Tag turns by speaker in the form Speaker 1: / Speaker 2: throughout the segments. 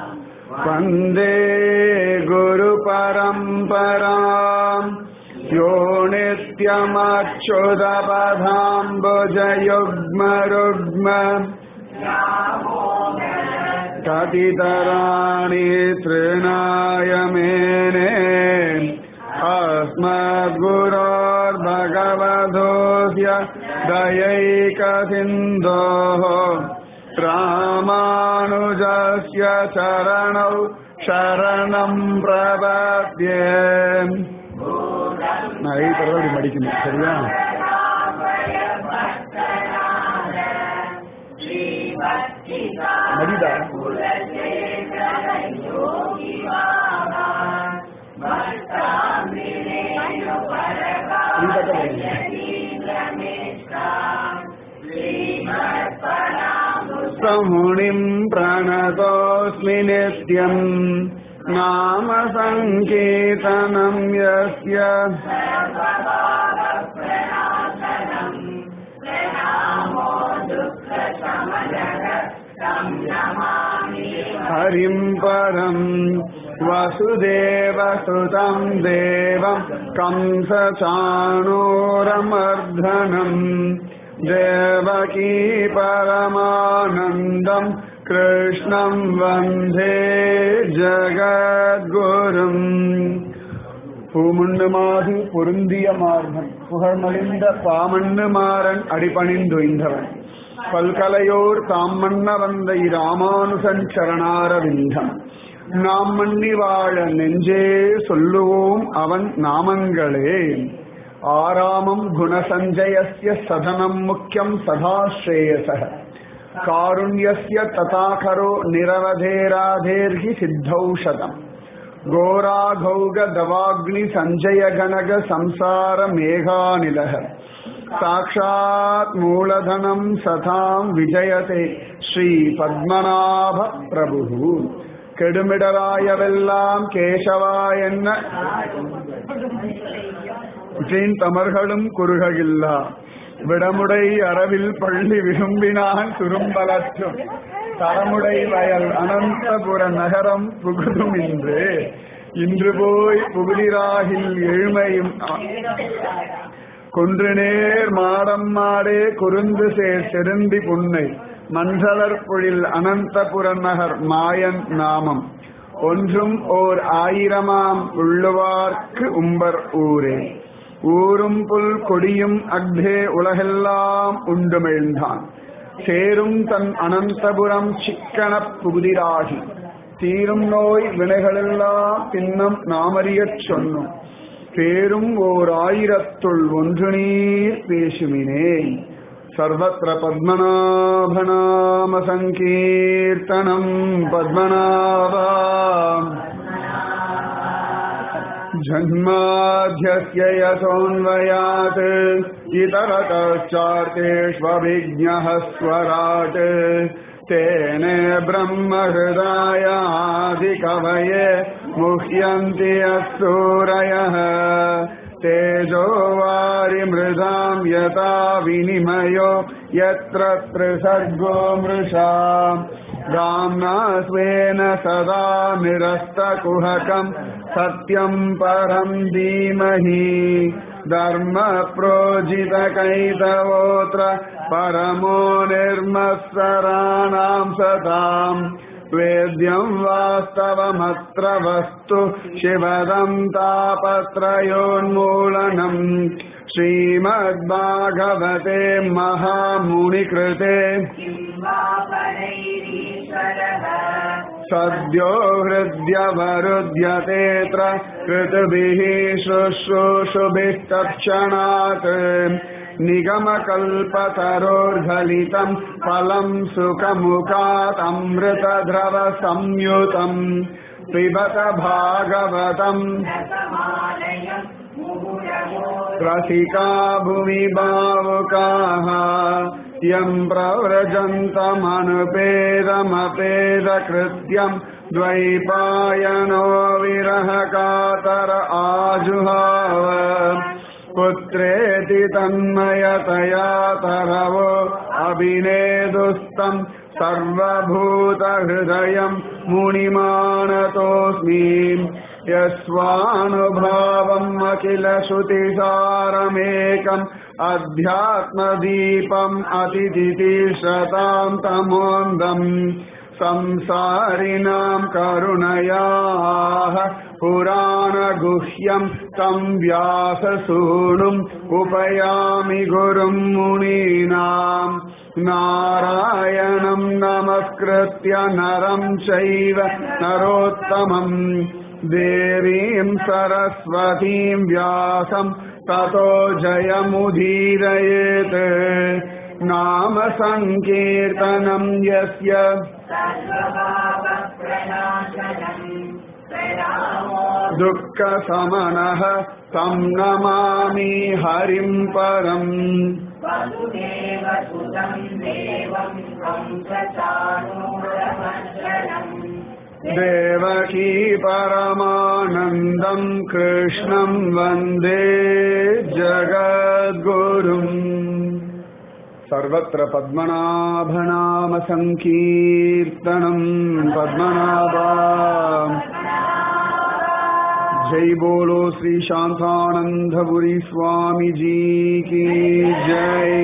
Speaker 1: वन्दे गुरुपरम्पराम् यो नित्यमच्युतपथाम्बुजयुग्मरुग्म कतितराणि तृणाय मेने अस्मद्गुरोर्भगवधोऽस्य दयैकसिन्धोः रामानुजस्य चरणौ शरणं प्रपद्ये நான் ஐ பரவாயில்லை மடிக்கணும் சரியா மடிதா நீ பக்கம் மடி. मुनिम् प्रणतोऽस्मि नित्यम् नाम सङ्कीर्तनम् यस्य हरिम् परम् वसुदेवसुतम् देवम् कंसचाणूरमर्धनम् देवकी परमानन्दम् कृष्णम् वन्दे ஜகத்குரும் பூமுண்ணுமாது பொருந்திய மார்பன் புகழ்மலிந்த பாமண்ணு மாறன் அடிபணிந்துய்ந்தவன் பல்கலையோர் தாம் மன்ன வந்த இராமானுசன் சரணாரவிந்தம் நாம் மன்னி வாழ நெஞ்சே சொல்லுவோம் அவன் நாமங்களே ஆராமம் குணசஞ்சயஸ்ய சதனம் முக்கியம் சதா ஸ்ரேயசः कारुण्यस्य तथाकरो निरवधेराधेर्हि सिद्धौषधम् घोराघौगदवाग्निसञ्जयगणग संसारमेघानिलः साक्षात् मूलधनम् सताम् विजयते श्रीपद्मनाभ प्रभुः கெடுமிடராயவெல்லாம் கேசவா என்ன விஜயின் தமர்களும் குறுககில்லா விடமுடை அரவில் பள்ளி விரும்பினான் துரும்பலற்றும் தரமுடை வயல் அனந்தபுர நகரம் புகுதும் இன்று இன்று போய் புகுதிராகில் எழுமையும் கொன்று நேர் மாடம் மாடே குருந்து சேர் செருந்தி புன்னை மன்றலர் பொழில் அனந்தபுர நகர் மாயன் நாமம் ஒன்றும் ஓர் ஆயிரமாம் உள்ளுவார்க்கு உம்பர் ஊரே ஊரும் புல் கொடியும் அக்தே உலகெல்லாம் உண்டுமிழ்ந்தான் சேரும் தன் அனந்தபுரம் சிக்கனப் புகுதிராகி தீரும் நோய் வினைகளெல்லாம் பின்னம் நாமறியச் சொன்னோம் பேரும் ஓர் ஆயிரத்துள் ஒன்று நீர் பேசுமினே சர்வத்திர பத்மநாபநாம சங்கீர்த்தனம் பத்மநாபா जन्माध्यस्य यतोऽन्वयात् इतरतश्चार्तेष्वभिज्ञः स्वराट् तेने ब्रह्महृदायादिकवये मुह्यन्ति यत्सूरयः तेजो वारिमृदाम् यथा विनिमयो यत्र त्रिसर्गो मृषा राम्ना स्वेन सदा निरस्तकुहकम् सत्यम् परम् धीमहि धर्म प्रोजितकैतवोऽत्र परमो निर्मत्सराणाम् सताम् वेद्यम् वास्तवमत्र वस्तु शिवदम् तापत्रयोन्मूलनम् श्रीमद्भागवते महामुनिकृते सद्यो हृद्यवरुध्यतेऽत्र कृतभिः शुश्रूषुभिस्तत्क्षणात् निगमकल्पतरोर्घलितम् फलम् सुखमुखातमृतद्रवसंयुतम् पिबत भागवतम् रसिका भुवि भावुकाः यम् प्रव्रजन्तमनुपेदमपेदकृत्यम् द्वैपायनो विरहकातर आजुहाव पुत्रेति तन्मयतया तरवो अभिनेदुस्तम् सर्वभूतहृदयम् मुनिमानतोऽस्मि यस्वानुभावम् अखिल श्रुतिसारमेकम् अध्यात्मदीपम् अतिथितिश्रताम् तमोन्दम् संसारिणाम् करुणयाः पुराणगुह्यम् तम् व्याससूनुम् उपयामि गुरुम् मुनीनाम् नारायणम् नमस्कृत्य नरम् चैव नरोत्तमम् देवीम् सरस्वतीम् व्यासम् ततो जयमुदीरयेत् नाम सङ्कीर्तनम् यस्य दुःखसमनः तं नमामि हरिम् परम् देवकी परमानन्दम् कृष्णम् वन्दे जगद्गुरुम् सर्वत्र पद्मनाभनामसङ्कीर्तनम् पद्मनाभा जय बोलो श्री शांतानंदपुरी स्वामी जी की जय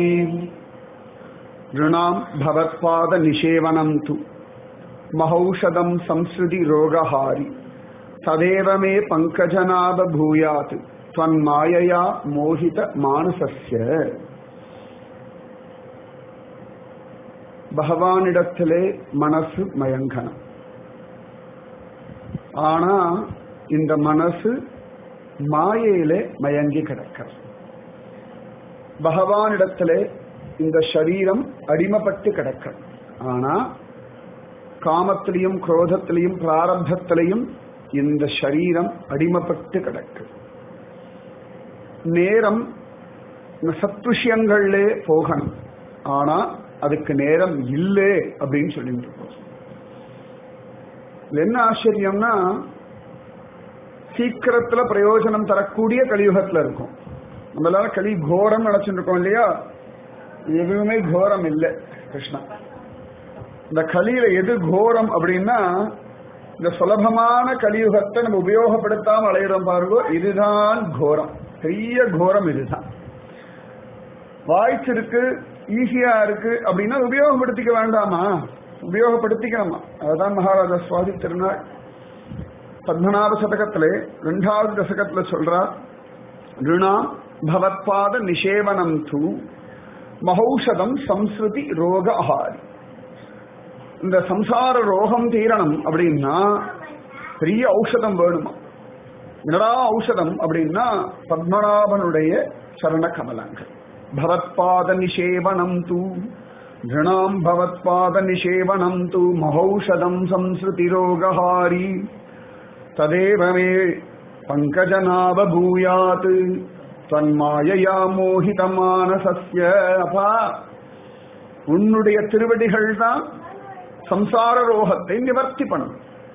Speaker 1: ऋणाम भवत्पाद निषेवनम तु महौषधम संसृति रोगहारी तदेव मे पंकजनाभ भूयात् त्वन्मायया मोहित मानसस्य பகவானிடத்திலே மனசு மயங்கனம் ஆனா இந்த மனசு மாயையிலே மயங்கி கிடக்கிறது பகவானிடத்திலே இந்த சரீரம் அடிமைப்பட்டு கிடக்கிறது ஆனா காமத்திலையும் குரோதத்திலையும் பிராரப்தத்திலையும் இந்த சரீரம் அடிமைப்பட்டு கிடக்கு நேரம் சத்விஷயங்கள்லே போகணும் ஆனா அதுக்கு நேரம் இல்லை அப்படின்னு சொல்லிட்டு இருக்கோம் என்ன ஆச்சரியம்னா சீக்கிரத்துல பிரயோஜனம் தரக்கூடிய கலியுகத்துல இருக்கும் நம்ம எல்லாரும் கலி கோரம் நினைச்சுட்டு இருக்கோம் இல்லையா எதுவுமே கோரம் இல்லை கிருஷ்ணா இந்த கலியில எது கோரம் அப்படின்னா இந்த சுலபமான கலியுகத்தை நம்ம உபயோகப்படுத்தாம அலையிறோம் பாருங்க இதுதான் கோரம் பெரிய கோரம் இதுதான் வாய்ச்சிருக்கு ஈஸியா இருக்கு அப்படின்னா உபயோகப்படுத்திக்க வேண்டாமா உபயோகப்படுத்திக்கணுமா அதுதான் மகாராஜா சுவாதி திருநாள் பத்மநாப சதகத்திலே ரெண்டாவது தசகத்துல சொல்றா ருணா பவத்பாத நிஷேவனம் தூ மகௌஷதம் சம்ஸ்ருதி ரோக ஆகாரி இந்த சம்சார ரோகம் தீரணும் அப்படின்னா பெரிய ஔஷதம் வேணுமா என்னடா ஔஷதம் அப்படின்னா பத்மநாபனுடைய சரண கமலங்கள் பவத்பாத நிஷேவனம் தூ ரிணாம் பவத்பாத நிஷேவனம் தூ மகௌஷதம் சம்ஸ்ருதி ரோகஹாரி ததேவ மே பங்கஜநாப பூயாத் தன்மாயையா மோகித மானசஸ்ய அப்பா உன்னுடைய திருவடிகள் தான் சம்சார ரோகத்தை நிவர்த்தி பண்ணும்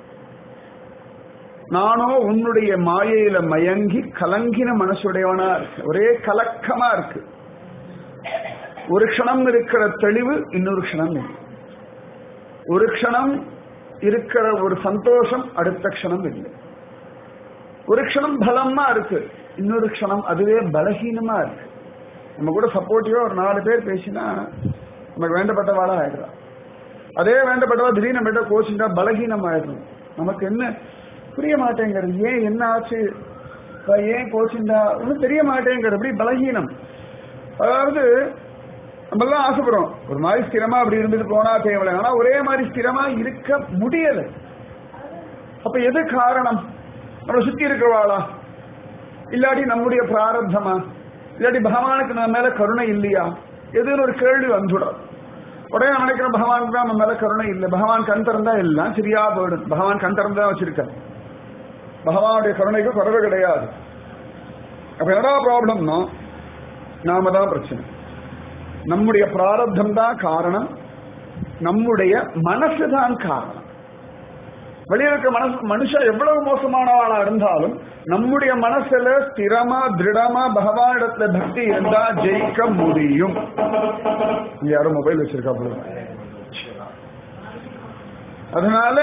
Speaker 1: நானோ உன்னுடைய மாயையில மயங்கி கலங்கின மனசுடையவனா இருக்கு ஒரே கலக்கமா இருக்கு ஒரு க்ஷணம் இருக்கிற தெளிவு இன்னொரு க்ஷணம் இல்லை ஒரு க்ஷணம் இருக்கிற ஒரு சந்தோஷம் அடுத்த க்ஷணம் இல்லை ஒரு க்ஷணம் பலமா இருக்கு இன்னொரு க்ஷணம் அதுவே பலகீனமா இருக்கு நம்ம கூட சப்போர்ட்டிவா ஒரு நாலு பேர் பேசினா நமக்கு வேண்டப்பட்டவாளா ஆயிடுறா அதே வேண்டப்பட்டவா திடீர்னு நம்மகிட்ட கோச்சிட்டா பலகீனம் ஆயிடும் நமக்கு என்ன புரிய மாட்டேங்கிறது ஏன் என்ன ஆச்சு இப்ப ஏன் கோச்சிண்டா ஒன்றும் தெரிய மாட்டேங்கிறது அப்படி பலகீனம் அதாவது நம்ம எல்லாம் ஆசைப்படுறோம் ஒரு மாதிரி ஸ்திரமா அப்படி இருந்துட்டு போனா தேவையில்லை ஆனா ஒரே மாதிரி ஸ்திரமா இருக்க முடியல அப்ப எது காரணம் நம்மளை சுத்தி இருக்கிறவாளா இல்லாட்டி நம்முடைய பிராரப்தமா இல்லாட்டி பகவானுக்கு நம்ம மேல கருணை இல்லையா எதுன்னு ஒரு கேள்வி வந்துடும் உடனே நினைக்கிற பகவானுக்கு தான் நம்ம மேல கருணை இல்லை பகவான் கண் திறந்தா எல்லாம் சரியா போயிடும் பகவான் கண் திறந்தா வச்சிருக்க பகவானுடைய கருணைக்கு குறைவு கிடையாது அப்ப என்னடா ப்ராப்ளம்னா நாம தான் பிரச்சனை நம்முடைய பிராரப்தம் தான் காரணம் நம்முடைய மனசு தான் காரணம் வெளியே இருக்க மனசு மனுஷன் எவ்வளவு மோசமானவாளா இருந்தாலும் நம்முடைய மனசுல ஸ்திரமா திருடமா பகவானிடத்துல பக்தி இருந்தா ஜெயிக்க முடியும் இங்க யாரும் மொபைல் வச்சிருக்கா போல அதனால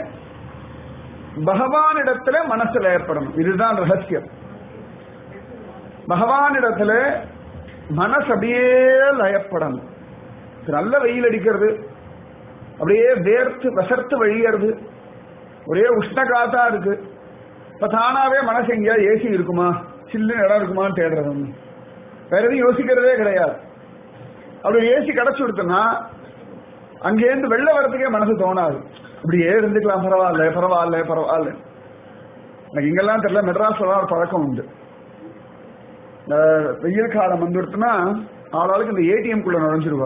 Speaker 1: பகவானிடத்துல மனசுல ஏற்படணும் இதுதான் ரகசியம் பகவானிடத்துல மனசு அப்படியே லயப்படணும் நல்ல வெயில் அடிக்கிறது அப்படியே வேர்த்து விசர்த்து வழியறது ஒரே உஷ்ண காத்தா இருக்கு இப்ப தானாவே மனசு எங்கேயா ஏசி இருக்குமா சில்லுன்னு இடம் இருக்குமான்னு தேடுறது வேற எதுவும் யோசிக்கிறதே கிடையாது அப்படி ஏசி கிடைச்சு கொடுத்தோம்னா அங்கேருந்து வெளில வரதுக்கே மனசு தோணாது இப்படியே இருந்துக்கலாம் பரவாயில்ல பரவாயில்ல பரவாயில்ல எனக்கு இங்கெல்லாம் தெரியல மெட்ராஸ்ல ஒரு பழக்கம் உண்டு இந்த வெயில் காலம் வந்துடுத்துனா ஆளாளுக்கு இந்த ஏடிஎம் குள்ள நுழைஞ்சிருவா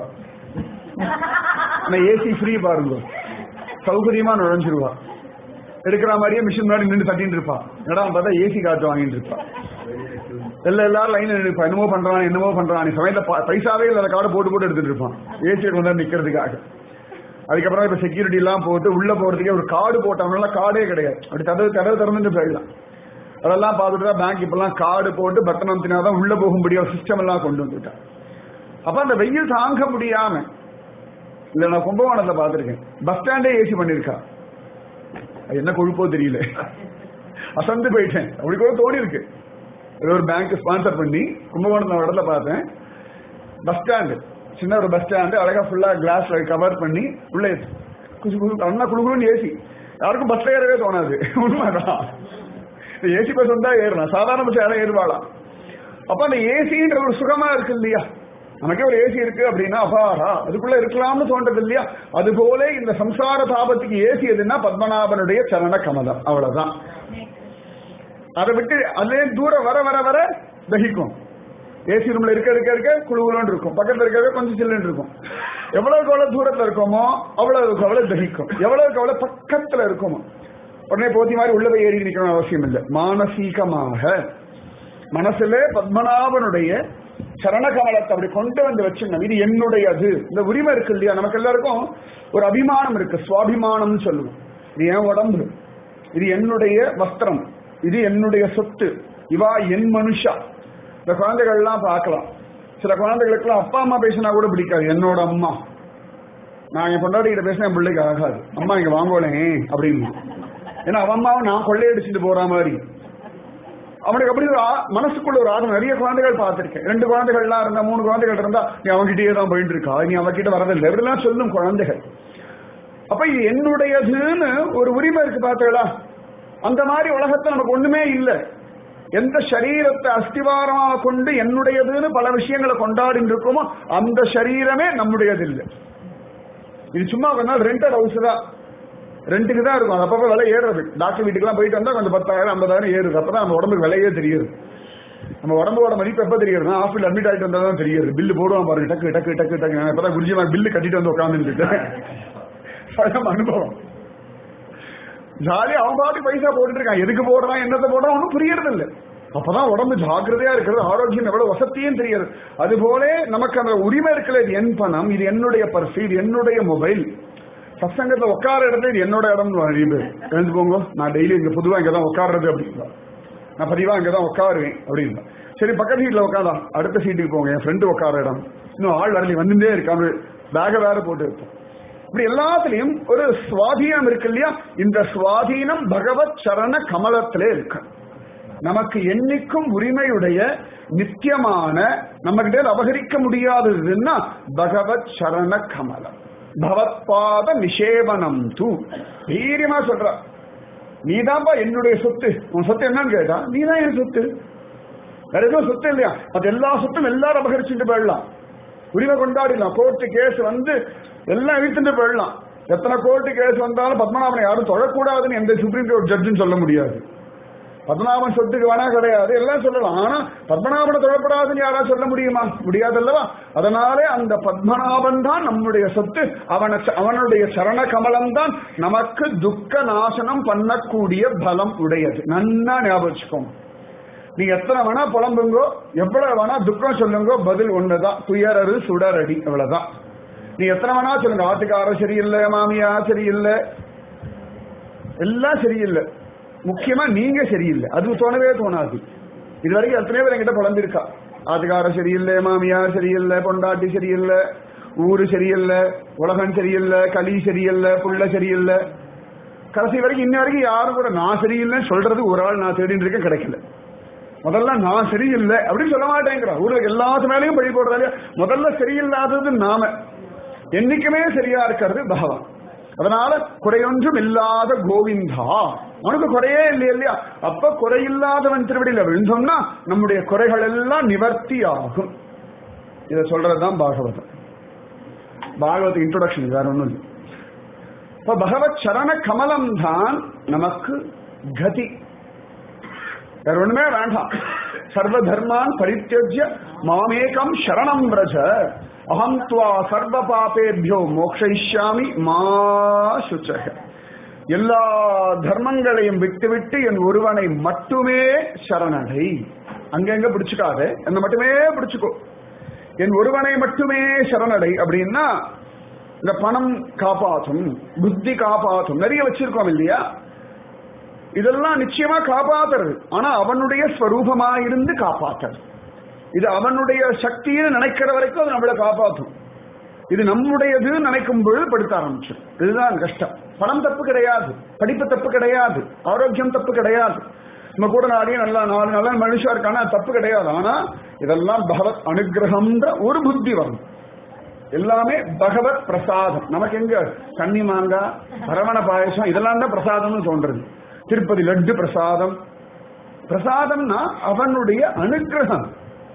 Speaker 1: ஆனா ஏசி ஃப்ரீ பாருங்க சௌகரியமா நுழைஞ்சிருவா எடுக்கிற மாதிரியே மிஷின் முன்னாடி நின்று தட்டிட்டு இருப்பா இடம் பார்த்தா ஏசி காத்து வாங்கிட்டு இருப்பா எல்லா எல்லாரும் லைன் நிற்பா என்னமோ பண்றான் என்னமோ பண்றான் சமயத்துல ப- பைசாவே இல்லாத கார்டு போட்டு போட்டு எடுத்துட்டு இருப்பான் ஏசி வந்து நிக்கிறதுக்காக அதுக்கப்புறம் இப்ப செக்யூரிட்டி எல்லாம் போட்டு உள்ள போறதுக்கே ஒரு கார்டு போட்டவங்க கார்டே கிடையாது அப்படி கதவு கதவு திறந்துட்டு போயிடலாம் அதெல்லாம் பார்த்துட்டு தான் பேங்க் இப்பெல்லாம் கார்டு போட்டு பட்டன் அமுத்தினாதான் உள்ள போகும்படியா சிஸ்டம் எல்லாம் கொண்டு வந்துட்டான் அப்ப அந்த வெயில் தாங்க முடியாம இல்ல நான் கும்பகோணத்துல பார்த்திருக்கேன் பஸ் ஸ்டாண்டே ஏசி பண்ணிருக்கா அது என்ன கொழுப்போ தெரியல அசந்து போயிட்டேன் அப்படி கூட தோணி இருக்கு ஏதோ ஒரு பேங்க் ஸ்பான்சர் பண்ணி கும்பகோணத்துல ஒரு இடத்துல பார்த்தேன் பஸ் ஸ்டாண்டு சின்ன ஒரு பஸ் ஸ்டாண்டு அழகா ஃபுல்லா கிளாஸ்ல கவர் பண்ணி உள்ள குசு குசு அண்ணா குழுகுன்னு ஏசி யாருக்கும் பஸ்ல ஏறவே தோணாது உண்மைதான் ஏசி பஸ் வந்தா ஏறலாம் சாதாரண பஸ் யாரும் ஏறுவாளாம் அப்ப அந்த ஏசின்ற ஒரு சுகமா இருக்கு இல்லையா நமக்கே ஒரு ஏசி இருக்கு அப்படின்னா அபாரா அதுக்குள்ள இருக்கலாம்னு தோன்றது இல்லையா அது போல இந்த சம்சார தாபத்துக்கு ஏசி எதுன்னா பத்மநாபனுடைய சரண கமலம் அவ்வளவுதான் அதை விட்டு அதே தூரம் வர வர வர தகிக்கும் ஏசி ரூம்ல இருக்க இருக்க இருக்க குழுகுலன்னு இருக்கும் பக்கத்துல இருக்கிறது கொஞ்சம் சில்லுன்னு இருக்கும் எவ்வளவுக்கு எவ்வளவு தூரத்துல இருக்கோமோ அவ்வளவுக்கு அவ்வளவு தகிக்கும் எவ்வளவுக்கு அவ்வளவு பக்கத்துல இருக்குமோ உடனே போத்தி மாதிரி உள்ள போய் ஏறி நிக்கணும் அவசியம் இல்லை மானசீகமாக மனசுல பத்மநாபனுடைய சரணகமலத்தை அப்படி கொண்டு வந்து வச்சுங்க இது என்னுடையது இந்த உரிமை இருக்கு இல்லையா நமக்கு எல்லாருக்கும் ஒரு அபிமானம் இருக்கு சுவாபிமானம்னு சொல்லுவோம் இது என் உடம்பு இது என்னுடைய வஸ்திரம் இது என்னுடைய சொத்து இவா என் மனுஷா இந்த குழந்தைகள்லாம் பார்க்கலாம் சில குழந்தைகளுக்குலாம் அப்பா அம்மா பேசினா கூட பிடிக்காது என்னோட அம்மா நான் என் பொண்டாட்டி கிட்ட பேசினா என் பிள்ளைக்கு ஆகாது அம்மா இங்க வாங்கோலேன் அப்படின்னு ஏன்னா அவன் அம்மாவை நான் கொள்ளையடிச்சுட்டு போற மாதிரி அவனுக்கு அப்படி ஒரு ஆ- மனசுக்குள்ள ஒரு ஆர்வம் நிறைய குழந்தைகள் பார்த்திருக்கேன் ரெண்டு குழந்தைகள்லாம் இருந்தா மூணு குழந்தைகள் இருந்தா நீ அவன்கிட்டயே தான் போயிட்டு இருக்கா நீ அவகிட்ட வரதில்லை இப்படிலாம் சொல்லும் குழந்தைகள் அப்ப இது என்னுடையதுன்னு ஒரு உரிமை இருக்கு பார்த்தீங்களா அந்த மாதிரி உலகத்துல நமக்கு ஒண்ணுமே இல்லை எந்த சரீரத்தை அஸ்திவாரமாக கொண்டு என்னுடையதுன்னு பல விஷயங்களை கொண்டாடிட்டு இருக்கோமோ அந்த சரீரமே நம்முடையது இல்லை இது சும்மா கொஞ்ச நாள் ரெண்டட் ஹவுஸ் தான் ரெண்டுக்கு தான் இருக்கும் அது அப்பப்போ விலை ஏறுறது டாக்டர் வீட்டுக்குலாம் போயிட்டு வந்தா கொஞ்சம் பத்தாயிரம் ஐம்பதாயிரம் ஏறுது அப்பதான் நம்ம உடம்புக்கு விலையே தெரியுது நம்ம உடம்போட மதிப்பு எப்ப தெரியுதுன்னா ஹாஸ்பிட்டல் அட்மிட் ஆயிட்டு வந்தா தான் தெரியுது பில்லு போடுவான் பாருங்க டக்கு டக்கு டக்கு டக்கு நான் இப்பதான் குருஜி பில்லு கட்டிட்டு வந்து உட்காந்துட்டு பழம் அனுபவம் ஜாலியா அவன் பாட்டு பைசா போட்டுட்டு இருக்கான் எதுக்கு போடுறான் என்னத்தை போடுறான் ஒன்றும் புரியறது இல்ல அப்பதான் உடம்பு ஜாக்கிரதையா இருக்கிறது ஆரோக்கியம் எவ்வளவு வசதியும் தெரியாது அது போல நமக்கு அந்த உரிமை இருக்கிற இது என் பணம் இது என்னுடைய பர்ஸ் இது என்னுடைய மொபைல் சத்சங்கத்துல உட்கார இடத்துல இது என்னோட இடம் நிறைய பேர் எழுந்து போங்க நான் டெய்லி இங்க பொதுவா இங்கதான் உட்கார்றது அப்படிங்களா நான் பதிவா இங்கதான் உட்காருவேன் அப்படின்னா சரி பக்கத்து சீட்ல உட்காந்தா அடுத்த சீட்டுக்கு போங்க என் ஃப்ரெண்டு உட்கார இடம் இன்னும் ஆள் வரலி வந்துட்டே இருக்காம பேக வேற போட்டு இருப்போம் இப்படி எல்லாத்துலயும் ஒரு சுவாதீனம் இருக்கு இல்லையா இந்த சுவாதீனம் பகவத் சரண கமலத்திலே இருக்கு நமக்கு என்னைக்கும் உரிமையுடைய நித்தியமான நம்ம கிட்ட அபகரிக்க முடியாததுன்னா பகவத் சரண கமலம் பகவத்பாத நிஷேவனம் தூ தைரியமா சொல்ற நீதான்ப்பா என்னுடைய சொத்து உன் சொத்து என்னன்னு கேட்டா நீதான் என் சொத்து வேற எதுவும் சொத்து இல்லையா அது எல்லா சொத்தும் எல்லாரும் அபகரிச்சுட்டு போயிடலாம் உரிமை கொண்டாடிடலாம் கோர்ட்டு கேஸ் வந்து எல்லாம் இழுத்துட்டு போயிடலாம் எத்தனை கோர்ட்டு கேஸ் வந்தாலும் பத்மநாபனை யாரும் தொழக்கூடாதுன்னு எந்த சுப்ரீம் கோர்ட் ஜட்ஜுன்னு சொல்ல முடியாது பத்மநாபன் சொத்துக்கு வேணா கிடையாது எல்லாம் சொல்லலாம் ஆனா பத்மநாபனை தொழப்படாதுன்னு யாரா சொல்ல முடியுமா முடியாது அல்லவா அதனாலே அந்த பத்மநாபன் தான் நம்முடைய சொத்து அவன அவனுடைய சரண கமலம் தான் நமக்கு துக்க நாசனம் பண்ணக்கூடிய பலம் உடையது நன்னா ஞாபகம் வச்சுக்கோங்க நீங்க எத்தனை வேணா புலம்புங்கோ எவ்வளவு வேணா துக்கம் சொல்லுங்கோ பதில் ஒண்ணுதான் துயரரு சுடரடி அவ்வளவுதான் நீ எத்தனை வேணா சொல்லுங்க ஆத்துக்காரர் சரியில்லை மாமியா சரியில்லை எல்லாம் சரியில்லை முக்கியமா நீங்க சரியில்லை அது தோணவே தோணாது இது வரைக்கும் எத்தனை பேர் என்கிட்ட புலம்பிருக்கா ஆத்துக்காரர் சரியில்லை மாமியார் சரியில்லை பொண்டாட்டி சரியில்லை ஊரு சரியில்லை உலகம் சரியில்லை களி சரியில்லை புள்ள சரியில்லை கடைசி வரைக்கும் இன்ன வரைக்கும் யாரும் கூட நான் சரியில்லைன்னு சொல்றது ஒரு ஆள் நான் தேடிட்டு இருக்கேன் கிடைக்கல முதல்ல நான் சரியில்லை அப்படின்னு சொல்ல மாட்டேங்கிறான் ஊர்ல எல்லாத்து மேலேயும் பழி போடுறாங்க முதல்ல சரியில்லாதது நாம என்னைக்குமே சரியா இருக்கிறது பகவான் அதனால குறையொன்றும் இல்லாத கோவிந்தா அவனுக்கு குறையே இல்லையா இல்லையா அப்ப குறையில்லாதவன் திருவடியில விழுந்தோம்னா நம்முடைய குறைகள் எல்லாம் நிவர்த்தி ஆகும் இத சொல்றதுதான் பாகவதம் பாகவத இன்ட்ரோடக்ஷன் வேற ஒண்ணும் இல்லை இப்ப பகவத் சரண கமலம் தான் நமக்கு கதி வேற ஒண்ணுமே வேண்டாம் சர்வ தர்மான் பரித்தியஜ்ய மாமேகம் சரணம் பிரஜ அகம் துவா சர்வ பாபேபியோ மோக்ஷயிஷ்யாமி மா சுச்சக எல்லா தர்மங்களையும் விட்டுவிட்டு என் ஒருவனை மட்டுமே சரணடை அங்கங்க பிடிச்சுக்காத என்ன மட்டுமே பிடிச்சுக்கோ என் ஒருவனை மட்டுமே சரணடை அப்படின்னா இந்த பணம் காப்பாற்றும் புத்தி காப்பாற்றும் நிறைய வச்சிருக்கோம் இல்லையா இதெல்லாம் நிச்சயமா காப்பாத்துறது ஆனா அவனுடைய ஸ்வரூபமா இருந்து காப்பாத்துறது இது அவனுடைய சக்தின்னு நினைக்கிற வரைக்கும் அது நம்மளை காப்பாற்றும் இது நம்முடையது நினைக்கும் பொழுது படுத்த ஆரம்பிச்சிடும் இதுதான் கஷ்டம் பணம் தப்பு கிடையாது படிப்பு தப்பு கிடையாது ஆரோக்கியம் தப்பு கிடையாது நம்ம கூட நாளையும் நல்லா நாலு நல்ல மனுஷா இருக்கானா தப்பு கிடையாது ஆனா இதெல்லாம் பகவத் அனுகிரகம்ன்ற ஒரு புத்தி வரும் எல்லாமே பகவத் பிரசாதம் நமக்கு எங்க கன்னி மாங்காய் அரவண பாயசம் இதெல்லாம் தான் பிரசாதம்னு தோன்றது திருப்பதி லட்டு பிரசாதம் பிரசாதம்னா அவனுடைய அனுகிரகம்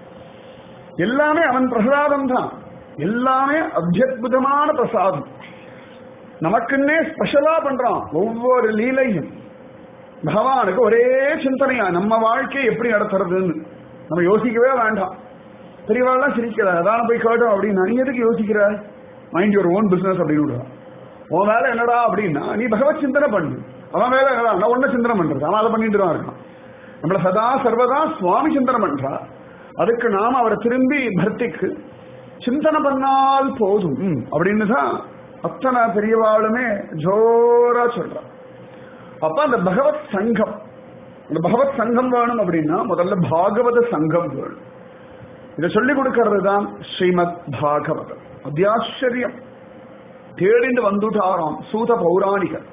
Speaker 1: எல்லாமே அவன் பிரசாதம் தான் எல்லாமே அத்தியுதமான பிரசாதம் நமக்குன்னே ஸ்பெஷலா பண்றான் ஒவ்வொரு லீலையும் பகவானுக்கு ஒரே சிந்தனையா நம்ம வாழ்க்கையை எப்படி நடத்துறதுன்னு நம்ம யோசிக்கவே வேண்டாம் பெரியவாள்லாம் சிரிக்கிறார் அதான போய் கேட்டோம் அப்படின்னா நீ எதுக்கு யோசிக்கிறாய் மைண்ட் யுவர் ஓன் பிசினஸ் அப்படின்னு விடுறான் உன் வேலை என்னடா அப்படின்னா நீ பகவத் சிந்தனை பண்ணு அவன் வேலை என்னடா நான் ஒன்ன சிந்தனை பண்றது அவன் அதை பண்ணிட்டு தான் இருக்கான் நம்மள சதா சர்வதா சுவாமி சிந்தனை பண்றா அதுக்கு நாம அவரை திரும்பி பக்திக்கு சிந்தனை பண்ணால் போதும் அப்படின்னு தான் அத்தனை பெரியவாளுமே ஜோரா சொல்றான் அப்ப அந்த பகவத் சங்கம் அந்த பகவத் சங்கம் வேணும் அப்படின்னா முதல்ல பாகவத சங்கம் வேணும் இதை சொல்லிக் கொடுக்கிறது தான் ஸ்ரீமத் பாகவதம் அத்தியாச்சரியம் தேடிண்டு வந்துட்டாராம் சூத பௌராணிகர்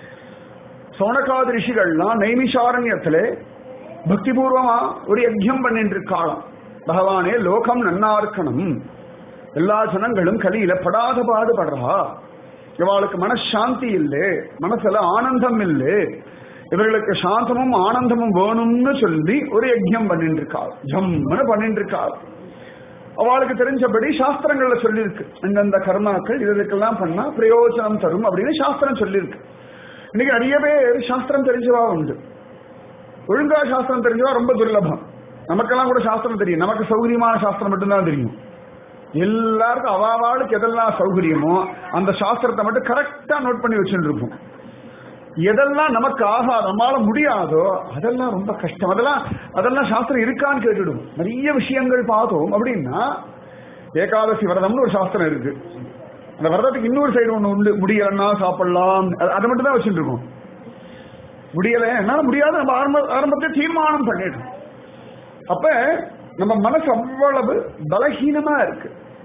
Speaker 1: சோனகாதி ரிஷிகள்லாம் நைமிஷாரண்யத்திலே பக்திபூர்வமா ஒரு யஜ்யம் பண்ணிட்டு இருக்காளாம் பகவானே லோகம் நன்னா இருக்கணும் எல்லா ஜனங்களும் கலியில படாத பாடுபடுறா இவாளுக்கு மனசாந்தி இல்லை மனசுல ஆனந்தம் இல்லை இவர்களுக்கு சாந்தமும் ஆனந்தமும் வேணும்னு சொல்லி ஒரு யஜ்யம் பண்ணிட்டு இருக்காள் ஜம்னு பண்ணிட்டு இருக்காள் அவளுக்கு தெரிஞ்சபடி சாஸ்திரங்கள்ல சொல்லியிருக்கு இந்தந்த கர்மாக்கள் இதற்கெல்லாம் பண்ணா பிரயோஜனம் தரும் அப்படின்னு சாஸ்திரம் சொல்லியிருக்கு இன்னைக்கு நிறைய பேர் சாஸ்திரம் தெரிஞ்சவா உண்டு ஒழுங்கா சாஸ்திரம் தெரிஞ்சவா ரொம்ப துர்லபம் நமக்கெல்லாம் கூட சாஸ்திரம் தெரியும் நமக்கு சௌகரியமான சாஸ்திரம் மட்டும்தான் தெரியும் எல்லாருக்கும் அவாவாளுக்கு எதெல்லாம் சௌகரியமோ அந்த சாஸ்திரத்தை மட்டும் கரெக்டா நோட் பண்ணி வச்சுட்டு இருப்போம் எதெல்லாம் நமக்கு ஆகாது நம்மளால முடியாதோ அதெல்லாம் ரொம்ப கஷ்டம் அதெல்லாம் அதெல்லாம் சாஸ்திரம் இருக்கான்னு கேட்டுடும் நிறைய விஷயங்கள் பார்த்தோம் அப்படின்னா ஏகாதசி விரதம்னு ஒரு சாஸ்திரம் இருக்கு அந்த விரதத்துக்கு இன்னொரு சைடு ஒண்ணு உண்டு முடியலன்னா சாப்பிடலாம் அதை மட்டும் தான் வச்சுட்டு இருக்கோம் முடியல என்னால முடியாது நம்ம ஆரம்ப ஆரம்பத்தை தீர்மானம் பண்ணிடுறோம் அப்ப நம்ம மனசு அவ்வளவு பலகீனமா இருக்கு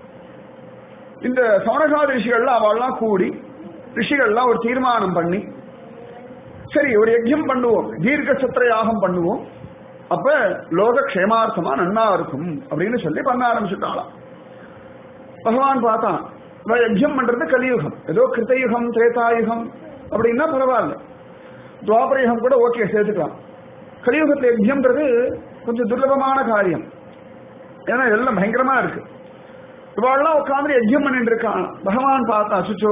Speaker 1: இந்த சவணகாத ரிஷிகள்லாம் அவள்லாம் கூடி ரிஷிகள்லாம் ஒரு தீர்மானம் பண்ணி சரி ஒரு யஜ்யம் பண்ணுவோம் தீர்க்க சத்திர யாகம் பண்ணுவோம் அப்ப லோக க்ஷேமார்த்தமா நன்னா இருக்கும் அப்படின்னு சொல்லி பண்ண ஆரம்பிச்சுட்டாளாம் பகவான் பார்த்தான் இவ யஜ்யம் பண்றது கலியுகம் ஏதோ கிருத்தயுகம் திரேதாயுகம் அப்படின்னா பரவாயில்ல துவாபரயுகம் கூட ஓகே சேர்த்துக்கலாம் கலியுகத்துல யஜ்யம்ன்றது கொஞ்சம் துர்லபமான காரியம் ஏன்னா எல்லாம் பயங்கரமா இருக்கு இவாள்லாம் உட்காந்து யஜ்யம் பண்ணிட்டு இருக்கான் பகவான் பார்த்தா அசுச்சோ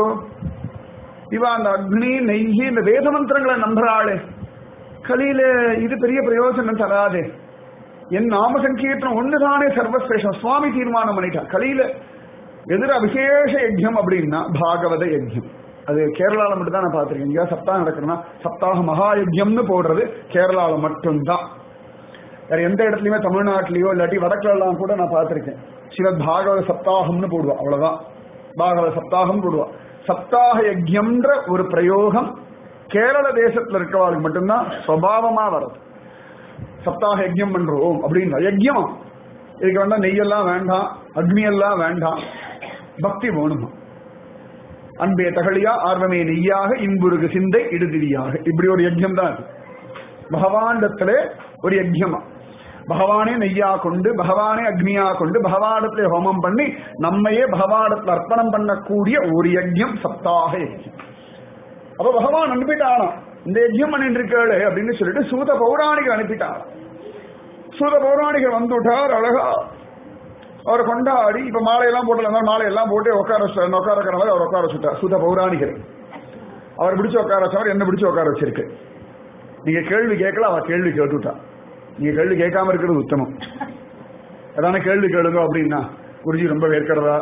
Speaker 1: இவ அந்த அக்னி நெய் இந்த வேத மந்திரங்களை நம்புறாளே கலியில இது பெரிய பிரயோஜனம் தராதே என் நாம சங்கீர்த்தனம் ஒண்ணுதானே சர்வஸ்ரேஷம் சுவாமி தீர்மானம் பண்ணிட்டான் கலியில எதிர விசேஷ யஜ்யம் அப்படின்னா பாகவத யஜ்யம் அது கேரளால மட்டும் தான் நான் பார்த்திருக்கேன் இங்க சப்தாகம் நடக்கிறேன்னா சப்தாக மகா யஜ்யம்னு போடுறது கேரளால மட்டும்தான் வேற எந்த இடத்துலயுமே தமிழ்நாட்டிலயோ இல்லாட்டி வடக்குல எல்லாம் கூட நான் பார்த்திருக்கேன் சிவத் பாகவத சப்தாகம்னு போடுவா அவ்வளவுதான் பாகவத சப்தாகம் போடுவா சப்தாக யஜ்யம்ன்ற ஒரு பிரயோகம் கேரள தேசத்துல இருக்கிறவங்களுக்கு மட்டும்தான் சுவாவமா வருது சப்தாக யஜ்யம் பண்றோம் அப்படின்னா யஜ்யம் இதுக்கு வேண்டாம் நெய்யெல்லாம் வேண்டாம் அக்னி எல்லாம் வேண்டாம் பக்தி வேணுமா அன்பே தகழியா ஆர்வமே நெய்யாக இன்புருகு சிந்தை இடுதிரியாக இப்படி ஒரு யஜ்யம் தான் அது பகவானிடத்துல ஒரு யஜ்யமா பகவானே நெய்யா கொண்டு பகவானே அக்னியா கொண்டு பகவானத்துல ஹோமம் பண்ணி நம்மையே பகவானத்துல அர்ப்பணம் பண்ணக்கூடிய ஒரு யஜ்யம் சப்தாக யஜ்யம் அப்ப பகவான் அனுப்பிட்டானாம் இந்த யஜ்யம் பண்ணிட்டு இருக்காளு அப்படின்னு சொல்லிட்டு சூத பௌராணிகர் அனுப்பிட்டாராம் சூத பௌராணிகர் வந்துட்டார் அழகா அவரை கொண்டாடி இப்ப மாலையெல்லாம் போட்டு மாலையெல்லாம் போட்டு உட்கார வச்சு உட்கார வைக்கிற மாதிரி அவர் உட்கார வச்சுட்டார் சூத பௌராணிகர் அவர் பிடிச்சு உட்கார வச்சவர் என்ன பிடிச்சு உட்கார வச்சிருக்கு நீங்க கேள்வி கேட்கல அவ கேள்வி கேட்டுட்டா நீங்க கேள்வி கேட்காம இருக்கிறது உத்தமம் அதான கேள்வி கேளுங்க அப்படின்னா குருஜி ரொம்ப வேர்க்கிறதா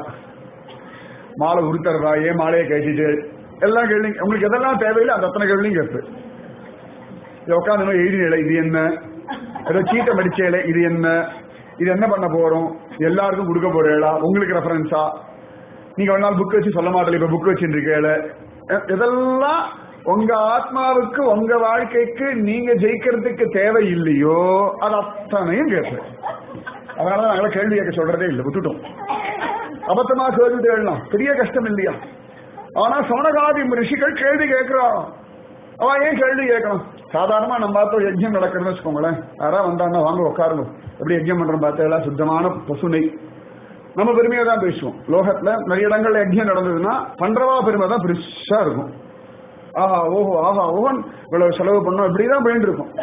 Speaker 1: மாலை உருத்துறதா ஏன் மாலையை கழிச்சிட்டு எல்லாம் கேள்வி உங்களுக்கு எதெல்லாம் தேவையில்லை அந்த அத்தனை கேள்வியும் கேட்பு இது உட்காந்து எழுதினேல இது என்ன ஏதோ சீட்டை மடிச்சேல இது என்ன இது என்ன பண்ண போறோம் எல்லாருக்கும் கொடுக்க போறேளா உங்களுக்கு ரெஃபரன்ஸா நீங்க ஒரு நாள் புக் வச்சு சொல்ல மாட்டல இப்ப புக் வச்சுருக்கேல இதெல்லாம் உங்க ஆத்மாவுக்கு உங்க வாழ்க்கைக்கு நீங்க ஜெயிக்கிறதுக்கு தேவை இல்லையோ அது அத்தனையும் கேட்பேன் அதனால நாங்கள கேள்வி கேட்க சொல்றதே இல்லை விட்டுட்டோம் அபத்தமா கேள்வி கேட்கலாம் பெரிய கஷ்டம் இல்லையா ஆனா சோனகாதி ரிஷிகள் கேள்வி கேட்கிறான் அவன் ஏன் கேள்வி கேட்கணும் சாதாரணமா நம்ம பார்த்தோம் யஜ்யம் நடக்கிறதுன்னு வச்சுக்கோங்களேன் யாரா வந்தாங்கன்னா வாங்க உட்காருங்க எப்படி யஜ்யம் பண்றோம் பார்த்தா சுத்தமான பசுனை நம்ம பெருமையா தான் பேசுவோம் லோகத்துல நிறைய இடங்கள்ல யஜ்யம் நடந்ததுன்னா பண்றவா பெருமை தான் பெருசா இருக்கும் ஆஹா ஓஹோ ஆஹா ஓஹன் இவ்வளவு செலவு பண்ணோம் இப்படிதான் போயிட்டு இருக்கும்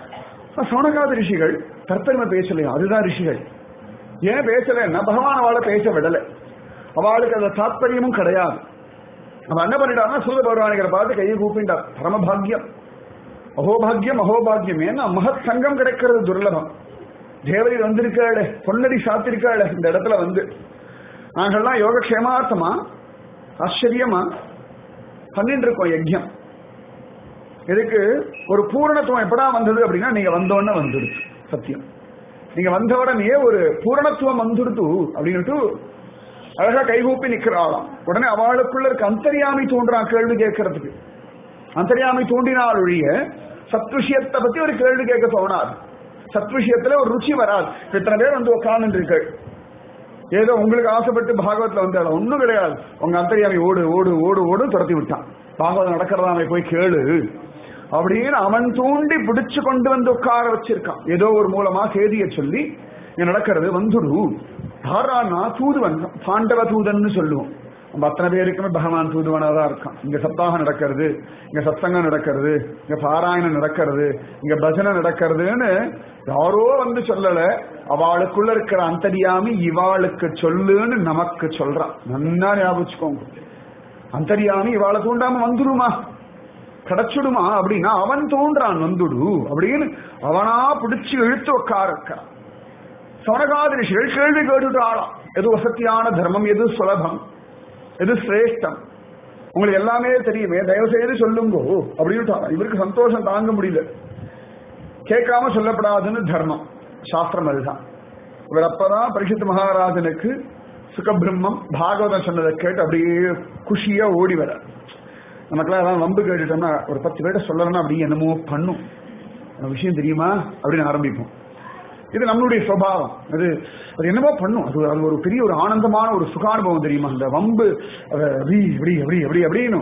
Speaker 1: சோனகாத ரிஷிகள் தற்பெருமை பேசலையா அதுதான் ரிஷிகள் ஏன் பேசலைன்னா பகவான் அவளை பேச விடலை அவளுக்கு அந்த தாத்பரியமும் கிடையாது அவன் என்ன பண்ணிட்டான்னா சூரிய பகவானிகரை பார்த்து கையை கூப்பிட்டார் பரமபாகியம் அகோபாகியம் அகோபாகியம் ஏன்னா மகத் சங்கம் கிடைக்கிறது துர்லபம் தேவரி வந்திருக்காளே பொன்னடி சாத்திருக்காளே இந்த இடத்துல வந்து நாங்கள்லாம் யோகக்ஷேமார்த்தமா ஆச்சரியமா பண்ணிட்டு இருக்கோம் யஜ்யம் இதுக்கு ஒரு பூரணத்துவம் எப்படா வந்தது அப்படின்னா நீங்க வந்தோடனே வந்துடுச்சு சத்தியம் நீங்க வந்த உடனே ஒரு பூரணத்துவம் வந்துடுத்து அப்படின்னுட்டு அழகா கைகூப்பி நிக்கிறாளாம் உடனே அவளுக்குள்ள இருக்க அந்தரியாமி தோன்றான் கேள்வி கேட்கறதுக்கு அந்தரியாமி தோன்றினால் ஒழிய சத்விஷயத்தை பத்தி ஒரு கேள்வி கேட்க தோணாது சத்விஷயத்துல ஒரு ருச்சி வராது இத்தனை பேர் வந்து உட்கார்ந்து இருக்கு ஏதோ உங்களுக்கு ஆசைப்பட்டு பாகவத்துல வந்து ஒண்ணும் கிடையாது உங்க அந்தரியாமி ஓடு ஓடு ஓடு ஓடு துரத்தி விட்டான் பாகவதம் நடக்கிறதா போய் கேளு அப்படின்னு அவன் தூண்டி பிடிச்சு கொண்டு வந்து உட்கார வச்சிருக்கான் ஏதோ ஒரு மூலமா செய்தியை சொல்லி இங்க நடக்கிறது வந்துடு யாரானா தூதுவன் பாண்டவ தூதன்னு சொல்லுவோம் நம்ம அத்தனை பேருக்குமே பகவான் தூதுவனா தான் இருக்கான் இங்க சப்தாகம் நடக்கிறது இங்க சத்சங்கம் நடக்கிறது இங்க பாராயணம் நடக்கிறது இங்க பஜனை நடக்கிறதுன்னு யாரோ வந்து சொல்லல அவளுக்குள்ள இருக்கிற அந்தரியாமி இவாளுக்கு சொல்லுன்னு நமக்கு சொல்றான் நன்னா ஞாபகிச்சுக்கோங்க அந்தரியாமி இவாளை தூண்டாம வந்துடுமா கிடைச்சிடுமா அப்படின்னா அவன் தோன்றான் வந்துடு அப்படின்னு அவனா பிடிச்சு இழுத்து உட்கார இருக்கான் சவனகாதி ரிஷிகள் கேள்வி கேட்டுட்டு ஆளாம் எது வசத்தியான தர்மம் எது சுலபம் எது சிரேஷ்டம் உங்களுக்கு எல்லாமே தெரியுமே தயவு செய்து சொல்லுங்கோ அப்படின்னு இவருக்கு சந்தோஷம் தாங்க முடியல கேட்காம சொல்லப்படாதுன்னு தர்மம் சாஸ்திரம் அதுதான் இவர் அப்பதான் பரிசுத்த மகாராஜனுக்கு சுகபிரம்மம் பாகவதம் சொன்னதை கேட்டு அப்படியே குஷியா ஓடி வர நமக்கெல்லாம் ஏதாவது வம்பு கேட்டுட்டோம்னா ஒரு பத்து பேர்ட்ட சொல்லணும்னா அப்படி என்னமோ பண்ணும் அந்த விஷயம் தெரியுமா அப்படின்னு ஆரம்பிப்போம் இது நம்மளுடைய சுவாவம் அது அது என்னமோ பண்ணும் அது அது ஒரு பெரிய ஒரு ஆனந்தமான ஒரு சுகானுபவம் தெரியுமா அந்த வம்பு அப்படி எப்படி எப்படி எப்படி அப்படின்னு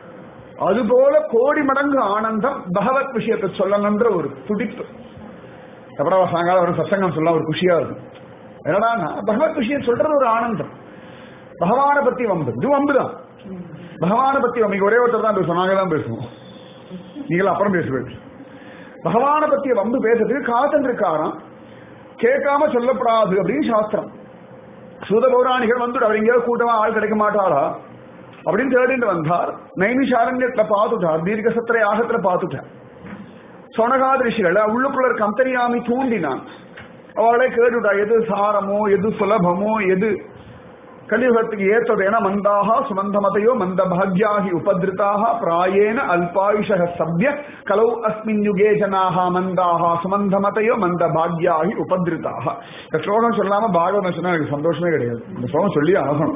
Speaker 1: அதுபோல கோடி மடங்கு ஆனந்தம் பகவத் விஷயத்தை சொல்லணுன்ற ஒரு துடிப்பு எப்படா சாயங்காலம் ஒரு சசங்கம் சொல்ல ஒரு குஷியா இருக்கும் என்னடா பகவத் விஷயம் சொல்றது ஒரு ஆனந்தம் பகவான பத்தி வம்பு இது வம்பு தான் பகவான பத்தி வம்பு ஒரே ஒருத்தர் தான் பேசுவோம் நாங்க தான் பேசுவோம் நீங்களும் அப்புறம் பேசுவேன் பகவான பத்திய வம்பு பேசுறதுக்கு காத்தந்திருக்காராம் கேட்காம சொல்லப்படாது அப்படின்னு சாஸ்திரம் சூத பௌராணிகள் வந்துட்டு அவர் எங்கேயாவது கூட்டமா ஆள் கிடைக்க மாட்டாளா அப்படின்னு தேடிட்டு வந்தார் நைமிஷாரண்யத்துல பார்த்துட்டார் தீர்க்க சத்திர யாகத்துல பார்த்துட்டார் சொனகாத ரிஷிகள் உள்ளுக்குள்ள இருக்க அந்தரியாமி தூண்டினான் அவளை கேட்டுட்டா எது சாரமோ எது சுலபமோ எது கலியுகத்துக்கு ஏற்றது என மந்தாக சுமந்தமதையோ மந்த பாக்யாகி உபதிருத்தாக பிராயேன அல்பாயுஷ சப்ய கலௌ அஸ்மின் யுகே ஜனாக மந்தாக சுமந்தமதையோ மந்த பாக்யாகி உபதிருத்தாக இந்த ஸ்லோகம் சொல்லாம பாகவதம் சொன்னா எனக்கு சந்தோஷமே கிடையாது இந்த ஸ்லோகம் சொல்லி ஆகணும்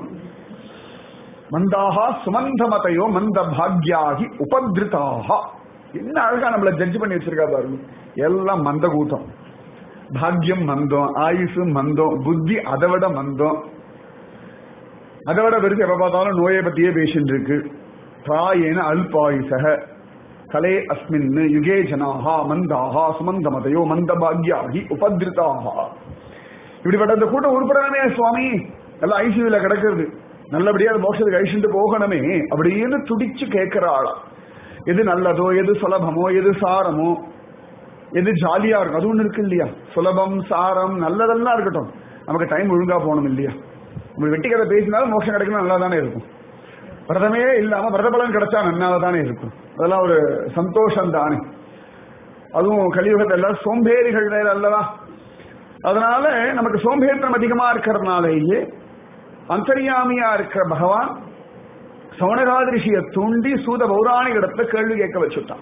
Speaker 1: மந்தாக சுமந்தமதையோ மந்த பாக்யாகி உபதிருத்தாக என்ன அழகா நம்மள ஜட்ஜ் பண்ணி வச்சிருக்கா பாருங்க எல்லாம் மந்த கூட்டம் பாக்யம் மந்தம் ஆயுசு மந்தம் புத்தி அதை விட மந்தம் அதை விட வெறும் எப்ப பார்த்தாலும் நோயை பத்தியே பேசிட்டு இருக்கு பிராயேன அல்பாயுசக கலே அஸ்மின் யுகே ஜனாஹா மந்தாஹா சுமந்தமதையோ மந்தபாக்யாகி உபதிருதாஹா இப்படிப்பட்ட இந்த கூட்டம் உருப்படணுமே சுவாமி எல்லாம் ஐசியூல கிடக்குறது நல்லபடியா அது மோட்சத்துக்கு அழிச்சுட்டு போகணுமே அப்படின்னு துடிச்சு கேட்கிற ஆளா எது நல்லதோ எது சுலபமோ எது சாரமோ எது ஜாலியா இருக்கும் அது ஒண்ணு இருக்கு இல்லையா சுலபம் சாரம் நல்லதெல்லாம் இருக்கட்டும் நமக்கு டைம் ஒழுங்கா போகணும் இல்லையா நம்ம வெட்டி கதை பேசினாலும் மோட்சம் கிடைக்கணும் நல்லா தானே இருக்கும் விரதமே இல்லாம விரத பலன் கிடைச்சா நன்னால தானே இருக்கும் அதெல்லாம் ஒரு சந்தோஷம் தானே அதுவும் கலியுகத்தில் எல்லாம் சோம்பேறிகள் வேற அல்லவா அதனால நமக்கு சோம்பேறித்தனம் அதிகமா இருக்கிறதுனாலேயே அந்தரியாமியா இருக்கிற பகவான் சவணகாதிரிஷியை தூண்டி சூத பௌராணிகிடத்துல கேள்வி கேட்க வச்சுட்டான்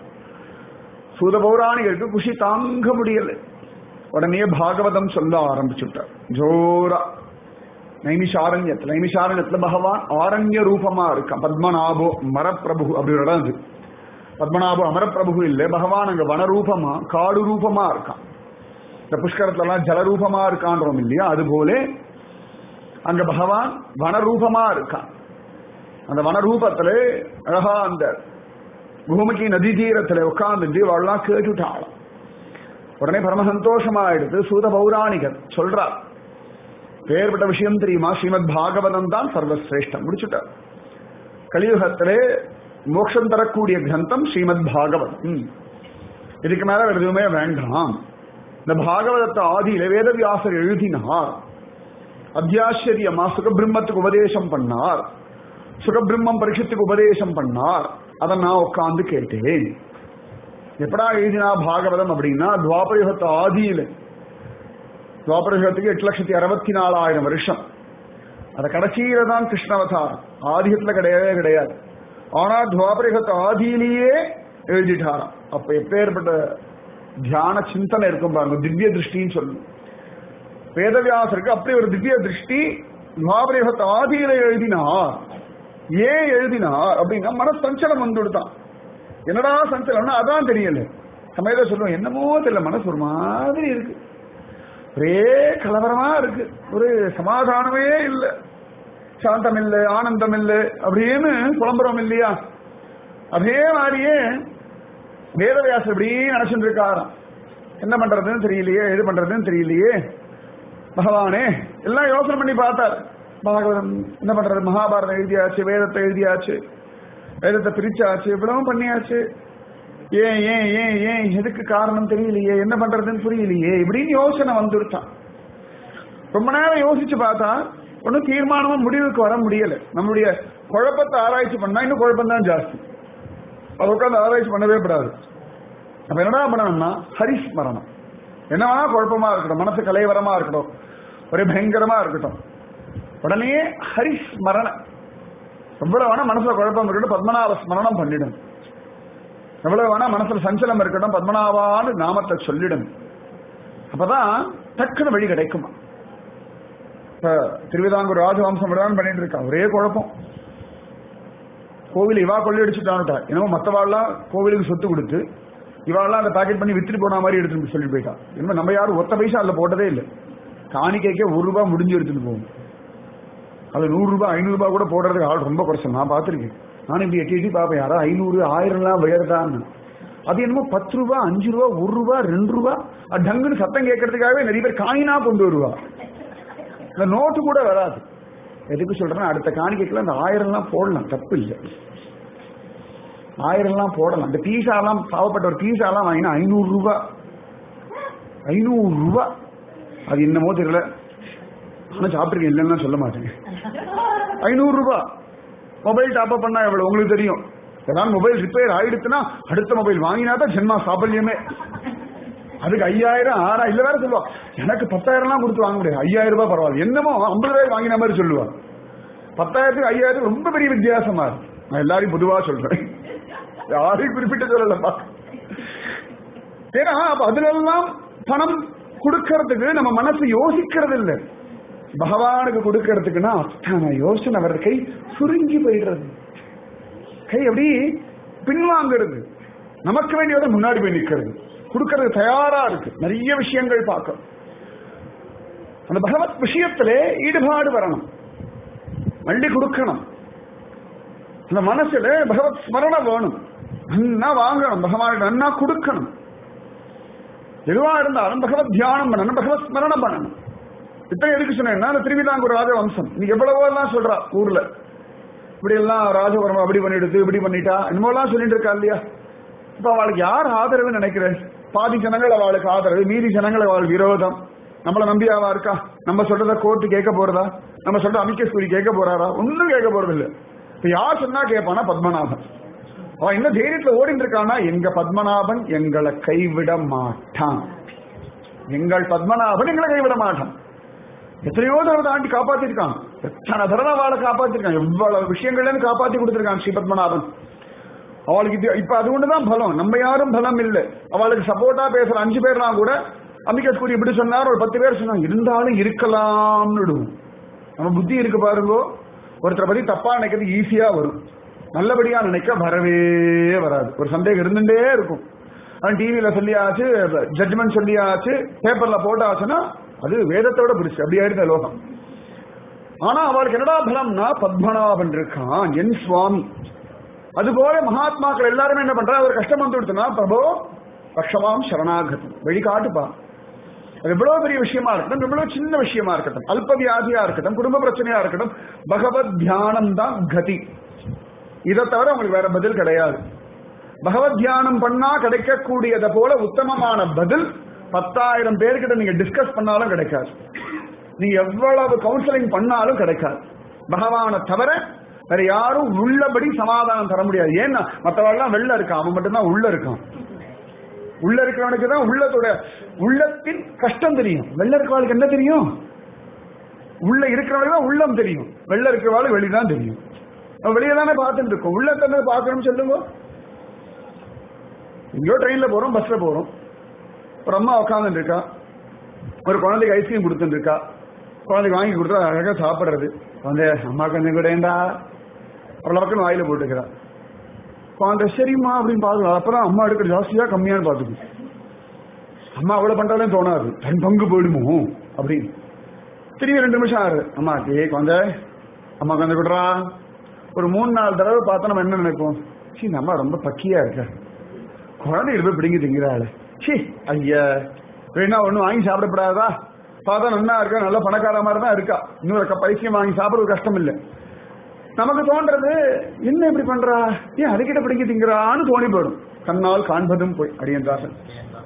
Speaker 1: சூத பௌராணிகளுக்கு குஷி தாங்க முடியல உடனே பாகவதம் சொல்ல ஆரம்பிச்சுட்டார் ஜோரா நைமிஷாரண்யத்துல நைமிஷாரண்யத்துல பகவான் ஆரண்ய ரூபமா இருக்கான் பத்மநாபோ மரப்பிரபு அப்படி ஒரு இடம் அது பத்மநாபோ அமரப்பிரபு இல்ல பகவான் அங்க வனரூபமா காடு ரூபமா இருக்கான் இந்த புஷ்கரத்துல எல்லாம் ஜலரூபமா இருக்கான்றோம் இல்லையா அது போல அங்க பகவான் வனரூபமா இருக்கான் அந்த வனரூபத்துல அழகா அந்த பூமிக்கு நதி தீரத்துல உட்கார்ந்து அவள்லாம் கேட்டுட்டாளாம் உடனே பரம சந்தோஷமா எடுத்து சூத பௌராணிகர் சொல்றார் பேர்பட்ட விஷயம் தெரியுமா ஸ்ரீமத் பாகவதம் தான் சர்வசிரேஷ்டம் முடிச்சுட்டார் கலியுகத்திலே மோட்சம் தரக்கூடிய கிரந்தம் ஸ்ரீமத் பாகவதம் இதுக்கு மேல வேற எதுவுமே வேண்டாம் இந்த பாகவதத்தை ஆதியில வேதவியாசர் எழுதினார் அத்தியாச்சரியமா சுகபிரம்மத்துக்கு உபதேசம் பண்ணார் சுகபிரம்மம் பரிஷத்துக்கு உபதேசம் பண்ணார் அதை நான் உட்கார்ந்து கேட்டேன் எப்படா எழுதினா பாகவதம் அப்படின்னா துவாபரயுகத்து ஆதியில துவாபரயுகத்துக்கு எட்டு லட்சத்தி அறுபத்தி நாலாயிரம் வருஷம் அத கடைசியில தான் கிருஷ்ணவதாரம் ஆதிகத்துல கிடையவே கிடையாது ஆனா துவாபரயுகத்து ஆதியிலேயே எழுதிட்டாராம் அப்ப எப்பேற்பட்ட தியான சிந்தனை இருக்கும் பாருங்க திவ்ய திருஷ்டின்னு சொல்லணும் வேதவியாசருக்கு அப்படி ஒரு திவ்ய திருஷ்டி துவாபரயுகத்து ஆதியில எழுதினார் ஏன் எழுதினார் அப்படின்னா மன சஞ்சலம் வந்துடுதான் என்னடா சஞ்சலம்னா அதான் தெரியல சமயத்தை சொல்லுவோம் என்னமோ தெரியல மனசு ஒரு மாதிரி இருக்கு ஒரே கலவரமா இருக்கு ஒரு சமாதானமே இல்லை சாந்தம் இல்லை ஆனந்தம் இல்லை அப்படின்னு புலம்புறோம் இல்லையா அதே மாதிரியே வேதவியாசர் இப்படி நினைச்சுட்டு இருக்காராம் என்ன பண்றதுன்னு தெரியலையே எது பண்றதுன்னு தெரியலையே பகவானே எல்லாம் யோசனை பண்ணி பார்த்தார் பாகவதம் என்ன பண்றது மகாபாரதம் எழுதியாச்சு வேதத்தை எழுதியாச்சு வேதத்தை பிரிச்சாச்சு இவ்வளவும் பண்ணியாச்சு ஏன் ஏன் ஏன் ஏன் எதுக்கு காரணம் தெரியலையே என்ன பண்றதுன்னு புரியலையே இப்படின்னு யோசனை வந்துருச்சான் ரொம்ப நேரம் யோசிச்சு பார்த்தா ஒன்னும் தீர்மானமா முடிவுக்கு வர முடியல நம்மளுடைய குழப்பத்தை ஆராய்ச்சி பண்ணா இன்னும் குழப்பம் தான் ஜாஸ்தி அது உட்காந்து ஆராய்ச்சி பண்ணவே கூடாது அப்ப என்னடா பண்ணணும்னா ஹரிஸ்மரணம் என்ன வேணா குழப்பமா இருக்கட்டும் மனசு கலைவரமா இருக்கட்டும் ஒரே பயங்கரமா இருக்கட்டும் உடனே ஹரிஸ்மரண எவ்வளவு வேணா மனசுல குழப்பம் இருக்கட்டும் பத்மநாப ஸ்மரணம் பண்ணிடும் எவ்வளவு வேணா மனசுல சஞ்சலம் இருக்கட்டும் பத்மநாபான்னு நாமத்தை சொல்லிடும் அப்பதான் டக்குன்னு வழி கிடைக்குமா இப்ப திருவிதாங்கூர் ராஜவம்சம் விடான்னு பண்ணிட்டு இருக்கா ஒரே குழப்பம் கோவில் இவா கொள்ளையடிச்சுட்டான்ட்டா என்னமோ மத்தவாள்லாம் கோவிலுக்கு சொத்து கொடுத்து இவாள்லாம் அந்த பாக்கெட் பண்ணி வித்துட்டு போன மாதிரி எடுத்துட்டு சொல்லிட்டு போயிட்டா இன்னும் நம்ம யாரும் ஒத்த பைசா அதுல போட்டதே இல்லை காணிக்கைக்கே ஒரு ரூபாய் முடிஞ்சு எடுத்துட்டு போகும் அது நூறு ரூபாய் ஐநூறு ரூபாய் கூட போடுறதுக்கு ஆள் ரொம்ப குறைச்சல் நான் பார்த்துருக்கேன் நானும் இப்படி எட்டி எட்டி பார்ப்பேன் யாரோ ஐநூறு ஆயிரம்லாம் வியறதான்னு அது என்னமோ பத்து ரூபா அஞ்சு ரூபா ஒரு ரூபா ரெண்டு ரூபா அது டங்குன்னு சத்தம் கேட்கறதுக்காகவே நிறைய பேர் காயினா கொண்டு வருவா இந்த நோட்டு கூட வராது எதுக்கு சொல்றேன்னா அடுத்த காணிக்கைக்குள்ள அந்த ஆயிரம்லாம் போடலாம் தப்பு இல்லை ஆயிரம்லாம் போடலாம் இந்த பீஸாலாம் பாவப்பட்ட ஒரு பீஸாலாம் வாங்கினா ஐநூறு ரூபாய் ஐநூறு ரூபாய் அது என்னமோ தெரியல ஆனா சாப்பிட்டுருக்கேன் இல்லைன்னு சொல்ல மாட்டேன் ஐநூறு ரூபாய் மொபைல் டாப் அப் பண்ணா எவ்வளவு உங்களுக்கு தெரியும் ஏதாவது மொபைல் ரிப்பேர் ஆயிடுச்சுன்னா அடுத்த மொபைல் வாங்கினா தான் ஜென்மா சாபல்யமே அதுக்கு ஐயாயிரம் ஆறா இல்ல வேற சொல்லுவா எனக்கு பத்தாயிரம்லாம் கொடுத்து வாங்க முடியாது ஐயாயிரம் ரூபாய் பரவாயில்ல என்னமோ ஐம்பது ரூபாய் வாங்கின மாதிரி சொல்லுவா பத்தாயிரத்துக்கு ஐயாயிரம் ரொம்ப பெரிய வித்தியாசமா இருக்கு நான் எல்லாரையும் பொதுவா சொல்றேன் யாரையும் குறிப்பிட்டு சொல்லலப்பா ஏன்னா அப்ப அதுல எல்லாம் பணம் கொடுக்கறதுக்கு நம்ம மனசு யோசிக்கிறது இல்லை பகவானுக்கு கொடுக்கறதுக்குன்னா அத்தனை யோசனை வர்றது கை சுருங்கி போயிடுறது கை அப்படி பின்வாங்கிறது நமக்கு வேண்டியதை முன்னாடி போய் நிக்கிறது கொடுக்கறது தயாரா இருக்கு நிறைய விஷயங்கள் பார்க்க அந்த பகவத் விஷயத்திலே ஈடுபாடு வரணும் அள்ளி கொடுக்கணும் இந்த மனசுல பகவத் ஸ்மரண வேணும் நன்னா வாங்கணும் பகவான் நன்னா கொடுக்கணும் எதுவா இருந்தாலும் பகவத் தியானம் பண்ணணும் பகவத் ஸ்மரணம் பண்ணணும் இத்தனை எதுக்கு சொன்னேன்னா அந்த திருவிதாங்கூர் ராஜவம்சம் நீ எவ்வளவோ எல்லாம் சொல்றா ஊர்ல இப்படி எல்லாம் ராஜவர்மா அப்படி பண்ணிடுது இப்படி பண்ணிட்டா என்னமோலாம் சொல்லிட்டு இருக்கா இல்லையா இப்ப அவளுக்கு யார் ஆதரவு நினைக்கிறேன் பாதி ஜனங்கள் அவளுக்கு ஆதரவு மீதி ஜனங்கள் அவளுக்கு விரோதம் நம்மள நம்பி அவ இருக்கா நம்ம சொல்றத கோர்ட்டு கேட்க போறதா நம்ம சொல்ற அமிக்க சூரி கேட்க போறாரா ஒன்னும் கேட்க போறது இல்ல இப்ப யார் சொன்னா கேட்பானா பத்மநாபன் அவன் என்ன தைரியத்துல ஓடிட்டு இருக்கானா எங்க பத்மநாபன் எங்களை கைவிட மாட்டான் எங்கள் பத்மநாபன் எங்களை கைவிட மாட்டான் எத்தனையோ தடவை தாண்டி காப்பாத்திருக்கான் எத்தனை தடவை அவளை காப்பாத்திருக்கான் எவ்வளவு விஷயங்கள்ல இருந்து காப்பாத்தி கொடுத்திருக்கான் ஸ்ரீ பத்மநாபன் அவளுக்கு இது இப்ப அது ஒண்ணுதான் பலம் நம்ம யாரும் பலம் இல்லை அவளுக்கு சப்போர்ட்டா பேசுற அஞ்சு பேர்லாம் கூட அம்பிகேஷ் கூறி இப்படி சொன்னார் ஒரு பத்து பேர் சொன்னாங்க இருந்தாலும் இருக்கலாம்னு நம்ம புத்தி இருக்கு பாருங்கோ ஒருத்தரை பத்தி தப்பா நினைக்கிறது ஈஸியா வரும் நல்லபடியா நினைக்க வரவே வராது ஒரு சந்தேகம் இருந்துட்டே இருக்கும் அவன் டிவியில சொல்லியாச்சு ஜட்ஜ்மெண்ட் சொல்லியாச்சு பேப்பர்ல போட்டாச்சுன்னா அது வேதத்தோட பிடிச்சு அப்படி ஆயிடுது லோகம் ஆனா அவளுக்கு என்னடா பலம்னா பத்மநாபன் இருக்கான் என் சுவாமி அதுபோல மகாத்மாக்கள் எல்லாருமே என்ன பண்றா ஒரு கஷ்டம் வந்து கொடுத்தனா பிரபோ பக்ஷமாம் சரணாகதம் வெளிக்காட்டுப்பா அது எவ்வளவு பெரிய விஷயமா இருக்கட்டும் எவ்வளவு சின்ன விஷயமா இருக்கட்டும் அல்ப வியாதியா இருக்கட்டும் குடும்ப பிரச்சனையா இருக்கட்டும் பகவத் தியானம் தான் கதி இதை தவிர உங்களுக்கு வேற பதில் கிடையாது பகவத் தியானம் பண்ணா கிடைக்கக்கூடியதை போல உத்தமமான பதில் பத்தாயிரம் பேர்கிட்ட நீங்க டிஸ்கஸ் பண்ணாலும் கிடைக்காது நீங்க எவ்வளவு கவுன்சிலிங் பண்ணாலும் கிடைக்காது பகவானை தவிர வேற யாரும் உள்ளபடி சமாதானம் தர முடியாது ஏன்னா மற்றவெல்லாம் வெளில இருக்கான் அவன் மட்டும்தான் உள்ள இருக்கான் உள்ள இருக்கிறவனுக்கு தான் உள்ளத்தோட உள்ளத்தின் கஷ்டம் தெரியும் வெளில இருக்கிறவளுக்கு என்ன தெரியும் உள்ள இருக்கிறவனுக்கு தான் உள்ளம் தெரியும் வெளில இருக்கிறவாளுக்கு வெளிதான் தெரியும் நம்ம வெளியே தானே பார்த்துட்டு இருக்கோம் உள்ள தன்னை பார்க்கணும்னு சொல்லுங்க எங்கேயோ ட்ரெயின்ல போறோம் பஸ்ல போறோம் ஒரு அம்மா உட்காந்துட்டு இருக்கா ஒரு குழந்தைக்கு ஐஸ்கிரீம் கொடுத்துட்டு இருக்கா குழந்தைக்கு வாங்கி கொடுத்தா அழகா சாப்பிடுறது குழந்தை அம்மா கொஞ்சம் கூடேண்டா அவ்வளோ பக்கம் வாயில போட்டுக்கிறா குழந்தை சரிம்மா அப்படின்னு பார்க்கலாம் அப்புறம் அம்மா எடுக்கிற ஜாஸ்தியா கம்மியான்னு பார்த்துக்கும் அம்மா அவ்வளவு பண்றாலும் தோணாது தன் பங்கு போயிடுமோ அப்படின்னு திரும்பி ரெண்டு நிமிஷம் ஆறு அம்மா ஏ குழந்தை அம்மா குழந்தை விடுறா ஒரு மூணு நாலு தடவை பார்த்தா நம்ம என்ன நினைப்போம் சீ இந்த அம்மா ரொம்ப பக்கியா இருக்க குழந்தைகள் போய் பிடிங்கி திங்கிறாள் சி ஐயா வேணா ஒன்றும் வாங்கி சாப்பிடப்படாதா பார்த்தா நல்லா இருக்கா நல்ல பணக்கார மாதிரி தான் இருக்கா இன்னொரு கப் ஐசியம் வாங்கி சாப்பிடுறது கஷ்டம் இல்லை நமக்கு தோன்றது என்ன இப்படி பண்றா ஏன் அதுக்கிட்ட பிடிங்கி திங்கிறான்னு தோணி போயிடும் கண்ணால் காண்பதும் போய் அடியன் தாசன்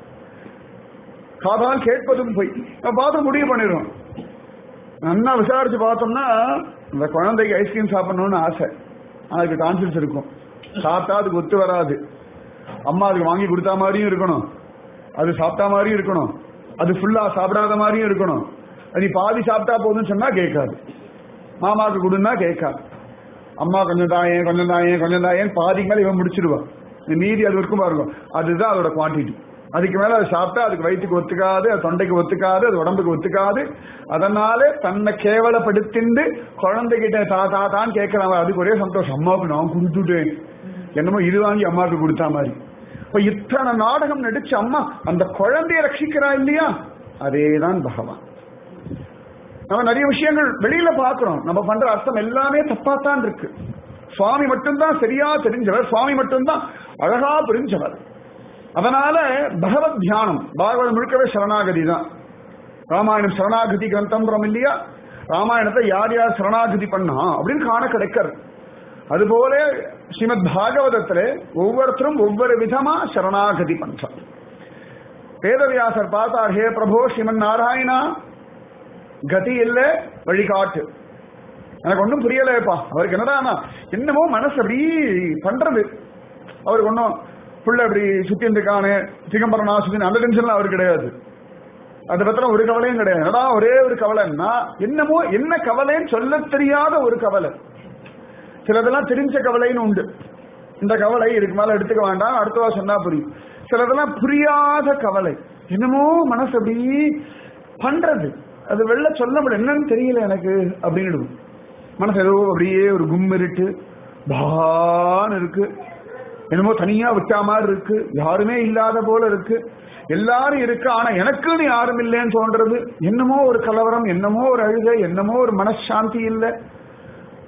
Speaker 1: காதால் கேட்பதும் போய் பார்த்து முடிவு பண்ணிடுறோம் நல்லா விசாரிச்சு பார்த்தோம்னா இந்த குழந்தைக்கு ஐஸ்கிரீம் சாப்பிடணும்னு ஆசை அதுக்கு கான்சியஸ் இருக்கும் சாப்பிட்டா அதுக்கு ஒத்து வராது அம்மா அதுக்கு வாங்கி கொடுத்தா மாதிரியும் இருக்கணும் அது சாப்பிட்டா மாதிரியும் இருக்கணும் அது ஃபுல்லா சாப்பிடாத மாதிரியும் இருக்கணும் அது நீ பாதி சாப்பிட்டா போதும்னு சொன்னா கேட்காது மாமாவுக்கு கொடுன்னா கேட்காது அம்மா கொஞ்சம் தாயேன் கொஞ்சம் தாயேன் கொஞ்சம் தாயேன் பாதிக்கு மேல இவன் முடிச்சிடுவான் இந்த மீதி அது இருக்கும் பாருங்க அதுதான் அதோட குவான்டிட்டி அதுக்கு மேல அது சாப்பிட்டா அதுக்கு வயிற்றுக்கு ஒத்துக்காது அது தொண்டைக்கு ஒத்துக்காது அது உடம்புக்கு ஒத்துக்காது அதனால தன்னை கேவலப்படுத்திண்டு குழந்தைகிட்ட தா தா தான் கேட்கிறான் அதுக்கு ஒரே சந்தோஷம் அம்மாவுக்கு நான் கொடுத்துட்டேன் என்னமோ இது வாங்கி அம்மாவுக்கு கொடுத்தா மாதிரி இப்ப இத்தனை நாடகம் நடிச்சு அம்மா அந்த குழந்தைய ரட்சிக்கிறா இல்லையா அதேதான் பகவான் நம்ம நிறைய விஷயங்கள் வெளியில பாக்குறோம் நம்ம பண்ற அர்த்தம் எல்லாமே தப்பாத்தான் இருக்கு சுவாமி மட்டும்தான் சரியா தெரிஞ்சவர் சுவாமி மட்டும்தான் அழகா புரிஞ்சவர் அதனால பகவத் தியானம் பாகவதம் முழுக்கவே சரணாகதி தான் ராமாயணம் சரணாகதி கிரந்தம் இல்லையா ராமாயணத்தை யார் யார் சரணாகதி பண்ணா அப்படின்னு காண கிடைக்கிறது அதுபோல ஸ்ரீமத் பாகவதத்துல ஒவ்வொருத்தரும் ஒவ்வொரு விதமா சரணாகதி பண்றார் வேதவியாசர் பார்த்தார் ஹே பிரபோ ஸ்ரீமன் நாராயணா கதி இல்ல வழிகாட்டு எனக்கு ஒன்றும் புரியலைப்பா அவருக்கு என்னடா என்னமோ மனசு அப்படி பண்றது அவருக்கு ஒன்றும் புள்ள அப்படி சுத்தி இருக்கானு சிதம்பரனா சுத்தி அந்த டென்ஷன்ல அவருக்கு கிடையாது அதை பத்தின ஒரு கவலையும் கிடையாது என்னடா ஒரே ஒரு கவலைன்னா என்னமோ என்ன கவலைன்னு சொல்ல தெரியாத ஒரு கவலை சிலதெல்லாம் தெரிஞ்ச கவலைன்னு உண்டு இந்த கவலை இதுக்கு மேல எடுத்துக்க வேண்டாம் அடுத்தவா சொன்னா புரியும் சிலதெல்லாம் புரியாத கவலை என்னமோ மனசு அப்படி பண்றது அது வெளில சொல்ல முடியல என்னன்னு தெரியல எனக்கு அப்படின்னு மனசு ஏதோ அப்படியே ஒரு கும் இருட்டு பான்னு இருக்கு என்னமோ தனியா விட்டா மாதிரி இருக்கு யாருமே இல்லாத போல இருக்கு எல்லாரும் இருக்கு ஆனா எனக்குன்னு யாரும் இல்லைன்னு தோன்றது என்னமோ ஒரு கலவரம் என்னமோ ஒரு அழுகை என்னமோ ஒரு மனசாந்தி இல்லை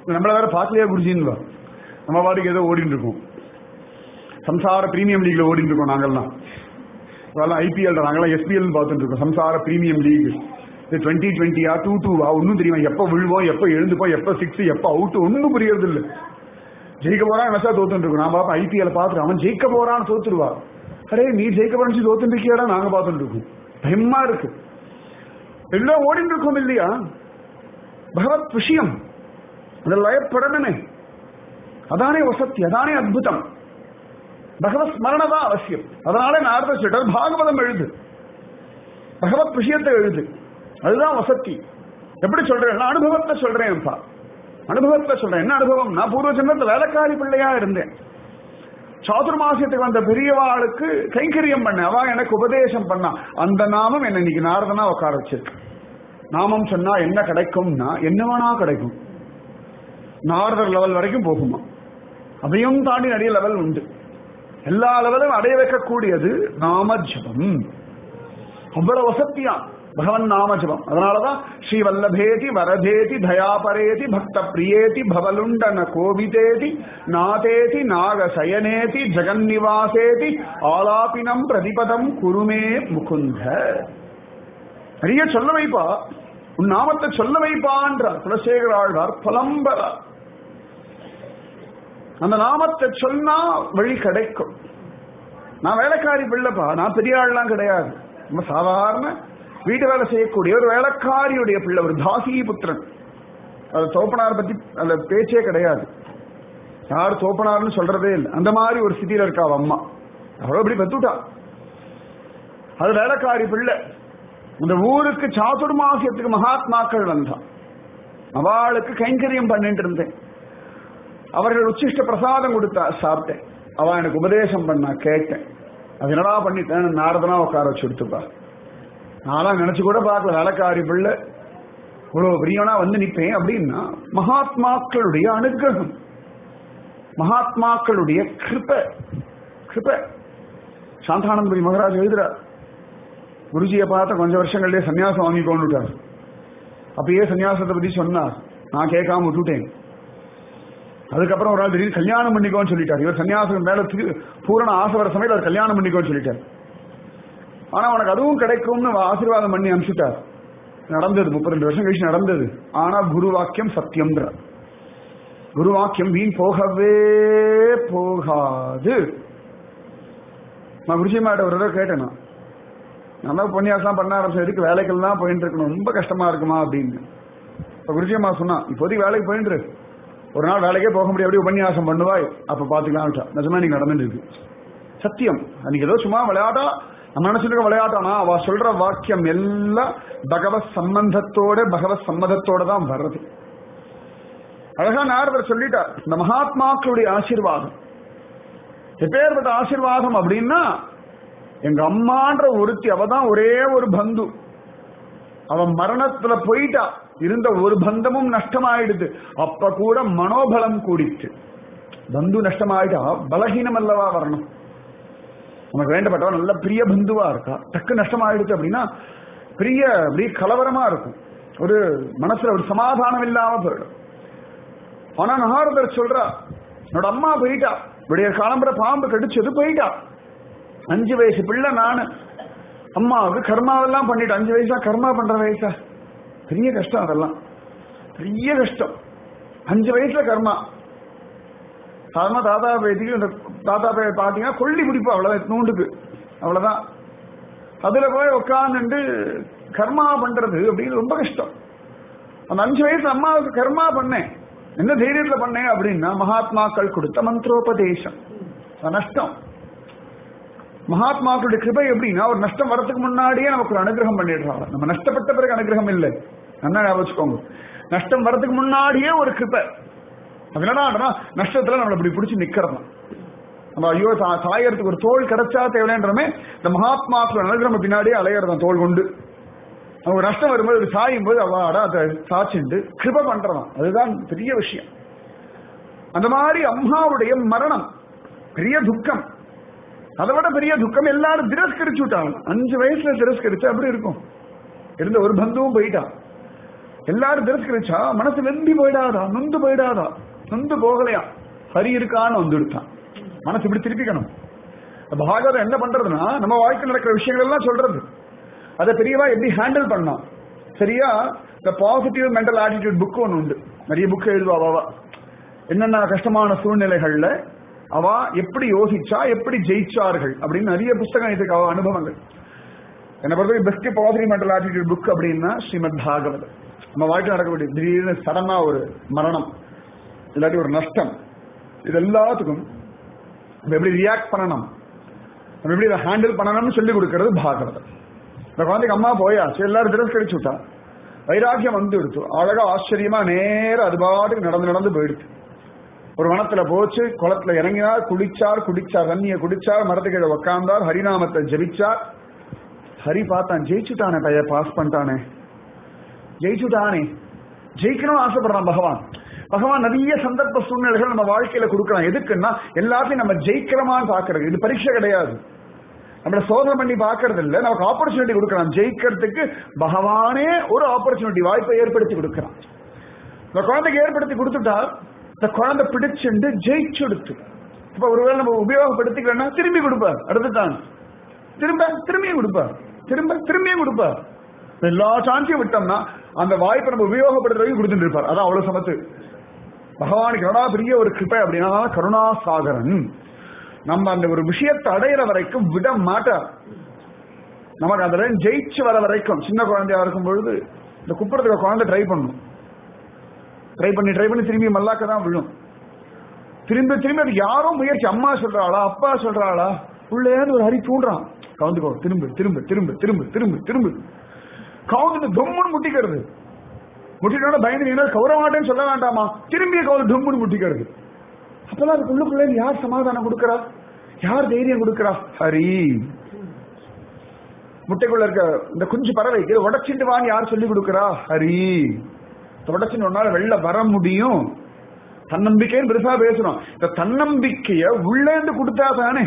Speaker 1: நம்மள வேற பார்க்கலையா குருஜின்னு நம்ம பாட்டுக்கு ஏதோ ஓடிட்டு இருக்கோம் சம்சார பிரீமியம் லீக்ல ஓடிட்டு இருக்கோம் நாங்கெல்லாம் அதெல்லாம் ஐபிஎல் நாங்கெல்லாம் எஸ்பிஎல் பார்த்துட்டு இருக்கோம் சம்சார பிரீமியம் லீக் இது டுவெண்ட்டி டுவெண்ட்டியா டூ டூவா ஒன்றும் தெரியுமா எப்போ விழுவோம் எப்போ எழுந்துப்போம் எப்போ சிக்ஸ் எப்போ அவுட் ஒன்றும் புரியறது இல்லை ஜெயிக்க போறான் மெசா தோத்துட்டு இருக்கோம் நான் பாப்பா ஐபிஎல் பார்த்துட்டு அவன் ஜெயிக்க போறான்னு தோத்துருவா அரே நீ ஜெயிக்க போறன்னு தோத்துட்டு இருக்கியாடா நாங்க பார்த்துட்டு இருக்கோம் பயமா இருக்கு எல்லாம் ஓடிட்டு இருக்கோம் இல்லையா பகவத் விஷயம் அதில் லயப்படணுமே அதானே வசத்தி அதானே அத்புதம் பகவத் ஸ்மரண தான் அவசியம் அதனால நாரத சொல்றார் பாகவதம் எழுது பகவத் விஷயத்தை எழுது அதுதான் வசத்தி எப்படி சொல்றேன் நான் அனுபவத்தை சொல்றேன்ப்பா அனுபவத்தை சொல்றேன் என்ன அனுபவம் நான் பூர்வ ஜென்மத்தில் வேலைக்காரி பிள்ளையா இருந்தேன் சாதுர்மாசியத்துக்கு வந்த பெரியவாளுக்கு கைங்கரியம் பண்ண அவ எனக்கு உபதேசம் பண்ணா அந்த நாமம் என்ன இன்னைக்கு நாரதனா உட்கார வச்சிருக்கு நாமம் சொன்னா என்ன கிடைக்கும்னா என்ன வேணா கிடைக்கும் நாரதர் லெவல் வரைக்கும் போகுமா அதையும் தாண்டி நிறைய லெவல் உண்டு எல்லா லெவலும் அடைய வைக்கக்கூடியது நாம ஜபம் அவ்வளவு வசத்தியா பகவன் நாம ஜபம் அதனாலதான் ஸ்ரீ வல்லபேதி வரதேதி தயாபரேதி பக்த பிரியேதி பவலுண்டன கோபிதேதி நாதேதி நாகசயனேதி ஜெகன்னிவாசேதி ஆலாபினம் பிரதிபதம் குருமே முகுந்த நிறைய சொல்ல வைப்பா உன் நாமத்தை சொல்ல வைப்பான்றார் குலசேகர ஆழ்வார் புலம்பரா அந்த நாமத்தை சொன்னா வழி கிடைக்கும் நான் வேலைக்காரி பிள்ளைப்பா நான் பெரிய ஆள்லாம் கிடையாது ரொம்ப சாதாரண வீட்டு வேலை செய்யக்கூடிய ஒரு வேலைக்காரியுடைய பிள்ளை ஒரு தாசி புத்திரன் அது தோப்பனார் பத்தி அந்த பேச்சே கிடையாது யார் தோப்பனார்னு சொல்றதே இல்லை அந்த மாதிரி ஒரு ஸ்திதியில இருக்கா அவ அம்மா அவ்வளவு இப்படி பெத்துட்டா அது வேலைக்காரி பிள்ளை இந்த ஊருக்கு சாதுர்மாசியத்துக்கு மகாத்மாக்கள் வந்தான் அவளுக்கு கைங்கரியம் பண்ணிட்டு இருந்தேன் அவர்கள் உச்சிஷ்ட பிரசாதம் கொடுத்தா சாப்பிட்டேன் அவ எனக்கு உபதேசம் பண்ணா கேட்டேன் அது என்னடா பண்ணிட்டேன் நாரதனா உட்கார வச்சு எடுத்துப்பா நான்லாம் நினைச்சு கூட பார்க்கல வேலைக்காரி பிள்ளை இவ்வளவு பிரியனா வந்து நிற்பேன் அப்படின்னா மகாத்மாக்களுடைய அனுகிரகம் மகாத்மாக்களுடைய கிருப கிருப சாந்தானந்தபுரி மகராஜ் எழுதுறார் குருஜியை பார்த்த கொஞ்ச வருஷங்கள்லயே சன்னியாசம் வாங்கி கொண்டுட்டார் அப்பயே சன்னியாசத்தை பத்தி சொன்னார் நான் கேட்காம விட்டுட்டேன் அதுக்கப்புறம் ஒரு நாள் திடீர்னு கல்யாணம் பண்ணிக்கோன்னு சொல்லிட்டார் இவர் சன்னியாசம் மேல திரு- பூரண ஆசை வர சமயத்தில் அவர் கல்யாணம் பண்ணிக்கோன்னு சொல்லிட்டார் ஆனா உனக்கு அதுவும் கிடைக்கும்னு ஆசீர்வாதம் பண்ணி அனுப்பிச்சுட்டார் நடந்தது முப்பத்தி ரெண்டு வருஷம் கழிச்சு நடந்தது ஆனா குரு வாக்கியம் சத்தியம்ன்ற குரு வாக்கியம் வீண் போகவே போகாது நான் குருஜிமாட்ட ஒரு தடவை கேட்டேன் நான் நல்லா உபன்யாசம் பண்ண ஆரம்பிச்சேன் எதுக்கு வேலைக்கெல்லாம் போயிட்டு இருக்கணும் ரொம்ப கஷ்டமா இருக்குமா அப்படின்னு இப்ப குருஜியம்மா சொன்னா இப்போதைக்கு வேலைக்கு போயிட்டு இரு. ஒரு நாள் வேலைக்கே போக முடியாது எப்படி உபன்யாசம் பண்ணுவாய் அப்ப பாத்துக்கலாம் நிஜமா நீங்க நடந்துட்டு இருக்கு சத்தியம் அன்னைக்கு ஏதோ சும்மா விளையாட்டா நம்ம நினைச்சிருக்க விளையாட்டானா அவ சொல்ற வாக்கியம் எல்லாம் பகவத் சம்பந்தத்தோட பகவத் சம்மதத்தோட தான் வர்றது அழகா நாரதர் சொல்லிட்டார் இந்த மகாத்மாக்களுடைய ஆசீர்வாதம் எப்பேற்பட்ட ஆசீர்வாதம் அப்படின்னா எங்க அம்மான்ற ஒருத்தி அவ தான் ஒரே ஒரு பந்து அவன் மரணத்துல போயிட்டா இருந்த ஒரு பந்தமும் நஷ்டமாயிடுது அப்ப கூட மனோபலம் கூடிட்டு பந்து நஷ்டமாயிட்டா பலகீனம் அல்லவா வரணும் நமக்கு வேண்டப்பட்டவன் நல்ல பிரிய பந்துவா இருக்கா டக்கு நஷ்டமாயிடுச்சு அப்படின்னா பெரிய அப்படியே கலவரமா இருக்கும் ஒரு மனசுல ஒரு சமாதானம் இல்லாம போயிடும் ஆனா நகாரதர் சொல்றா என்னோட அம்மா போயிட்டா விடிய காலம்புற பாம்பு கடிச்சது போயிட்டா அஞ்சு வயசு பிள்ளை நானு அம்மாவுக்கு கர்மாவெல்லாம் பண்ணிட்டு அஞ்சு வயசா கர்மா பண்ற வயசா பெரிய கஷ்டம் அதெல்லாம் பெரிய கஷ்டம் அஞ்சு வயசுல கர்மா சாதாரண தாத்தா பேத்திக்கு இந்த தாத்தா பே பாத்தீங்கன்னா கொல்லி பிடிப்பா அவ்வளவுதான் நூண்டுக்கு அவ்வளவுதான் அதுல போய் உட்காந்துட்டு கர்மா பண்றது அப்படின்னு ரொம்ப கஷ்டம் அந்த அஞ்சு வயசு அம்மாவுக்கு கர்மா பண்ணேன் என்ன தைரியத்துல பண்ணேன் அப்படின்னா மகாத்மாக்கள் கொடுத்த மந்திரோபதேசம் அது நஷ்டம் மகாத்மாக்களுடைய கிருபை எப்படின்னா ஒரு நஷ்டம் வரதுக்கு முன்னாடியே நமக்கு ஒரு அனுகிரகம் பண்ணிடுறாங்க நம்ம நஷ்டப்பட்ட பிறகு அனுகிரகம் இல்லை நல்லா ஞாபகம் வச்சுக்கோங்க நஷ்டம் வரதுக்கு முன்னாடியே ஒரு கிருபை அது என்னடா நஷ்டத்துல நம்மளை இப்படி பிடிச்சி நிக்கிறோம் நம்ம ஐயோ சா- சாயறதுக்கு ஒரு தோல் கிடைச்சா தேவைன்றமே இந்த மகாத்மாக்கள் அனுகிரகம் பின்னாடியே அலையிறதான் தோல் கொண்டு அவங்க நஷ்டம் வரும்போது அது சாயும் போது அவாடா அதை சாச்சிண்டு கிருப பண்றதாம் அதுதான் பெரிய விஷயம் அந்த மாதிரி அம்மாவுடைய மரணம் பெரிய துக்கம் அதை விட பெரிய துக்கம் எல்லாரும் திரஸ்கரிச்சு விட்டாங்க அஞ்சு வயசுல திரஸ்கரிச்சு அப்படி இருக்கும் இருந்த ஒரு பந்துவும் போயிட்டான் எல்லாரும் திரஸ்கரிச்சா மனசு வெம்பி போயிடாதா நொந்து போயிடாதா நொந்து போகலையா ஹரி இருக்கான்னு வந்து எடுத்தான் மனசு இப்படி திருப்பிக்கணும் பாகவதம் என்ன பண்றதுன்னா நம்ம வாழ்க்கையில் நடக்கிற விஷயங்கள் எல்லாம் சொல்றது அதை பெரியவா எப்படி ஹேண்டில் பண்ணலாம் சரியா இந்த பாசிட்டிவ் மென்டல் ஆட்டிடியூட் புக் ஒன்று உண்டு நிறைய புக் எழுதுவா அவ என்னென்ன கஷ்டமான சூழ்நிலைகள்ல அவ எப்படி யோசிச்சா எப்படி ஜெயிச்சார்கள் அப்படின்னு நிறைய புஸ்தகம் எழுதிருக்க அவ அனுபவங்கள் என்னை பொறுத்தவரை best positive mental attitude book அப்படின்னா ஸ்ரீமத் பாகவதம் நம்ம வாழ்க்கை நடக்கக்கூடிய திடீர்னு சடனா ஒரு மரணம் இல்லாட்டி ஒரு நஷ்டம் இது எல்லாத்துக்கும் நம்ம எப்படி ரியாக்ட் பண்ணணும் நம்ம எப்படி இதை ஹேண்டில் பண்ணணும்னு சொல்லி கொடுக்கறது பாகவதம் இந்த குழந்தைக்கு அம்மா போயா சரி எல்லாரும் திரஸ்கரிச்சு விட்டா வைராக்கியம் வந்து எடுத்து அழகா ஆச்சரியமா நேரம் அது பாட்டுக்கு நடந்து நடந்து போயிடுச்சு ஒரு வனத்துல போச்சு குளத்துல இறங்கினார் குளிச்சார் குடிச்சார் தண்ணியை குடிச்சார் மரத்துக்கிட்ட உக்காந்தார் ஹரிநாமத்தை ஜெபிச்சார் ஹரி பார்த்தான் ஜெயிச்சுட்டானே பைய பாஸ் பண்ணிட்டானே ஜெயிச்சுட்டானே ஜெயிக்கணும்னு ஆசைப்படுறான் பகவான் பகவான் நிறைய சந்தர்ப்ப சூழ்நிலைகள் நம்ம வாழ்க்கையில கொடுக்கலாம் எதுக்குன்னா எல்லாத்தையும் நம்ம ஜெயிக்கிறோமான்னு பாக்குறது இது பரீட்சை கிடையாது நம்மள சோதனை பண்ணி பாக்குறது இல்ல நமக்கு ஆப்பர்ச்சுனிட்டி கொடுக்கலாம் ஜெயிக்கிறதுக்கு பகவானே ஒரு ஆப்பர்ச்சுனிட்டி வாய்ப்பை ஏற்படுத்தி கொடுக்கிறான் இந்த குழந்தைக்கு ஏற்படுத்தி கொடுத்துட்டா இந்த குழந்தை பிடிச்சுண்டு ஜெயிச்சு கொடுத்து இப்ப ஒருவேளை நம்ம உபயோகப்படுத்திக்கலன்னா திரும்பி கொடுப்பார் அடுத்துட்டான் திரும்ப திரும்பியும் கொடுப்பார் திரும்ப திரும்பியும் கொடுப்பார் எல்லா சான்ஸையும் விட்டோம்னா அந்த வாய்ப்பை நம்ம உபயோகப்படுத்துறதுக்கு கொடுத்துட்டு இருப்பார் அதான் அவ்வளவு சமத்து பகவானுக்கு என்னடா பெரிய ஒரு கிருப்பை அப்படின்னா கருணாசாகரன் நம்ம அந்த ஒரு விஷயத்தை அடையிற வரைக்கும் விட மாட்டார் நமக்கு அதுல ஜெயிச்சு வர வரைக்கும் சின்ன குழந்தையா இருக்கும் பொழுது இந்த குப்புறத்துக்கு குழந்தை ட்ரை பண்ணும் ட்ரை பண்ணி ட்ரை பண்ணி திரும்பி மல்லாக்க தான் விழும் திரும்ப திரும்ப அது யாரோ முயற்சி அம்மா சொல்றாளா அப்பா சொல்றாளா உள்ளேன்னு ஒரு ஹரி தூண்டுறான் கவுந்துக்கோ திரும்ப திரும்ப திரும்ப திரும்ப திரும்ப திரும்ப கவுந்து தொம்முன்னு முட்டிக்கிறது முட்டிட்டோட பயந்து நீங்க கௌரவ மாட்டேன்னு சொல்ல வேண்டாமா திரும்பிய கவுந்து தொம்முன்னு முட்டிக்கிறது அப்பெல்லாம் அதுக்கு உள்ளுக்குள்ள யார் சமாதானம் கொடுக்கறா யார் தைரியம் கொடுக்கறா ஹரி முட்டைக்குள்ள இருக்க இந்த குஞ்சு பறவை இதை உடச்சிட்டு வாங்க யார் சொல்லி கொடுக்கறா ஹரி உடச்சின்னு ஒரு நாள் வெளில வர முடியும் தன்னம்பிக்கைன்னு பெருசா பேசணும் இந்த தன்னம்பிக்கைய உள்ளேந்து கொடுத்தா தானே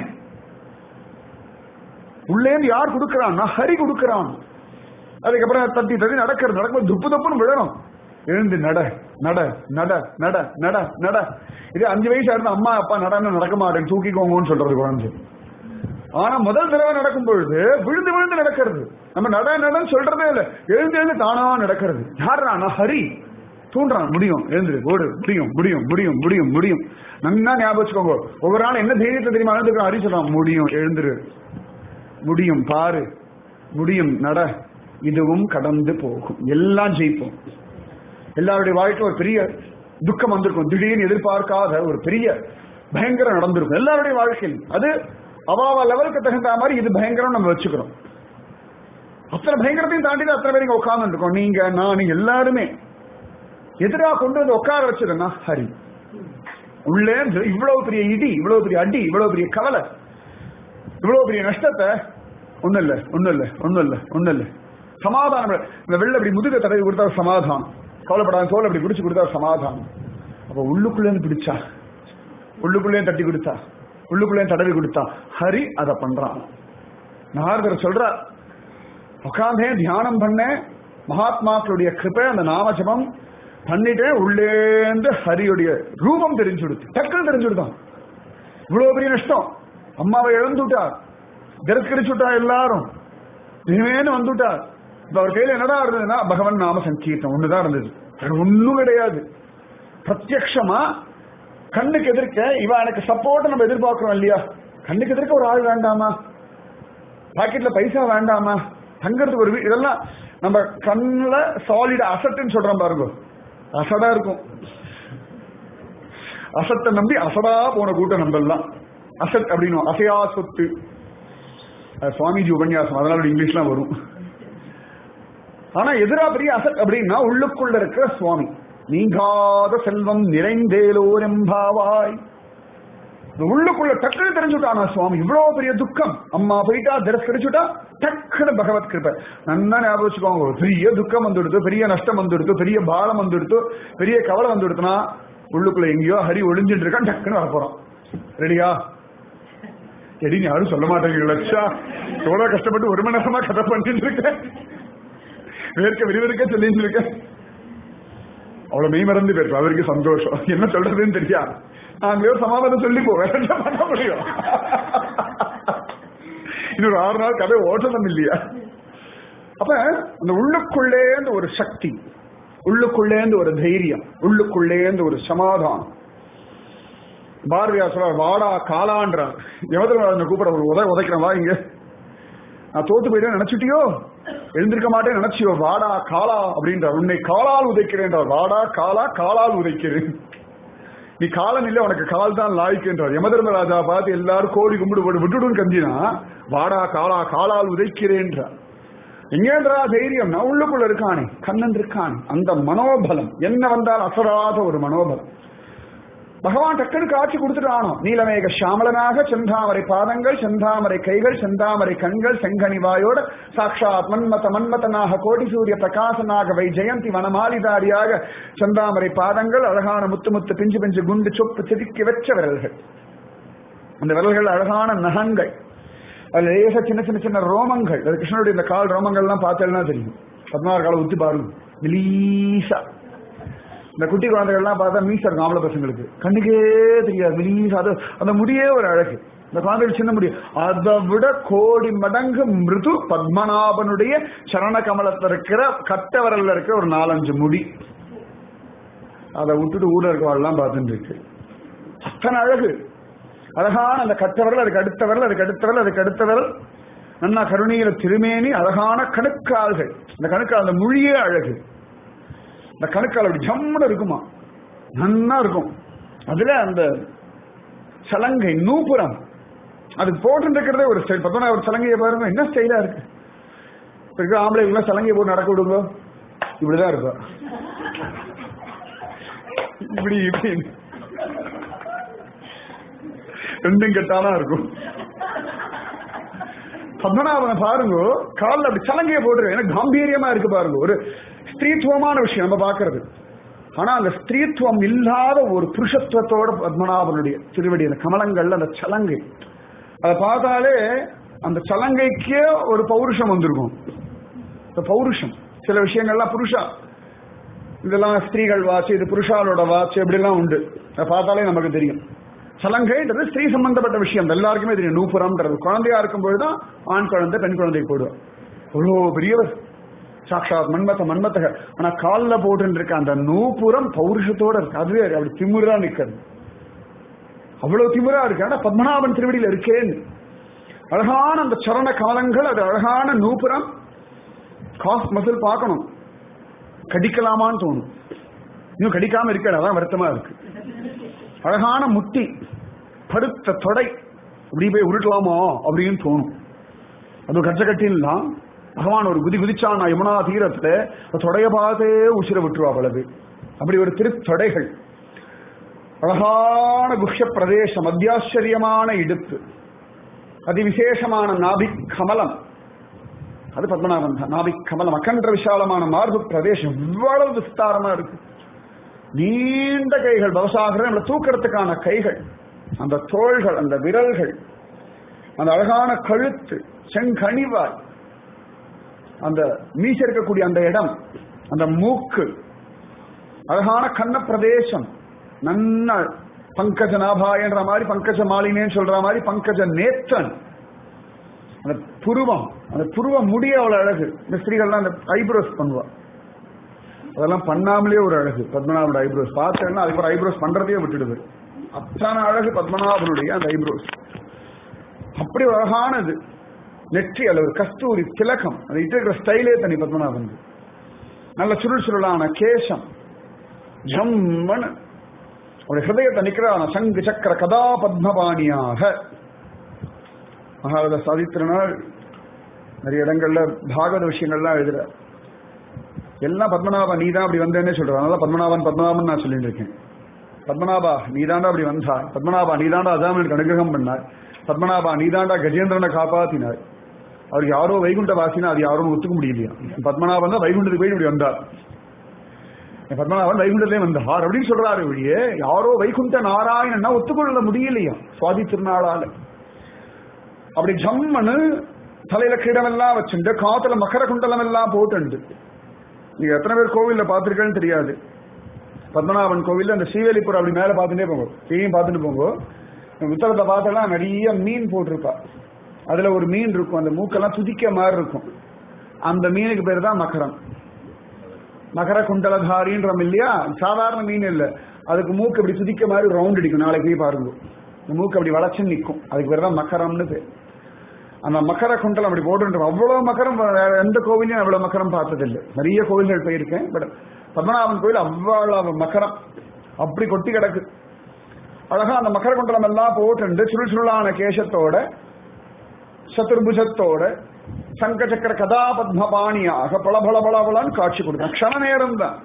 Speaker 1: உள்ளேந்து யார் கொடுக்கறான்னா ஹரி கொடுக்கறான் அதுக்கப்புறம் தட்டி தட்டி நடக்கிறது நடக்கும்போது துப்பு தப்புன்னு விழணும் எழுந்து நட நட நட நட நட நட இது அஞ்சு வயசா இருந்தா அம்மா அப்பா நடன்னு நடக்க மாட்டேன் தூக்கிக்கோங்கன்னு சொல்றது குழந்தை ஆனா முதல் தடவை நடக்கும் பொழுது விழுந்து விழுந்து நடக்கிறது நம்ம நட நடன்னு சொல்றதே இல்ல எழுந்து எழுந்து தானா நடக்கிறது யாரா ஹரி தூண்டுறான் முடியும் எழுந்துரு ஓடு முடியும் முடியும் முடியும் முடியும் முடியும் நன்னா ஞாபகம் வச்சுக்கோங்க ஒவ்வொரு நாள் என்ன தைரியத்தை தெரியுமா எழுந்துக்கிறோம் ஹரி சொல்றான் முடியும் எழுந்துரு முடியும் பாரு முடியும் நட இதுவும் கடந்து போகும் எல்லாம் ஜெயிப்போம் எல்லாருடைய வாழ்க்கை ஒரு பெரிய துக்கம் வந்திருக்கும் திடீர்னு எதிர்பார்க்காத ஒரு பெரிய பயங்கரம் நடந்திருக்கும் எல்லாருடைய வாழ்க்கையில் அது அவாவா லெவலுக்கு தகுந்த மாதிரி இது பயங்கரம் நம்ம வச்சுக்கிறோம் அத்தனை பயங்கரத்தையும் தாண்டி தான் அத்தனை பேர் இங்க உட்கார்ந்து இருக்கோம் நீங்க நான் எல்லாருமே எதிராக கொண்டு வந்து உட்கார வச்சதுன்னா ஹரி உள்ளே இருந்து இவ்வளவு பெரிய இடி இவ்வளவு பெரிய அடி இவ்வளவு பெரிய கவலை இவ்வளவு பெரிய நஷ்டத்தை ஒண்ணும் இல்ல ஒண்ணும் இல்ல ஒண்ணும் இல்ல ஒண்ணும் இல்ல சமாதானம் இந்த வெள்ள அப்படி முதுக தடவி கொடுத்தா ஒரு சமாதானம் கவலைப்படாத தோல் அப்படி பிடிச்சு கொடுத்தா ஒரு சமாதானம் அப்ப உள்ளுக்குள்ளே இருந்து பிடிச்சா உள்ளுக்குள்ளே தட்டி கொடுத்தா உள்ளுக்குள்ளே தடவி கொடுத்தா ஹரி அதை பண்றான் நாரதர் சொல்றார் உட்காந்தேன் தியானம் பண்ணேன் மகாத்மாக்களுடைய கிருப்பை அந்த நாமஜபம் பண்ணிட்டேன் உள்ளேந்து ஹரியுடைய ரூபம் தெரிஞ்சு கொடுத்து டக்குன்னு தெரிஞ்சு கொடுத்தான் இவ்வளவு பெரிய நஷ்டம் அம்மாவை இழந்துட்டார் திரஸ்கரிச்சுட்டா எல்லாரும் இனிமேனு வந்துட்டார் இப்ப அவர் கையில என்னடா இருந்ததுன்னா பகவன் நாம சங்கீர்த்தம் ஒண்ணுதான் இருந்தது வேற ஒண்ணும் கிடையாது பிரத்யக்ஷமா கண்ணுக்கு எதிர்க்க இவன் எனக்கு சப்போர்ட் நம்ம எதிர்பார்க்கிறோம் இல்லையா கண்ணுக்கு எதிர்க்க ஒரு ஆள் வேண்டாமா பாக்கெட்ல பைசா வேண்டாமா தங்கறதுக்கு ஒரு வீ- இதெல்லாம் நம்ம கண்ணுல சாலிட் அசட்டுன்னு சொல்றோம் பாருங்க அசடா இருக்கும் அசத்தை நம்பி அசடா போன கூட்டம் நம்ம எல்லாம் அசட் அப்படின்னு அசையா சொத்து அது சுவாமிஜி உபன்யாசம் அதனால இங்கிலீஷ்லாம் வரும் ஆனா எதிரா பெரிய அசட் அப்படின்னா உள்ளுக்குள்ள இருக்கிற சுவாமி நீங்காத செல்வம் நிறைந்தேலோர் எம்பாவாய் இந்த உள்ளுக்குள்ள டக்குன்னு தெரிஞ்சுட்டானா சுவாமி இவ்வளவு பெரிய துக்கம் அம்மா போயிட்டா திரஸ்கரிச்சுட்டா டக்குன்னு பகவத் கிருப்பை நன்னா ஞாபகம் வச்சுக்கோங்க ஒரு பெரிய துக்கம் வந்துடுத்து பெரிய நஷ்டம் வந்துடுத்து பெரிய பாலம் வந்துடுத்து பெரிய கவலை வந்துடுத்துனா உள்ளுக்குள்ள எங்கேயோ ஹரி ஒளிஞ்சிட்டு இருக்கான் டக்குன்னு வரப்போறான் ரெடியா எடின்னு யாரும் சொல்ல மாட்டேங்க லட்சா எவ்வளவு கஷ்டப்பட்டு ஒரு மணி நேரமா கதை பண்ணிட்டு இருக்கேன் வேர்க்க விறுவிறுக்க சொல்லிட்டு இருக்கேன் அவ்வளவு மெய் மறந்து போயிருப்பா அவருக்கு சந்தோஷம் என்ன சொல்றதுன்னு தெரியாது நாங்களே சமாதானம் சொல்லி போவேன் என்ன பண்ண முடியும் இன்னொரு ஆறு நாள் கதை ஓட்டணும் இல்லையா அப்ப அந்த உள்ளுக்குள்ளேந்து ஒரு சக்தி உள்ளுக்குள்ளேந்து ஒரு தைரியம் உள்ளுக்குள்ளேந்து ஒரு சமாதானம் பாரதியார் சொல்றார் வாடா காலான்றார் யமதர்மராஜனை கூப்பிட ஒரு உதை உதைக்கிறேன் வா இங்க நான் தோத்து போயிட்டேன் நினைச்சிட்டியோ எழுந்திருக்க மாட்டேன் நினைச்சியோ வாடா காலா அப்படின்றார் உன்னை காலால் உதைக்கிறேன்றார் வாடா காலா காலால் உதைக்கிறேன் நீ காலம் இல்ல உனக்கு கால் தான் லாய்க்குன்றார் யமதர்மராஜா பார்த்து எல்லாரும் கோடி கும்பிடு போட்டு விட்டுடுன்னு கந்தினா வாடா காலா காலால் உதைக்கிறேன்றார் எங்கேன்றா தைரியம் நான் உள்ளுக்குள்ள இருக்கானே கண்ணன் இருக்கானே அந்த மனோபலம் என்ன வந்தால் அசராத ஒரு மனோபலம் பகவான் டக்குனு காட்சி கொடுத்துட்டானோ நீலமேக சாமலனாக செந்தாமரை பாதங்கள் செந்தாமரை கைகள் செந்தாமரை கண்கள் செங்கனிவாயோட சாட்சாத் மன்மத மன்மதனாக கோடி சூரிய பிரகாசனாக வை ஜெயந்தி வனமாலிதாரியாக செந்தாமரை பாதங்கள் அழகான முத்து முத்து பிஞ்சு பிஞ்சு குண்டு சொப்பு செதுக்கி வச்ச விரல்கள் அந்த விரல்கள் அழகான நகங்கள் அதுல லேசா சின்ன சின்ன சின்ன ரோமங்கள் அது கிருஷ்ணனுடைய இந்த கால் ரோமங்கள்லாம் பார்த்தேன்னா தெரியும் பதினாறு காலம் ஊத்தி பாருங்க மெலீசா இந்த குட்டி குழந்தைகள்லாம் பார்த்தா மீசா இருக்கும் ஆம்பளை பசங்களுக்கு கண்ணுக்கே தெரியாது மெலீசா அது அந்த முடியே ஒரு அழகு இந்த குழந்தைகள் சின்ன முடி அதை விட கோடி மடங்கு மிருது பத்மநாபனுடைய சரண கமலத்தில் இருக்கிற கட்ட விரல்ல இருக்கிற ஒரு நாலஞ்சு முடி அதை விட்டுட்டு ஊர்ல இருக்கவாள்லாம் பார்த்துட்டு இருக்கு அத்தனை அழகு அழகான அந்த கட்டவரல் அதுக்கு அடுத்த விரல் அதுக்கு அடுத்த விரல் அதுக்கு அடுத்த விரல் நன்னா கருணீர திருமேனி அழகான கணுக்கால்கள் இந்த கணுக்கால் அந்த மொழியே அழகு இந்த கணுக்கால் அப்படி ஜம்முன்னு இருக்குமா நன்னா இருக்கும் அதுல அந்த சலங்கை நூபுரம் அது போட்டு இருக்கிறதே ஒரு ஸ்டைல் பார்த்தோன்னா ஒரு சலங்கையை பாருங்க என்ன ஸ்டைலா இருக்கு இப்ப இருக்கிற ஆம்பளைங்களாம் சலங்கையை போட்டு நடக்க விடுங்க இப்படிதான் இருப்பா இப்படி இப்படி ரெண்டும் கெட்டானா இருக்கும் பத்மநாபனை பாருங்க காலில் அப்படி சலங்கையை போட்டுரு எனக்கு காம்பீரியமா இருக்கு பாருங்க ஒரு ஸ்திரீத்துவமான விஷயம் நம்ம பாக்குறது ஆனா அந்த ஸ்திரீத்துவம் இல்லாத ஒரு புருஷத்துவத்தோட பத்மநாபனுடைய திருவடி அந்த கமலங்கள்ல அந்த சலங்கை அதை பார்த்தாலே அந்த சலங்கைக்கே ஒரு பௌருஷம் வந்திருக்கும் இந்த பௌருஷம் சில விஷயங்கள்லாம் புருஷா இதெல்லாம் ஸ்திரீகள் வாட்ச் இது புருஷாலோட வாட்ச் இப்படிலாம் உண்டு அதை பார்த்தாலே நமக்கு தெரியும் சலங்கைன்றது ஸ்திரீ சம்பந்தப்பட்ட விஷயம் எல்லாருக்குமே தெரியும் நூப்புறம்ன்றது குழந்தையா இருக்கும்போது தான் ஆண் குழந்தை பெண் குழந்தை போடுவோம் அவ்வளோ பெரியவர் சாட்சாத் மன்மத மன்மத்தக ஆனா காலில் போட்டு இருக்க அந்த நூப்புறம் பௌருஷத்தோட இருக்கு அதுவே அப்படி திமுறா நிக்கிறது அவ்வளவு திமுறா இருக்கு ஆனா பத்மநாபன் திருவடியில் இருக்கேன்னு அழகான அந்த சரண காலங்கள் அது அழகான நூப்புறம் காஸ் மசில் பார்க்கணும் கடிக்கலாமான்னு தோணும் இன்னும் கடிக்காம இருக்க அதான் வருத்தமா இருக்கு அழகான முட்டி படுத்த தொடை இப்படி போய் உருட்டலாமா அப்படின்னு தோணும் அது கச்ச கட்டின்லாம் பகவான் ஒரு குதி குதிச்சான் நான் யமுனா தீரத்துல தொடைய பார்த்தே உசிர விட்டுருவா பலது அப்படி ஒரு திருத்தொடைகள் அழகான குஹ்ய பிரதேசம் அத்தியாச்சரியமான இடுப்பு அதிவிசேஷமான நாபிக் கமலம் அது பத்மநாபன் தான் நாபிக் கமலம் அகன்ற விசாலமான மார்பு பிரதேசம் இவ்வளவு விஸ்தாரமா இருக்கு நீண்ட கைகள் பவசாகர நம்மளை தூக்கிறதுக்கான கைகள் அந்த தோள்கள் அந்த விரல்கள் அந்த அழகான கழுத்து செங்கனிவாய் அந்த மீச இருக்கக்கூடிய அந்த இடம் அந்த மூக்கு அழகான கண்ண பிரதேசம் நன்ன பங்கஜ நாபாயன்ற மாதிரி பங்கஜ மாலினேன்னு சொல்ற மாதிரி பங்கஜ நேத்தன் அந்த புருவம் அந்த புருவ முடிய அவ்வளவு அழகு இந்த ஸ்திரீகள்லாம் அந்த ஐப்ரோஸ் பண்ணுவா அதெல்லாம் பண்ணாமலே ஒரு அழகு பத்மநாபனோட ஐப்ரோஸ் பார்த்தேன்னா அதுக்கு ஒரு ஐப்ரோஸ் பண்றதையே விட்டுடுது அத்தனை அழகு பத்மநாபனுடைய அந்த ஐப்ரோஸ் அப்படி ஒரு அழகானது நெற்றி அல்ல ஒரு கஸ்தூரி திலகம் அது இட்டு இருக்கிற ஸ்டைலே தனி பத்மநாபன் நல்ல சுருள் சுருளான கேசம் ஜம்மன் அவருடைய ஹிருதயத்தை நிற்கிறான சங்கு சக்கர கதா பத்மபாணியாக மகாரத சாதித்திரனார் நிறைய இடங்கள்ல பாகவத விஷயங்கள்லாம் எழுதுறார் எல்லாம் பத்மநாபா நீ தான் அப்படி வந்தேன்னே சொல்றான் அதனால பத்மநாபன் பத்மநாபன் நான் சொல்லிட்டு இருக்கேன் பத்மநாபா நீதாண்டா அப்படி வந்தாய் பத்மநாபா நீதாண்டா அஜாமனுக்கு அனுகிரகம் பண்ணார் பத்மநாபா நீதாண்டா கஜேந்திரனை காப்பாத்தினார் அவர் யாரோ வைகுண்ட வாசினா அது யாரும் ஒத்துக்க முடியலையா பத்மநாபன் தான் வைகுண்டத்துக்கு போய் இப்படி வந்தார் பத்மநாபன் வைகுண்டத்திலே வந்தார் அப்படின்னு சொல்றாரு ஒழிய யாரோ வைகுண்ட நாராயணன்னா ஒத்துக்கொள்ள முடியலையா சுவாதி திருநாளால அப்படி ஜம்மனு தலையில கிடமெல்லாம் வச்சுண்டு காத்துல மக்கர குண்டலம் எல்லாம் போட்டுண்டு நீங்க எத்தனை பேர் கோவில்ல பார்த்திருக்கேன்னு தெரியாது பத்மநாபன் கோவில்ல அந்த ஸ்ரீவெளிப்புறம் அப்படி மேல பார்த்துட்டே போங்க கீழையும் பார்த்துட்டு போங்க புத்தகத்தை பார்த்தெல்லாம் நிறைய மீன் போட்டிருப்பா அதுல ஒரு மீன் இருக்கும் அந்த மூக்கெல்லாம் துதிக்க மாதிரி இருக்கும் அந்த மீனுக்கு பேர் தான் மகரம் மகர குண்டலதாரின்றோம் இல்லையா சாதாரண மீன் இல்ல அதுக்கு மூக்கு அப்படி துதிக்க மாதிரி ரவுண்ட் அடிக்கும் நாளைக்கு போய் பாருங்க இந்த மூக்கு அப்படி வளைச்சு நிற்கும் அதுக்கு பேர் தான் மக்கரம்னு பேர் அந்த மக்கர குண்டலம் அப்படி போட்டு அவ்வளவு மக்கரம் வேற எந்த கோவிலையும் அவ்வளவு மக்கரம் பார்த்ததில்லை நிறைய கோவில்கள் போயிருக்கேன் பட் பத்மநாபன் கோயில் அவ்வளவு மக்கரம் அப்படி கொட்டி கிடக்கு அழகா அந்த மக்கர குண்டலம் எல்லாம் போட்டு சுருள் சுருளான கேசத்தோட சதுர்புஜத்தோட சங்க சக்கர கதாபத்மபாணியாக பல பல பல பலன்னு காட்சி கொடுத்தான் க்ஷண நேரம் தான்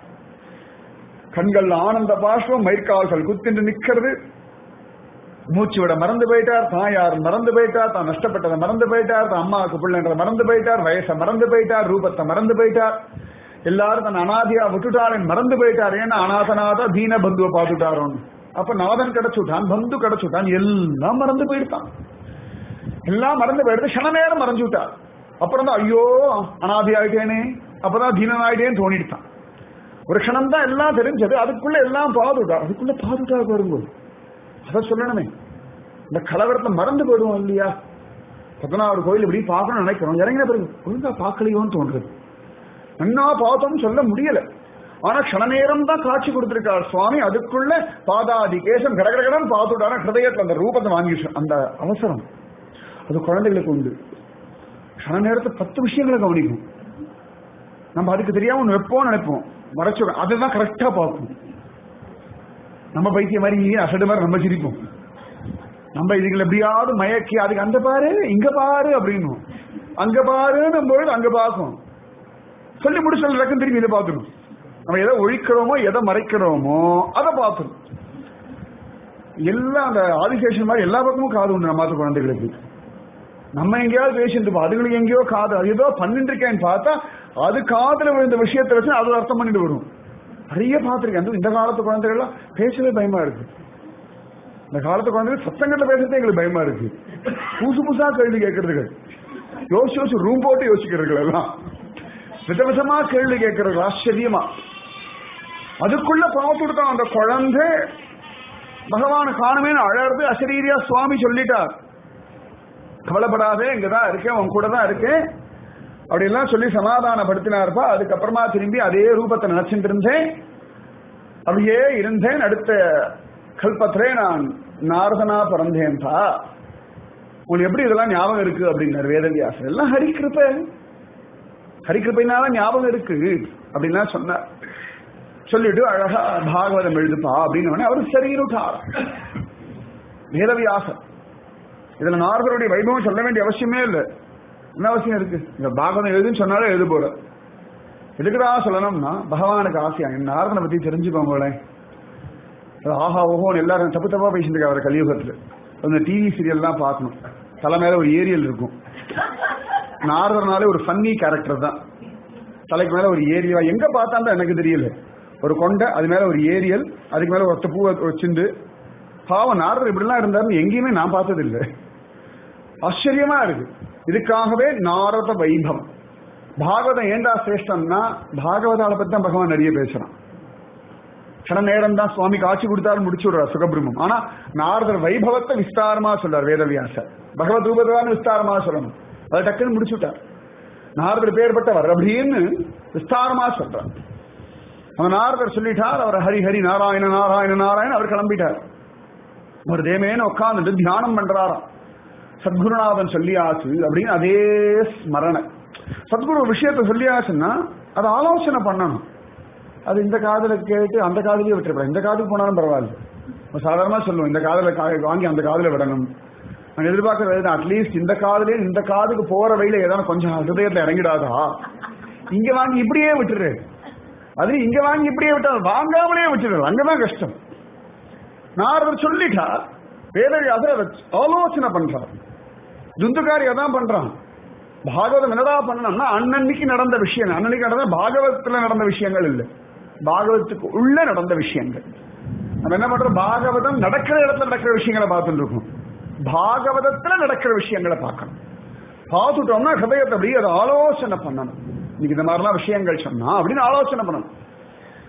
Speaker 1: கண்கள் ஆனந்த பாஷ்பம் மயிர்கால்கள் குத்தின்று நிக்கிறது மூச்சு விட மறந்து போயிட்டார் தாயார் மறந்து போயிட்டார் தான் நஷ்டப்பட்டதை மறந்து போயிட்டார் தான் அம்மாவுக்கு பிள்ளைன்றதை மறந்து போயிட்டார் வயசை மறந்து போயிட்டார் ரூபத்தை மறந்து போயிட்டார் எல்லாரும் தன் அனாதியா விட்டுட்டாரன் மறந்து போயிட்டார் ஏன்னா அநாதநாத தீன பந்துவை பார்த்துட்டாரோன்னு அப்ப நாதன் கிடைச்சுட்டான் பந்து கிடைச்சுட்டான் எல்லாம் மறந்து போயிருக்கான் எல்லாம் மறந்து போயிடுது க்ஷண நேரம் மறைஞ்சு விட்டார் அப்புறம் தான் ஐயோ அனாதி ஆயிட்டேனே அப்பதான் தீனன் ஆயிட்டேன்னு தோணிட்டான் ஒரு க்ஷணம் தான் எல்லாம் தெரிஞ்சது அதுக்குள்ள எல்லாம் பாதுட்டார் அதுக்குள்ள பாதுட்டா பாருங்க அதை சொல்லணுமே இந்த கலவரத்தை மறந்து போயிடுவோம் இல்லையா பத்மநாபர் கோயில் இப்படி பார்க்கணும்னு நினைக்கிறோம் இறங்கின பிறகு ஒழுங்கா பார்க்கலையோன்னு தோன்றது நன்னா பார்த்தோம்னு சொல்ல முடியல ஆனா க்ஷண நேரம் தான் காட்சி கொடுத்திருக்கார் சுவாமி அதுக்குள்ள பாதாதி கேசம் கடகடகடன் பார்த்துட்டாரா ஹிருதயத்துல அந்த ரூபத்தை வாங்கிட்டு அந்த அவசரம் அது குழந்தைகளுக்கு உண்டு க்ஷண நேரத்தை பத்து விஷயங்களை கவனிக்கும் நம்ம அதுக்கு தெரியாம ஒன்று வைப்போம் நினைப்போம் மறைச்சு அதுதான் கரெக்டா பார்ப்போம் நம்ம பைத்திய மாதிரி அசடு மாதிரி நம்ம சிரிப்போம் நம்ம இதுகளை எப்படியாவது மயக்கி அதுக்கு அந்த பாரு இங்க பாரு அப்படின்னும் அங்க பாரு நம்ம அங்க பார்க்கும் சொல்லி முடிச்ச ரக்கம் திரும்பி இதை பார்க்கணும் நம்ம எதை ஒழிக்கிறோமோ எதை மறைக்கிறோமோ அதை பார்க்கணும் எல்லாம் அந்த ஆதிசேஷன் மாதிரி எல்லா பக்கமும் காது உண்டு நம்ம குழந்தைகளுக்கு நம்ம எங்கேயாவது பேசிட்டு இருப்போம் அதுங்களுக்கு எங்கேயோ காது அது ஏதோ பண்ணிட்டு இருக்கேன்னு பார்த்தா அது காதுல விழுந்த விஷயத்தை வச்சு அது அர்த்தம் பண்ணிட்டு வரும் நிறைய பார்த்துருக்கேன் அந்த இந்த காலத்து குழந்தைகள்லாம் பேசவே பயமா இருக்கு இந்த காலத்து குழந்தைகள் சத்தங்கள்ல பேசுறதே எங்களுக்கு பயமா இருக்கு புதுசு புதுசா கேள்வி கேட்கறதுகள் யோசிச்சு யோசிச்சு ரூம் போட்டு யோசிக்கிறதுகள் எல்லாம் விதவிதமா கேள்வி கேட்கறது ஆச்சரியமா அதுக்குள்ள பார்த்துட்டான் அந்த குழந்தை பகவான காணுமேனு அழறது அசரீரியா சுவாமி சொல்லிட்டார் கவலைப்படாதே இங்கதான் இருக்கேன் உன் கூட தான் இருக்கேன் அப்படியெல்லாம் சொல்லி சமாதானப்படுத்தினார்ப்பா அதுக்கப்புறமா திரும்பி அதே ரூபத்தை நினைச்சிட்டு இருந்தேன் அப்படியே இருந்தேன் அடுத்த கல்பத்திலே நான் நாரதனா பிறந்தேன்ப்பா உங்களுக்கு எப்படி இதெல்லாம் ஞாபகம் இருக்கு அப்படின்னாரு வேதவியாசர் எல்லாம் ஹரிக்கிருப்ப ஹரிக்கிருப்பைனால ஞாபகம் இருக்கு அப்படின்னா சொன்னார் சொல்லிட்டு அழகா பாகவதம் எழுதுப்பா அப்படின்னு அவர் சரியிட்டார் வேதவியாசர் இதுல நாரதருடைய வைபவம் சொல்ல வேண்டிய அவசியமே இல்லை என்ன அவசியம் இருக்கு இந்த பாகவதம் எழுதுன்னு சொன்னாலே எழுது போற எதுக்குடா சொல்லணும்னா பகவானுக்கு ஆசையா என் நாரதனை பத்தி தெரிஞ்சுக்கோங்களேன் ஆஹா ஓஹோன்னு எல்லாரும் தப்பு தப்பா பேசிட்டு இருக்காங்க அவர் கலியுகத்துல அந்த டிவி சீரியல்லாம் பார்க்கணும் தலை மேல ஒரு ஏரியல் இருக்கும் நாரதனாலே ஒரு ஃபன்னி கேரக்டர் தான் தலைக்கு மேல ஒரு ஏரியா எங்க பார்த்தாலும் எனக்கு தெரியல ஒரு கொண்டை அது மேல ஒரு ஏரியல் அதுக்கு மேல ஒருத்த பூ வச்சிருந்து பாவம் நாரதர் இப்படிலாம் இருந்தாருன்னு எங்கேயுமே நான் பார்த்தது இல்லை ஆச்சரியமா இருக்கு இதுக்காகவே நாரத வைபவம் பாகவதம் ஏண்டா சிரேஷ்டம்னா பாகவதால பத்தி தான் பகவான் நிறைய பேசுறான் சில நேரம் தான் சுவாமி காட்சி கொடுத்தாலும் முடிச்சு விடுறார் சுகபிரமம் ஆனா நாரதர் வைபவத்தை விஸ்தாரமா சொல்றார் வேதவியாசர் பகவத் ரூபதான் விஸ்தாரமா சொல்லணும் அதை டக்குன்னு முடிச்சு விட்டார் நாரதர் பேர்பட்டவர் அப்படின்னு விஸ்தாரமா சொல்றார் அந்த நாரதர் சொல்லிட்டார் அவர் ஹரி ஹரி நாராயண நாராயண நாராயண அவர் கிளம்பிட்டார் ஒரு தேமேன்னு உட்காந்துட்டு தியானம் பண்றாராம் சத்குருநாதன் சொல்லியாச்சு அப்படின்னு அதே ஸ்மரணை சத்குரு ஒரு விஷயத்த சொல்லியாச்சுன்னா அதை ஆலோசனை பண்ணணும் அது இந்த காதல கேட்டு அந்த காதலையே விட்டுருப்பேன் இந்த காதுக்கு போனாலும் பரவாயில்ல சாதாரணமா சொல்லுவோம் இந்த காதல வாங்கி அந்த காதல விடணும் நான் எதிர்பார்க்கறது அட்லீஸ்ட் இந்த காதலே இந்த காதுக்கு போற வழியில ஏதாவது கொஞ்சம் ஹிருதயத்துல இறங்கிடாதா இங்க வாங்கி இப்படியே விட்டுரு அது இங்க வாங்கி இப்படியே விட்டா வாங்காமலே விட்டுரு அங்கதான் கஷ்டம் நாரதர் சொல்லிட்டா வேதவியாசர் அதை ஆலோசனை பண்றார் துந்துகாரி அதான் பண்றான் பாகவதம் என்னடா பண்ணணும்னா அன்னன்னைக்கு நடந்த விஷயம் அன்னன்னைக்கு நடந்த பாகவதத்துல நடந்த விஷயங்கள் இல்லை பாகவத்துக்கு உள்ள நடந்த விஷயங்கள் நம்ம என்ன பண்றோம் பாகவதம் நடக்கிற இடத்துல நடக்கிற விஷயங்களை பார்த்துட்டு இருக்கோம் பாகவதத்துல நடக்கிற விஷயங்களை பார்க்கணும் பார்த்துட்டோம்னா ஹிருதயத்தை அப்படி அதை ஆலோசனை பண்ணணும் இன்னைக்கு இந்த மாதிரிலாம் விஷயங்கள் சொன்னா அப்படின்னு ஆலோசனை பண்ணணும்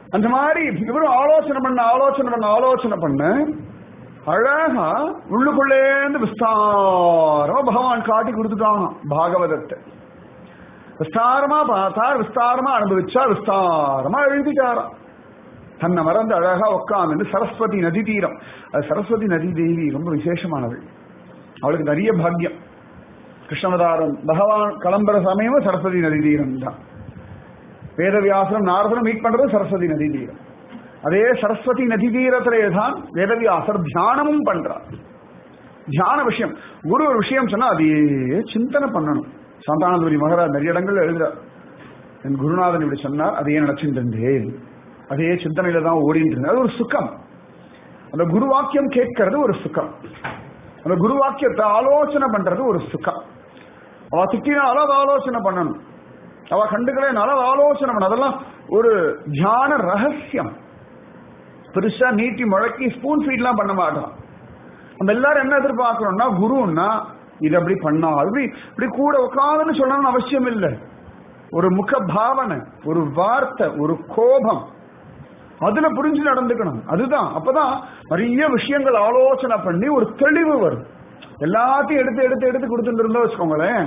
Speaker 1: அந்த மாதிரி இவரும் ஆலோசனை பண்ண ஆலோசனை பண்ண ஆலோசனை பண்ண அழகா உள்ளுக்குள்ளேந்து விஸ்தாரமா பகவான் காட்டி கொடுத்துட்டாங்க பாகவதத்தை விஸ்தாரமா பார்த்தார் விஸ்தாரமா அனுபவிச்சார் விஸ்தாரமா எழுதிட்டாராம் தன்னை மறந்து அழகா உட்காந்து சரஸ்வதி நதி தீரம் அது சரஸ்வதி நதி தேவி ரொம்ப விசேஷமானவள் அவளுக்கு நிறைய பாக்கியம் கிருஷ்ணவதாரம் பகவான் கிளம்புற சமயமும் சரஸ்வதி நதி தீரம் தான் வேதவியாசனம் நாரதனும் மீட் பண்றது சரஸ்வதி நதி தீரம் அதே சரஸ்வதி நதி தீரத்திலே தான் வேதவியாசர் தியானமும் பண்றார் தியான விஷயம் குரு ஒரு விஷயம் சொன்னா அதையே சிந்தனை பண்ணணும் சாந்தானந்தபுரி மகாராஜ் நிறைய இடங்கள்ல எழுதுறார் என் குருநாதன் இப்படி சொன்னார் அதையே நினைச்சிருந்தேன் அதே சிந்தனையில தான் ஓடிட்டு இருந்தது அது ஒரு சுகம் அந்த குரு வாக்கியம் கேட்கறது ஒரு சுகம் அந்த குரு வாக்கியத்தை ஆலோசனை பண்றது ஒரு சுகம் அவ திட்டினாலும் அதை ஆலோசனை பண்ணணும் அவ கண்டுக்கலைனாலும் அதை ஆலோசனை பண்ண அதெல்லாம் ஒரு தியான ரகசியம் பெருசா நீட்டி முழக்கி ஸ்பூன் ஃபீட்லாம் பண்ண மாட்டான் நம்ம எல்லாரும் என்ன எதிர்பார்க்கணும்னா குருன்னா இது அப்படி பண்ணா அப்படி இப்படி கூட உட்காந்துன்னு சொல்லணும்னு அவசியம் இல்லை ஒரு முக பாவனை ஒரு வார்த்தை ஒரு கோபம் அதுல புரிஞ்சு நடந்துக்கணும் அதுதான் அப்பதான் நிறைய விஷயங்கள் ஆலோசனை பண்ணி ஒரு தெளிவு வரும் எல்லாத்தையும் எடுத்து எடுத்து எடுத்து கொடுத்துட்டு இருந்தா வச்சுக்கோங்களேன்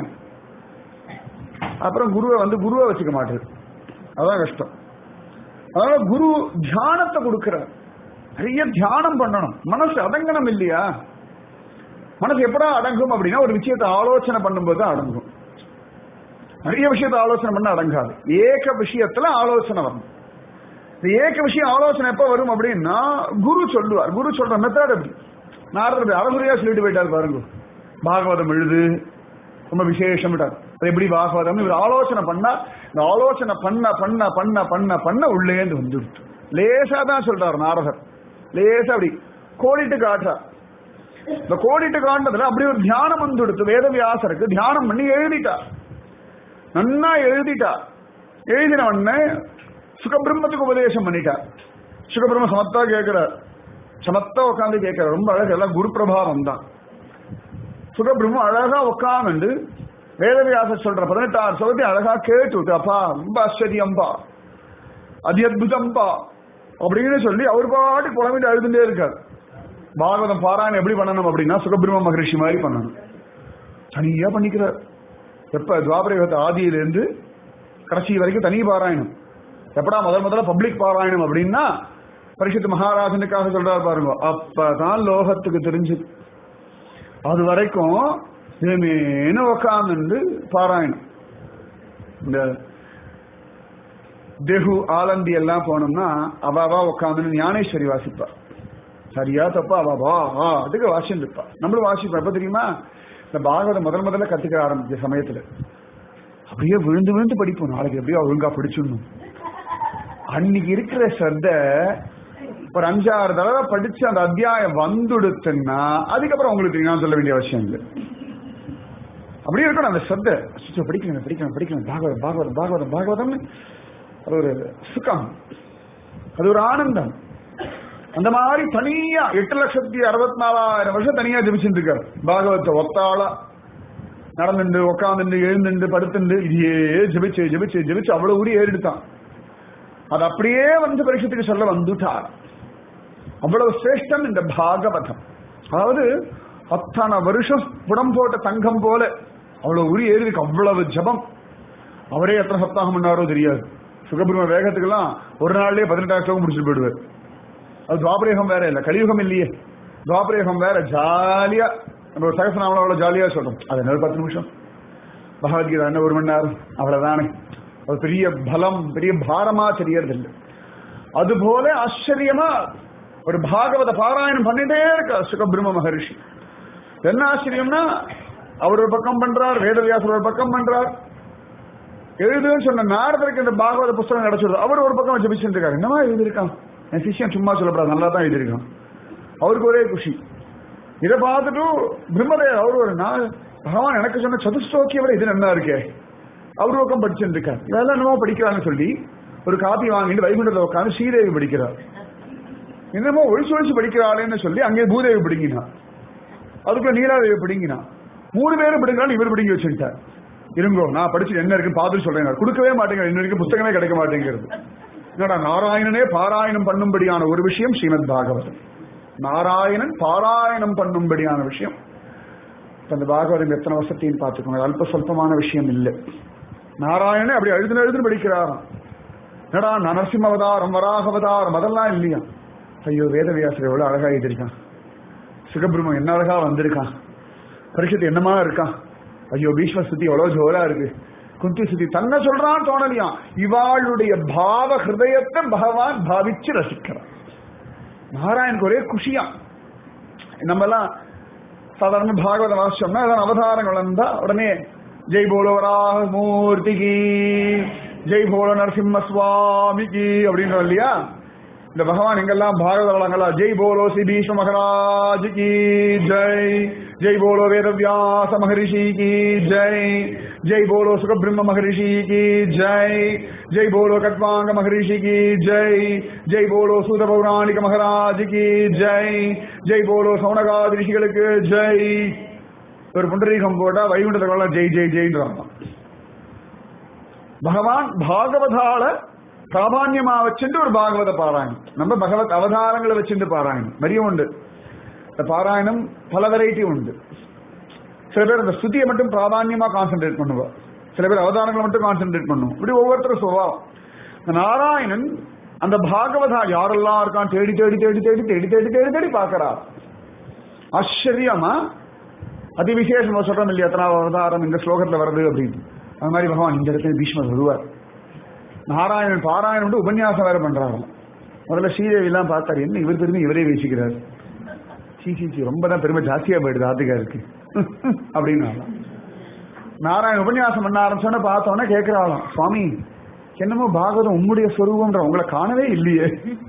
Speaker 1: அப்புறம் குருவை வந்து குருவை வச்சுக்க மாட்டேது அதான் கஷ்டம் அதனால குரு தியானத்தை கொடுக்கிறார் நிறைய தியானம் பண்ணணும் மனசு அடங்கணும் இல்லையா மனசு எப்படா அடங்கும் அப்படின்னா ஒரு விஷயத்தை ஆலோசனை பண்ணும்போது தான் அடங்கும் நிறைய விஷயத்தை ஆலோசனை பண்ண அடங்காது ஏக விஷயத்துல ஆலோசனை வரணும் இந்த ஏக விஷயம் ஆலோசனை எப்ப வரும் அப்படின்னா குரு சொல்லுவார் குரு சொல்ற மெத்தட் அப்படி நாரதர் அறகுறையா சொல்லிட்டு போயிட்டார் பாருங்க பாகவதம் எழுது ரொம்ப விசேஷம் அது எப்படி பாகவதம் இவர் ஆலோசனை பண்ணா இந்த ஆலோசனை பண்ண பண்ண பண்ண பண்ண பண்ண உள்ளேந்து வந்துடுச்சு லேசா தான் சொல்றார் நாரதர் லேசா அப்படி கோடிட்டு காட்டுறார் இந்த கோடிட்டு காண்டதுல அப்படி ஒரு தியானம் வந்துடுத்து வேதவியாசருக்கு தியானம் பண்ணி எழுதிட்டார் நன்னா எழுதிட்டார் எழுதின உடனே சுகபிரம்மத்துக்கு உபதேசம் பண்ணிட்டார் சுகபிரம்ம சமத்தா கேட்கிறார் சமத்தா உட்காந்து கேட்கிறார் ரொம்ப அழகு எல்லாம் குரு பிரபாவம் தான் சுகபிரம்மம் அழகா உட்காந்து வேதவியாசர் சொல்ற பதினெட்டாறு சொல்றதை அழகா கேட்டு அப்பா ரொம்ப ஆச்சரியம்பா அதி அத்புதம்பா அப்படின்னு சொல்லி அவர் பாட்டு புலம்பிட்டு அழுதுட்டே இருக்கார் பாகவதம் பாராயணம் எப்படி பண்ணணும் அப்படின்னா சுகபிரம்ம மகரிஷி மாதிரி பண்ணணும் தனியா பண்ணிக்கிறார் எப்ப துவாபரயுகத்து ஆதியிலிருந்து கடைசி வரைக்கும் தனி பாராயணம் எப்படா முதல் முதல்ல பப்ளிக் பாராயணம் அப்படின்னா பரிசுத்த மகாராஜனுக்காக சொல்றாரு பாருங்க அப்பதான் லோகத்துக்கு தெரிஞ்சு அது வரைக்கும் இனிமேனு உக்காந்து பாராயணம் இந்த தேகு ஆலந்தி எல்லாம் போனோம்னா அவாவா உட்காந்து ஞானேஸ்வரி வாசிப்பா சரியா தப்பா அவாவா ஆ அதுக்கு வாசிட்டு இருப்பா நம்மளும் வாசிப்போம் எப்ப தெரியுமா இந்த பாகவதம் முதல் முதல்ல கத்துக்க ஆரம்பிச்ச சமயத்துல அப்படியே விழுந்து விழுந்து படிப்போம் நாளைக்கு எப்படியோ ஒழுங்கா படிச்சிடணும் அன்னைக்கு இருக்கிற ஸ்ரத்த ஒரு அஞ்சாறு தடவை படிச்சு அந்த அத்தியாயம் வந்துடுத்துன்னா அதுக்கப்புறம் உங்களுக்கு நான் சொல்ல வேண்டிய அவசியம் இல்லை அப்படியே இருக்கணும் அந்த ஸ்ரத்த அச்சோ, படிக்கணும் படிக்கணும் படிக்கணும் பாகவதம் பாகவதம் பாகவதம் பாகவதம் அது ஒரு சுகம் அது ஒரு ஆனந்தம் அந்த மாதிரி தனியா எட்டு லட்சத்தி அறுபத்தி நாலாயிரம் வருஷம் தனியா ஜபிச்சுட்டு இருக்காரு பாகவத்தை ஒத்தாளா நடந்துண்டு உக்காந்துண்டு எழுந்துண்டு படுத்துண்டு இதையே ஜபிச்சு ஜபிச்சு ஜபிச்சு அவ்வளவு ஊரி ஏறிடுத்தான் அது அப்படியே வந்து பரிசத்துக்கு சொல்ல வந்துட்டார் அவ்வளவு சிரேஷ்டம் இந்த பாகவதம் அதாவது அத்தனை வருஷம் புடம் போட்ட தங்கம் போல அவ்வளவு உரி ஏறிருக்கு அவ்வளவு ஜபம் அவரே எத்தனை சப்தாகம் பண்ணாரோ தெரியாது சுகபிரம வேகத்துக்கெல்லாம் ஒரு நாள்லயே பதினெட்டாயிரம் ஸ்லோகம் முடிச்சுட்டு போயிடுவார் அது துவாபரேகம் வேற இல்ல கலியுகம் இல்லையே துவாபரேகம் வேற ஜாலியா நம்ம ஒரு சகசநாமம் அவ்வளவு ஜாலியா சொல்றோம் அது என்ன ஒரு பத்து நிமிஷம் பகவத்கீதா என்ன ஒரு மணி நேரம் அவ்வளவுதானே அது பெரிய பலம் பெரிய பாரமா தெரியறது இல்லை அதுபோல ஆச்சரியமா ஒரு பாகவத பாராயணம் பண்ணிட்டே இருக்கா சுகபிரம்ம மகரிஷி என்ன ஆச்சரியம்னா அவர் ஒரு பக்கம் பண்றார் வேதவியாசர் ஒரு பக்கம் பண்றார் எழுதுன்னு சொன்ன நாரதருக்கு இந்த பாகவத புஸ்தகம் கிடைச்சிருது அவர் ஒரு பக்கம் ஜபிச்சுட்டு இருக்காரு என்னமா எழுதியிருக்கான் என் சிஷ்யன் சும்மா சொல்லப்படாது நல்லா தான் எழுதியிருக்கான் அவருக்கு ஒரே குஷி இதை பார்த்துட்டு பிரம்மதேவர் அவர் ஒரு நாள் பகவான் எனக்கு சொன்ன சதுஸ்லோக்கிய விட இது நல்லா இருக்கே அவர் பக்கம் படிச்சுட்டு இருக்கார் இதெல்லாம் என்னமோ படிக்கிறான்னு சொல்லி ஒரு காப்பி வாங்கிட்டு வைகுண்டத்தில் உட்காந்து ஸ்ரீதேவி படிக்கிறார் என்னமோ ஒழிச்சு ஒழிச்சு படிக்கிறாளேன்னு சொல்லி அங்கே பூதேவி பிடிங்கினா அதுக்குள்ள நீலாதேவி பிடிங்கினா மூணு பேரும் பிடிங்கிறாலும் இவர் பிடிங்கி வச்சுட்டார் இருங்கோ நான் படிச்சு என்ன இருக்குன்னு பார்த்துட்டு சொல்றேன் கொடுக்கவே மாட்டேங்க இன்ன வரைக்கும் புத்தகமே கிடைக்க மாட்டேங்கிறது என்னடா நாராயணனே பாராயணம் பண்ணும்படியான ஒரு விஷயம் ஸ்ரீமத் பாகவதம் நாராயணன் பாராயணம் பண்ணும்படியான விஷயம் இப்ப அந்த பாகவதம் எத்தனை வசத்தையும் பார்த்துக்கோங்க அல்ப சொல்பமான விஷயம் இல்லை நாராயணன் அப்படி எழுதுன எழுதுன்னு படிக்கிறாராம் என்னடா நரசிம்ம அவதாரம் வராக அவதாரம் அதெல்லாம் இல்லையா ஐயோ வேதவியாசர் எவ்வளவு அழகா எழுதியிருக்கான் சுகபிரம்மம் என்ன அழகா வந்திருக்கான் பரிசுத்து என்னமா இருக்கான் ஐயோ பீஷ்ம சுத்தி எவ்வளவு ஜோரா இருக்கு குந்தி சுத்தி தன்னை சொல்றான் தோணலையா இவாளுடைய பாவ ஹிருதயத்தை பகவான் பாவிச்சு ரசிக்கிறான் நாராயணுக்கு ஒரே குஷியா நம்ம எல்லாம் சாதாரண பாகவத வாசிச்சோம்னா ஏதாவது அவதாரங்கள் வந்தா உடனே ஜெய் போலோ வராக மூர்த்திகி ஜெய் போலோ நரசிம்ம சுவாமிக்கு அப்படின்றோம் இல்லையா இந்த பகவான் எங்கெல்லாம் பாரத வளங்களா ஜெய் போலோ ஸ்ரீ பீஷ்ம மகராஜ் கி ஜெய் ஜெய் போலோ வேதவியாச மகரிஷி கி ஜெய் ஜெய் போலோ சுகபிரம்ம மகரிஷி கி ஜெய் ஜெய் போலோ கட்வாங்க மகரிஷி கி ஜெய் ஜெய் போலோ சூத பௌராணிக மகராஜ் கி ஜெய் ஜெய் போலோ சௌனகாதி ரிஷிகளுக்கு ஜெய் ஒரு புண்டரீகம் போட்டா வைகுண்டத்தை ஜெய் ஜெய் ஜெயின்றாங்க பகவான் பாகவதால பிராதான்யமா வச்சுட்டு ஒரு பாகவத பாராயணம் நம்ம பகவத் அவதாரங்களை வச்சுட்டு பாராயணம் நிறைய உண்டு இந்த பாராயணம் பல வெரைட்டி உண்டு சில பேர் அந்த ஸ்துதியை மட்டும் பிராதான்யமா கான்சென்ட்ரேட் பண்ணுவா சில பேர் அவதாரங்களை மட்டும் கான்சென்ட்ரேட் பண்ணுவோம் இப்படி ஒவ்வொருத்தரும் சுபாவம் இந்த நாராயணன் அந்த பாகவதா யாரெல்லாம் இருக்கான் தேடி தேடி தேடி தேடி தேடி தேடி தேடி தேடி பார்க்கறா ஆச்சரியமா அதி விசேஷமா சொல்றோம் இல்லையா எத்தனை அவதாரம் இந்த ஸ்லோகத்துல வருது அப்படின்னு அது மாதிரி பகவான் இந்த இடத்துல பீஷ்மர் வருவார் நாராயணன் பாராயணம் வந்து உபன்யாசம் வேற பண்றாரு முதல்ல ஸ்ரீதேவி எல்லாம் பார்த்தாரு என்ன இவர் பெருமை இவரே பேசிக்கிறார் சீ சீ சீ ரொம்ப தான் பெருமை ஜாஸ்தியா போயிடுது ஆத்துக்காருக்கு அப்படின்னு நாராயண உபன்யாசம் பண்ண ஆரம்பிச்சோன்னு பார்த்தோன்னே கேட்கிறாளாம் சுவாமி என்னமோ பாகவதம் உம்முடைய ஸ்வரூபம்ன்ற உங்களை காணவே இல்லையே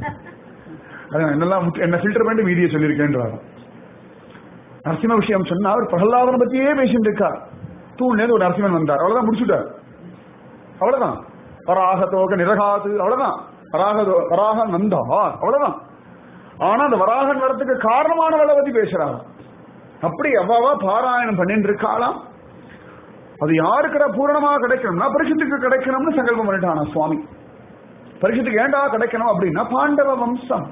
Speaker 1: அதான் என்னெல்லாம் முற்று- என்ன ஃபில்டர் பண்ணி வீடியோ சொல்லியிருக்கேன்றாராம் நரசிம்ம விஷயம் சொன்னா அவர் பிரகலாதனை பத்தியே பேசிட்டு இருக்கார் தூண்லேருந்து ஒரு நரசிம்மன் வந்தார் அவ்வளவுதான் முடிச்சுட்டார் அவ்வளவுதான் வராகத்தோக நிரகாது அவ்வளவுதான் வராகதோ வராகன் வந்தார் அவ்வளவுதான் ஆனா அந்த வராகன் வரத்துக்கு காரணமானவளை பத்தி பேசுறாங்க அப்படி அவ்வாவா பாராயணம் பண்ணிட்டு இருக்காளாம் அது யாருக்குடா பூரணமா கிடைக்கணும்னா பரிசுத்துக்கு கிடைக்கணும்னு சங்கல்பம் பண்ணிட்டானா சுவாமி பரிசுத்துக்கு ஏண்டா கிடைக்கணும் அப்படின்னா பாண்டவ வம்சம்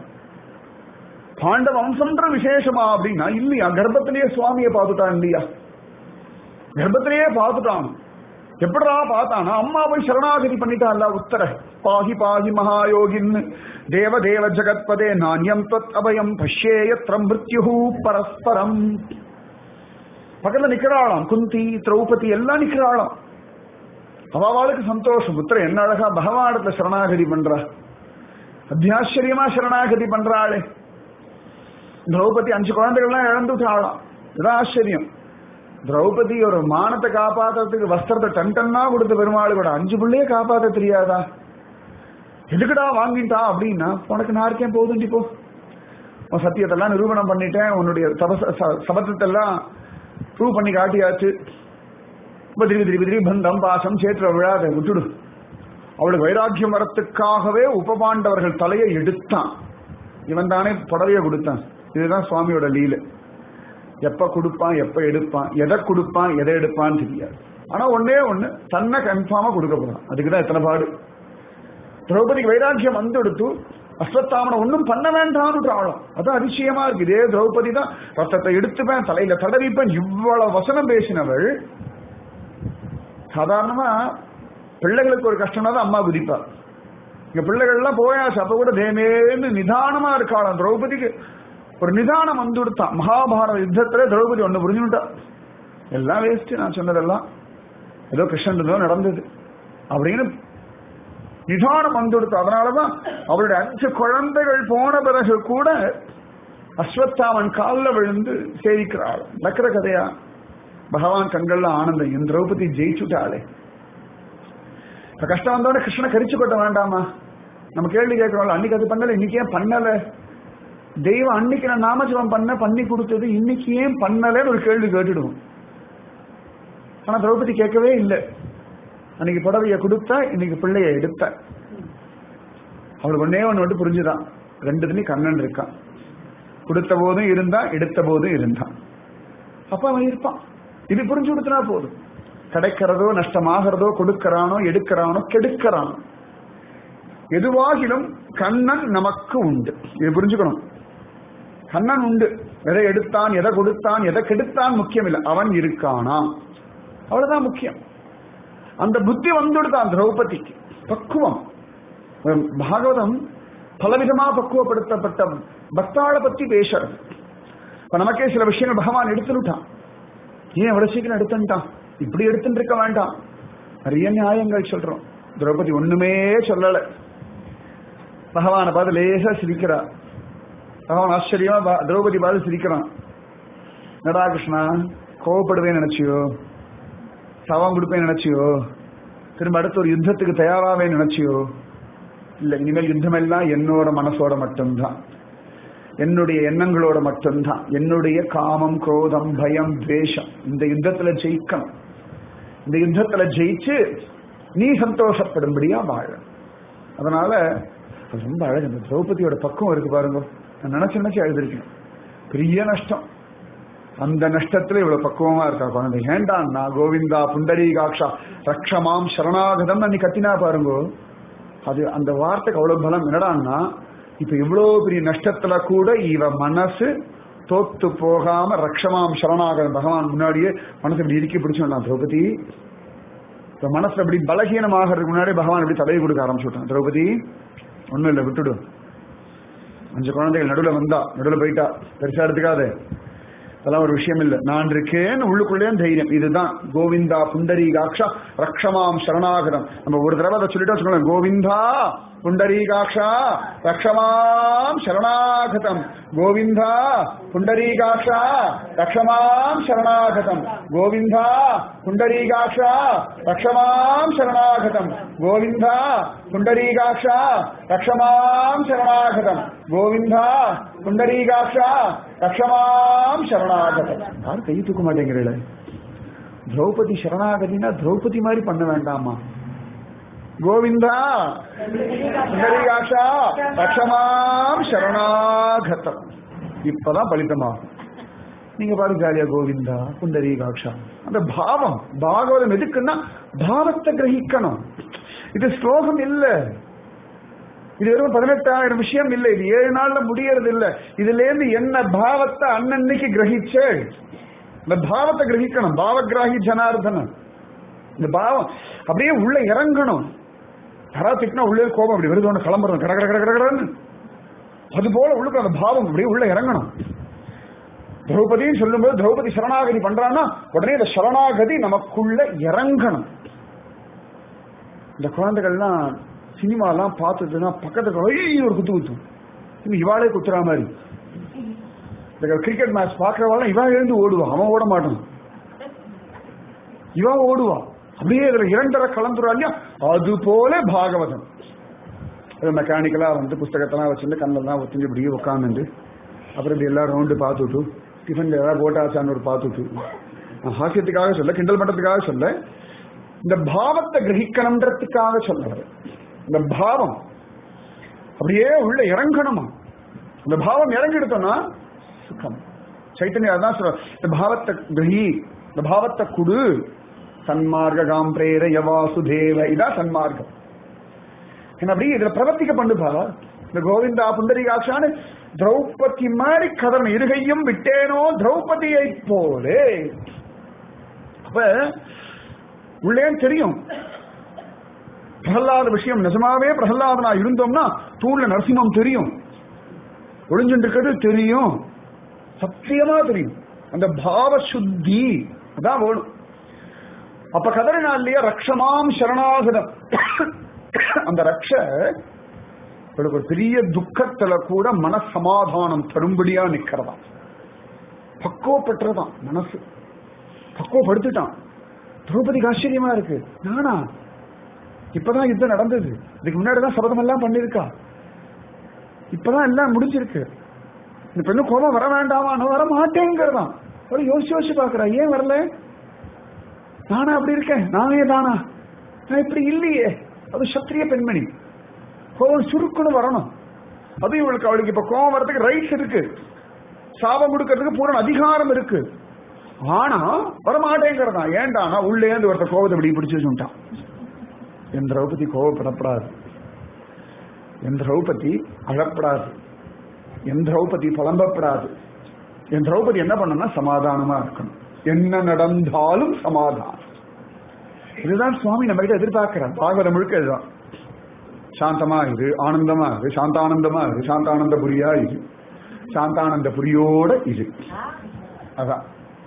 Speaker 1: பாண்டவ வம்சம்ன்ற விசேஷமா அப்படின்னா இல்லையா கர்ப்பத்திலேயே சுவாமியை பார்த்துட்டான் இல்லையா கர்ப்பத்திலேயே பார்த்துட்டான் எப்படிடா பார்த்தானா அம்மா போய் சரணாகதி பண்ணிட்டான்ல உத்தர பாகி பாகி மகாயோகின் தேவ தேவ ஜகத்பதே நானியம் தொத் அபயம் பஷ்யேயத்ர மிருத்யு பரஸ்பரம் பக்கத்துல நிக்கிறாளாம் குந்தி திரௌபதி எல்லாம் நிக்கிறாளாம் அவளுக்கு சந்தோஷம் உத்தர என்ன அழகா பகவானத்துல சரணாகதி பண்றா அத்தியாச்சரியமா சரணாகதி பண்றாளே திரௌபதி அஞ்சு குழந்தைகள்லாம் இழந்து விட்டாளாம் இதான் ஆச்சரியம் திரௌபதி ஒரு மானத்தை காப்பாத்துறதுக்கு வஸ்திரத்தை டன் டன்னா கொடுத்த பெருமாள் கூட அஞ்சு பிள்ளையே காப்பாத்த தெரியாதா எதுக்குடா வாங்கிட்டா அப்படின்னா உனக்கு நான் இருக்கேன் போதுண்டி போ உன் சத்தியத்தெல்லாம் நிரூபணம் பண்ணிட்டேன் உன்னுடைய தபச ச- சபதத்தெல்லாம் ப்ரூவ் பண்ணி காட்டியாச்சு இப்ப திருப்பி திருப்பி திருப்பி பந்தம் பாசம் சேற்ற விழாத விட்டுடு அவளுக்கு வைராக்கியம் வரத்துக்காகவே உபபாண்டவர்கள் தலையை எடுத்தான் இவன் தானே புடவைய கொடுத்தான் இதுதான் சுவாமியோட லீலை எப்ப கொடுப்பான் எப்ப எடுப்பான் எதை கொடுப்பான் எதை எடுப்பான்னு தெரியாது ஆனா ஒண்ணே ஒண்ணு தன்னை கன்ஃபார்மா கொடுக்க போறான் அதுக்குதான் எத்தனை பாடு திரௌபதிக்கு வைராக்கியம் வந்து எடுத்து அஸ்வத்தாமனை ஒன்றும் பண்ண வேண்டாம்னு ஆளும் அதான் அதிசயமா இருக்கு இதே திரௌபதி தான் ரத்தத்தை எடுத்துப்பேன் தலையில தடவிப்பேன் இவ்வளவு வசனம் பேசினவள் சாதாரணமா பிள்ளைகளுக்கு ஒரு கஷ்டம்னா தான் அம்மா குதிப்பா இங்க பிள்ளைகள்லாம் போயாச்சு அப்ப கூட தேமேன்னு நிதானமா இருக்காளாம் திரௌபதிக்கு ஒரு நிதானம் வந்து கொடுத்தான் மகாபாரத யுத்தத்துல திரௌபதி ஒண்ணு புரிஞ்சுட்டா எல்லாம் வேஸ்ட் நான் சொன்னதெல்லாம் ஏதோ கிருஷ்ணன் ஏதோ நடந்தது அப்படின்னு நிதானம் வந்து கொடுத்தா அதனாலதான் அவருடைய அஞ்சு குழந்தைகள் போன பிறகு கூட அஸ்வத்தாமன் காலில் விழுந்து சேவிக்கிறாள் நடக்கிற கதையா பகவான் கண்கள்ல ஆனந்தம் என் திரௌபதி ஜெயிச்சுட்டாளே இப்ப கஷ்டம் வந்தோடனே கிருஷ்ணனை கரிச்சு கொட்ட வேண்டாமா நம்ம கேள்வி கேட்கிறோம்ல அன்னைக்கு அது பண்ணல இன்னைக்கு ஏன் பண்ணல தெய்வம் அன்னைக்கு நான் நாமஜபம் பண்ண பண்ணி கொடுத்தது இன்னைக்கு ஏன் பண்ணலன்னு ஒரு கேள்வி கேட்டுடுவோம் ஆனா திரௌபதி கேட்கவே இல்லை அன்னைக்கு புடவைய கொடுத்தா இன்னைக்கு பிள்ளைய எடுத்த அவளுக்கு ஒன்னே ஒண்ணு மட்டும் புரிஞ்சுதான் ரெண்டுத்துலயும் கண்ணன் இருக்கான் கொடுத்த போதும் இருந்தான் எடுத்த போதும் இருந்தான் அப்ப அவன் இருப்பான் இது புரிஞ்சு கொடுத்தனா போதும் கிடைக்கிறதோ நஷ்டமாகிறதோ கொடுக்கறானோ எடுக்கிறானோ கெடுக்கிறானோ எதுவாகிலும் கண்ணன் நமக்கு உண்டு இது புரிஞ்சுக்கணும் கண்ணன் உண்டு எதை எடுத்தான் எதை கொடுத்தான் எதை கெடுத்தான் முக்கியம் இல்லை அவன் இருக்கானா அவ்வளவுதான் முக்கியம் அந்த புத்தி வந்துடுதான் திரௌபதிக்கு பக்குவம் பாகவதம் பலவிதமா பக்குவப்படுத்தப்பட்ட பக்தாளை பத்தி பேசுறது இப்ப நமக்கே சில விஷயங்கள் பகவான் எடுத்துட்டான் ஏன் அவ்வளவு சீக்கிரம் எடுத்துட்டான் இப்படி எடுத்துட்டு இருக்க வேண்டாம் நிறைய நியாயங்கள் சொல்றோம் திரௌபதி ஒண்ணுமே சொல்லல பகவானை பார்த்து லேசா சிரிக்கிறா பகவான் ஆச்சரியமா பா- திரௌபதி பார்த்து சிரிக்கிறான் நடா கிருஷ்ணா கோவப்படுவேன்னு நினைச்சியோ சவம் கொடுப்பேன்னு நினைச்சியோ திரும்ப அடுத்த ஒரு யுத்தத்துக்கு தயாராவே நினைச்சியோ இல்ல இனிமேல் யுத்தம் எல்லாம் என்னோட மனசோட மட்டும்தான் என்னுடைய எண்ணங்களோட மட்டும்தான் என்னுடைய காமம் குரோதம் பயம் துவேஷம் இந்த யுத்தத்துல ஜெயிக்கணும் இந்த யுத்தத்துல ஜெயிச்சு நீ சந்தோஷப்படும்படியா வாழ அதனால அது ரொம்ப அழகு இந்த திரௌபதியோட பக்குவம் இருக்கு பாருங்க நான் நினைச்சு நினைச்சு எழுதிருக்கேன் பெரிய நஷ்டம் அந்த நஷ்டத்துல இவ்வளவு பக்குவமா இருக்கா குழந்தை ஏண்டான்னா கோவிந்தா புண்டரீகாட்சா ரக்ஷமாம் சரணாகதம் நீ கத்தினா பாருங்க அது அந்த வார்த்தைக்கு அவ்வளவு பலம் என்னடான்னா இப்ப இவ்வளவு பெரிய நஷ்டத்துல கூட இவ மனசு தோத்து போகாம ரக்ஷமாம் சரணாகதம் பகவான் முன்னாடியே மனசு இப்படி இறுக்கி பிடிச்சோம் திரௌபதி இப்ப மனசுல இப்படி பலகீனமாகிறதுக்கு முன்னாடி பகவான் இப்படி தடவி கொடுக்க ஆரம்பிச்சுட்டான் திரௌபதி ஒண்ணும் இல்லை விட்டுடு அஞ்சு குழந்தைகள் நடுவுல வந்தா நடுவுல போயிட்டா பெருசா எடுத்துக்காதே அதெல்லாம் ஒரு விஷயம் இல்லை நான் இருக்கேன்னு உள்ளுக்குள்ளே தைரியம் இதுதான் கோவிந்தா புண்டரீகாட்சா ரக்ஷமாம் சரணாகதம் நம்ம ஒரு தடவை அதை சொல்லிட்டா வச்சுக்கோங்களேன் கோவிந்தா புண்டரீகாட்சா ரக்ஷமாம் சரணாகதம் கோவிந்தா புண்டரீகாட்சா ரக்ஷமாம் சரணாகதம் கோவிந்தா புண்டரீகாட்சா ரக்ஷமாம் சரணாகதம் கோவிந்தா புண்டரீகாட்சா ரக்ஷமாம் சரணாகதம் கோவிந்தா புண்டரீகாட்சா ரக்ஷமாம் சரணாகதம் யாரும் கை தூக்க மாட்டேங்கிறீங்களே திரௌபதி சரணாகதினா திரௌபதி மாதிரி பண்ண வேண்டாமா கோவிந்தா புண்டரீகாட்சா ரக்ஷமாம் சரணாகதம் இப்பதான் பலிதமாகும் நீங்க பாருங்க ஜாலியா கோவிந்தா புண்டரீகாட்சா அந்த பாவம் பாகவதம் எதுக்குன்னா பாவத்தை கிரகிக்கணும் இது ஸ்லோகம் இல்ல இது வெறும் பதினெட்டாயிரம் விஷயம் இல்லை இது ஏழு நாள்ல முடியறது இல்ல இதுல இருந்து என்ன பாவத்தை அன்னன்னைக்கு கிரகிச்சே இந்த பாவத்தை கிரகிக்கணும் பாவகிராகி ஜனார்தனன் இந்த பாவம் அப்படியே உள்ள இறங்கணும் யாராவது திட்டினா உள்ளே கோபம் அப்படி வருது ஒன்று கிளம்புறோம் கட கட கட கட கடன்னு அது போல உள்ளுக்கு அந்த பாவம் அப்படியே உள்ள இறங்கணும் திரௌபதின்னு சொல்லும்போது திரௌபதி சரணாகதி பண்றான்னா உடனே இந்த சரணாகதி நமக்குள்ள இறங்கணும் இந்த குழந்தைகள்லாம் சினிமாலாம் பார்த்துட்டுனா பக்கத்துல ஐயோ ஒரு குத்து குத்தும் இன்னும் இவாளே குத்துறா மாதிரி இந்த கிரிக்கெட் மேட்ச் பார்க்கறவாள் இவா எழுந்து ஓடுவான் அவன் ஓட மாட்டான் இவா ஓடுவா அப்படியே இதுல இரண்டரை கலந்துரா இல்லையா அது போல பாகவதம் அது மெக்கானிக்கலா வந்து புஸ்தகத்தெல்லாம் வச்சுட்டு கண்ணெல்லாம் ஒத்துஞ்சு இப்படியே உட்காந்துட்டு அப்புறம் இப்படி எல்லாம் ரவுண்டு பார்த்துட்டு டிஃபன்ல ஏதாவது போட்டாச்சான்னு ஒரு பார்த்துட்டு நான் ஹாஸ்யத்துக்காக சொல்ல கிண்டல் பண்றதுக்காக சொல்ல இந்த பாவத்தை கிரகிக்கணுன்றதுக்காக சொல்றது இந்த பாவம் அப்படியே உள்ள இறங்கணுமா இந்த பாவம் இறங்கிடுத்தோம்னா சுகம் சைத்தன்யா அதான் சொல்ற இந்த பாவத்தை கிரகி இந்த பாவத்தை குடு சன்மார்க்க காம் பிரேர யவாசுதேவ இதான் சன்மார்க்கம் என்ன அப்படி இதுல பிரவர்த்திக்க பண்ணுப்பா இந்த கோவிந்தா புண்டரிகாட்சான்னு திரௌபதி மாதிரி கதறணும் இருகையும் விட்டேனோ திரௌபதியை போலே அப்ப உள்ளே தெரியும் பிரகலாத விஷயம் நிஜமாவே பிரகலாதனா இருந்தோம்னா தூண்ல நரசிம்மம் தெரியும் ஒளிஞ்சுட்டு இருக்கிறது தெரியும் சத்தியமா தெரியும் அந்த பாவ சுத்தி அதான் வேணும் அப்ப கதறினா இல்லையா ரக்ஷமாம் சரணாகதம் அந்த ரக்ஷ இவளுக்கு ஒரு பெரிய துக்கத்துல கூட மனசமாதானம் தரும்படியா நிக்கிறதா பக்குவப்பட்டுறதான் மனசு பக்குவப்படுத்திட்டான் திரௌபதிக்கு ஆச்சரியமா இருக்கு நானா இப்பதான் யுத்தம் நடந்தது இதுக்கு முன்னாடிதான் சபதம் எல்லாம் பண்ணிருக்கா இப்பதான் எல்லாம் முடிஞ்சிருக்கு இந்த பெண்ணு கோபம் வர வேண்டாமா நான் வர மாட்டேங்கிறதான் அவளை யோசிச்சு யோசிச்சு பாக்குறா ஏன் வரல நானா அப்படி இருக்கேன் நானே தானா நான் இப்படி இல்லையே அது சத்திரிய பெண்மணி கோபம் சுருக்குன்னு வரணும் அது இவளுக்கு அவளுக்கு இப்ப கோபம் வரதுக்கு ரைட்ஸ் இருக்கு சாபம் கொடுக்கறதுக்கு பூரண அதிகாரம் இருக்கு ஆனா வரமாட்டேங்கிறதா ஏண்டானா உள்ளே இருந்து ஒருத்த கோபத்தை இப்படி பிடிச்சு வச்சுட்டான் என் திரௌபதி கோபப்படப்படாது என் திரௌபதி அழப்படாது என் திரௌபதி புலம்பப்படாது என் திரௌபதி என்ன பண்ணணும்னா சமாதானமா இருக்கணும் என்ன நடந்தாலும் சமாதானம் இதுதான் சுவாமி நம்ம கிட்ட எதிர்பார்க்கிறார் பாகவதம் முழுக்க இதுதான் சாந்தமா இரு ஆனந்தமா இரு சாந்தானந்தமா இரு சாந்தானந்த புரியா இரு சாந்தானந்த புரியோட இரு அதான்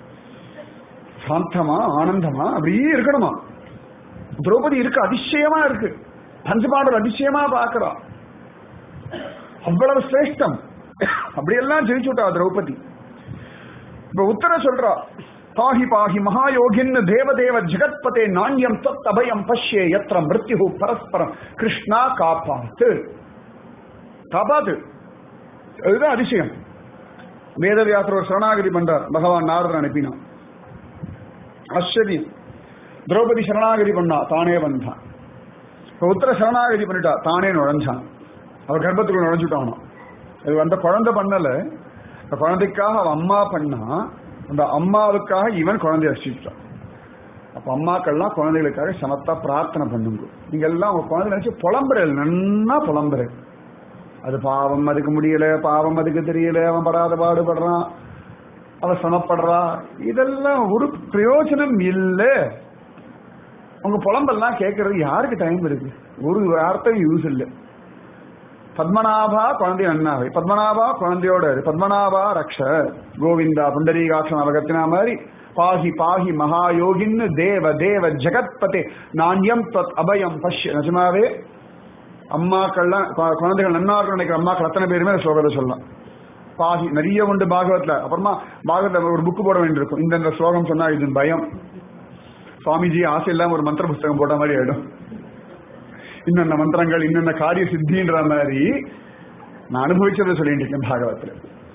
Speaker 1: சாந்தமா ஆனந்தமா அப்படியே இருக்கணுமா திரௌபதி இருக்கு அதிசயமா இருக்கு பஞ்சபாண்டர் அதிசயமா பார்க்கிறா அவ்வளவு சிரேஷ்டம் அப்படியெல்லாம் ஜெயிச்சு விட்டா திரௌபதி இப்ப உத்தர சொல்றா பாஹி பாஹி மகாயோகின் தேவதேவ ஜெகத்பதே நாண்யம் தொத் அபயம் பஷ்யே எத்திர மிருத்யு பரஸ்பரம் கிருஷ்ணா காப்பாத்து காப்பாத்து அதுதான் அதிசயம் வேதவியாசர் ஒரு சரணாகதி பண்றார் பகவான் நாரதன் அனுப்பினான் ஆச்சரியம் திரௌபதி சரணாகதி பண்ணா தானே வந்தான் இப்ப உத்தர சரணாகதி பண்ணிட்டா தானே நுழைஞ்சான் அவ கர்ப்பத்துக்குள்ள நுழைஞ்சுட்டானோ அது அந்த குழந்தை பண்ணல அந்த குழந்தைக்காக அவ அம்மா பண்ணா அந்த அம்மாவுக்காக இவன் குழந்தைய ரசிச்சுட்டான் அப்ப அம்மாக்கள்லாம் குழந்தைகளுக்காக சமத்தா பிரார்த்தனை பண்ணுங்க நீங்க எல்லாம் உங்க குழந்தை நினைச்சு புலம்புறேன் நன்னா புலம்புறேன் அது பாவம் அதுக்கு முடியல பாவம் அதுக்கு தெரியல அவன் படாத பாடுபடுறான் அவன் சமப்படுறா இதெல்லாம் ஒரு பிரயோஜனம் இல்லை உங்க புலம்பெல்லாம் கேட்கறது யாருக்கு டைம் இருக்கு ஒரு வார்த்தையும் யூஸ் இல்லை பத்மநாபா குழந்தை நன்னாவை பத்மநாபா குழந்தையோட இரு. பத்மநாபா ரக்ஷ கோவிந்தா புண்டரீகாட்சம் அவகத்தினா மாதிரி பாஹி பாஹி மகாயோகின்னு தேவ தேவ ஜெகத்பதே நாண்யம் தத் அபயம் பஷ்ய நிஜமாவே அம்மாக்கள்லாம் கு- குழந்தைகள் நன்னா இருக்கணும் நினைக்கிற அம்மாக்கள் அத்தனை பேருமே இந்த ஸ்லோகத்தை சொல்லலாம் பாதி நிறைய உண்டு பாகவத்ல அப்புறமா பாகவத்ல ஒரு புக் போட வேண்டியிருக்கும் இந்தந்த ஸ்லோகம் சொன்னா இது பயம் சுவாமிஜி ஆசை இல்லாம ஒரு மந்திர புஸ்தகம் போட்ட மாதிரி ஆயிடும் இன்னென்ன மந்திரங்கள் இன்னென்ன காரிய சித்தின்ற மாதிரி நான் அனுபவிச்சதை சொல்லிட்டு இருக்கேன் பாகவத்துல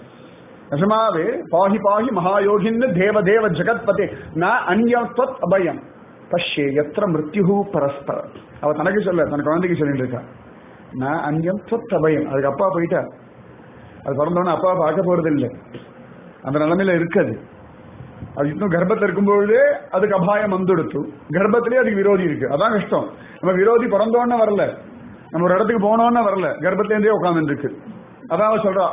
Speaker 1: நிஜமாவே பாஹி பாஹி மகாயோகின்னு தேவ தேவ ஜெகத்பதே ந அந்யம் தொத் அபயம் பஷ்யே எத்திர மிருத்யு பரஸ்பரம் அவ தனக்கு சொல்ல தன் குழந்தைக்கு சொல்லிட்டு இருக்கா ந அந்யம் தொத் அபயம் அதுக்கு அப்பா போயிட்டா அது பிறந்தவொடனே அப்பா பார்க்க போறது இல்லை அந்த நிலைமையில இருக்காது அது இன்னும் கர்ப்பத்தில் இருக்கும்பொழுதே அதுக்கு அபாயம் வந்துடுத்து கர்ப்பத்திலே அதுக்கு விரோதி இருக்கு அதான் கஷ்டம் நம்ம விரோதி பிறந்தோன்னு வரல நம்ம ஒரு இடத்துக்கு போனோன்னு வரல கர்ப்பத்திலேருந்தே உட்கார்ந்து இருக்கு அதான் அவ சொல்றா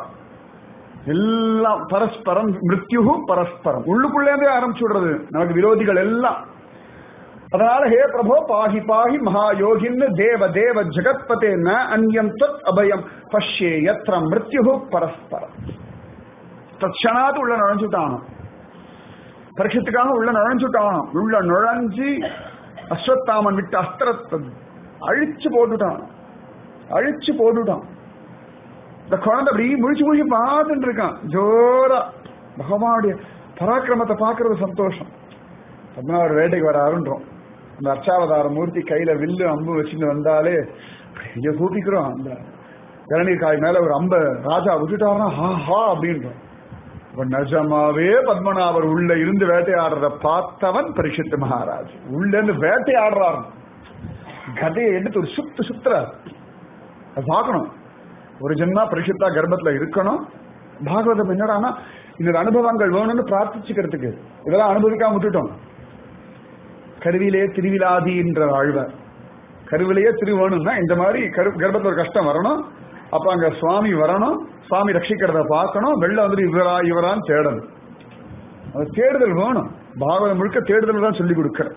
Speaker 1: எல்லாம் பரஸ்பரம் மிருத்யு பரஸ்பரம் உள்ளுக்குள்ளேருந்தே ஆரம்பிச்சு விடுறது நமக்கு விரோதிகள் எல்லாம் அதனால ஹே பிரபோ பாஹி பாஹி மகாயோகின்னு தேவ தேவ ஜெகத்பதே ந அந்யம் தத் அபயம் பஷ்யே எத்திர மிருத்யு பரஸ்பரம் தட்சணாத்து உள்ள நுழைஞ்சுட்டானோ பரீட்சத்துக்காக உள்ள நுழைஞ்சுட்டானோ உள்ள நுழைஞ்சு அஸ்வத்தாமன் விட்டு அஸ்திரத்தை அழிச்சு போட்டுட்டான் அழிச்சு போட்டுட்டான் இந்த குழந்தை அப்படி முழிச்சு முழிச்சு பார்த்துட்டு இருக்கான் ஜோரா பகவானுடைய பராக்கிரமத்தை பார்க்கறது சந்தோஷம் பத்மநாபர் வேட்டைக்கு வர ஆரம்பின்றோம் அந்த அர்ச்சாவதார மூர்த்தி கையில வில்லு அம்பு வச்சுட்டு வந்தாலே இங்க கூப்பிக்கிறோம் அந்த இளநீர் காய் மேல ஒரு அம்ப ராஜா விட்டுட்டாருன்னா ஹா ஹா அப்படின்றோம் இப்ப நிஜமாவே பத்மநாபர் உள்ள இருந்து வேட்டையாடுறத பார்த்தவன் பரிசுத்த மகாராஜ் உள்ள இருந்து வேட்டையாடுறாரு கதையை எடுத்து ஒரு சுத்து சுத்துறார் அது பார்க்கணும் ஒரு ஜென்மா பரிசுத்தா கர்ப்பத்துல இருக்கணும் பாகவதம் என்னடானா இந்த அனுபவங்கள் வேணும்னு பிரார்த்திச்சுக்கிறதுக்கு இதெல்லாம் அனுபவிக்காம விட்டுட்டோம் கருவிலே திருவிழாதின்ற வாழ்வார் கருவிலேயே திரு வேணும்னா இந்த மாதிரி கரு கர்ப்பத்தில் ஒரு கஷ்டம் வரணும் அப்ப அங்க சுவாமி வரணும் சுவாமி ரட்சிக்கிறத பார்க்கணும் வெள்ள வந்துட்டு இவரா இவரான்னு தேடணும் அது தேடுதல் வேணும் பாகவதம் முழுக்க தேடுதல் தான் சொல்லி கொடுக்கிற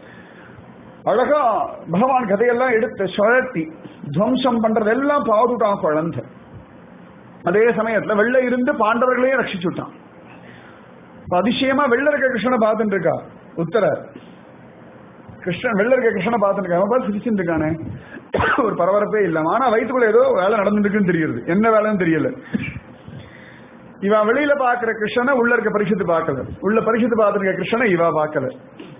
Speaker 1: அழகா பகவான் கதையெல்லாம் எடுத்து சுழட்டி துவம்சம் பண்றதெல்லாம் பாதுட்டான் குழந்தை அதே சமயத்துல வெள்ள இருந்து பாண்டவர்களையும் ரட்சிச்சுட்டான் இப்ப அதிசயமா வெள்ள இருக்க கிருஷ்ணனை பார்த்துட்டு இருக்கா உத்தர கிருஷ்ணன் வெள்ள இருக்க கிருஷ்ணனை பார்த்துட்டு இருக்கா அவன் பார்த்து சிரிச்சுட்டு இருக்கானே ஒரு பரபரப்பே இல்லாம ஆனா வயிற்றுக்குள்ள ஏதோ வேலை நடந்துட்டு இருக்குன்னு தெரியுது என்ன வேலைன்னு தெரியல இவன் வெளியில பாக்குற கிருஷ்ணனை உள்ள இருக்க பரிசுத்து பார்க்கல உள்ள பரிசுத்து பார்த்துருக்க கிருஷ்ணனை இவா பார்க்கல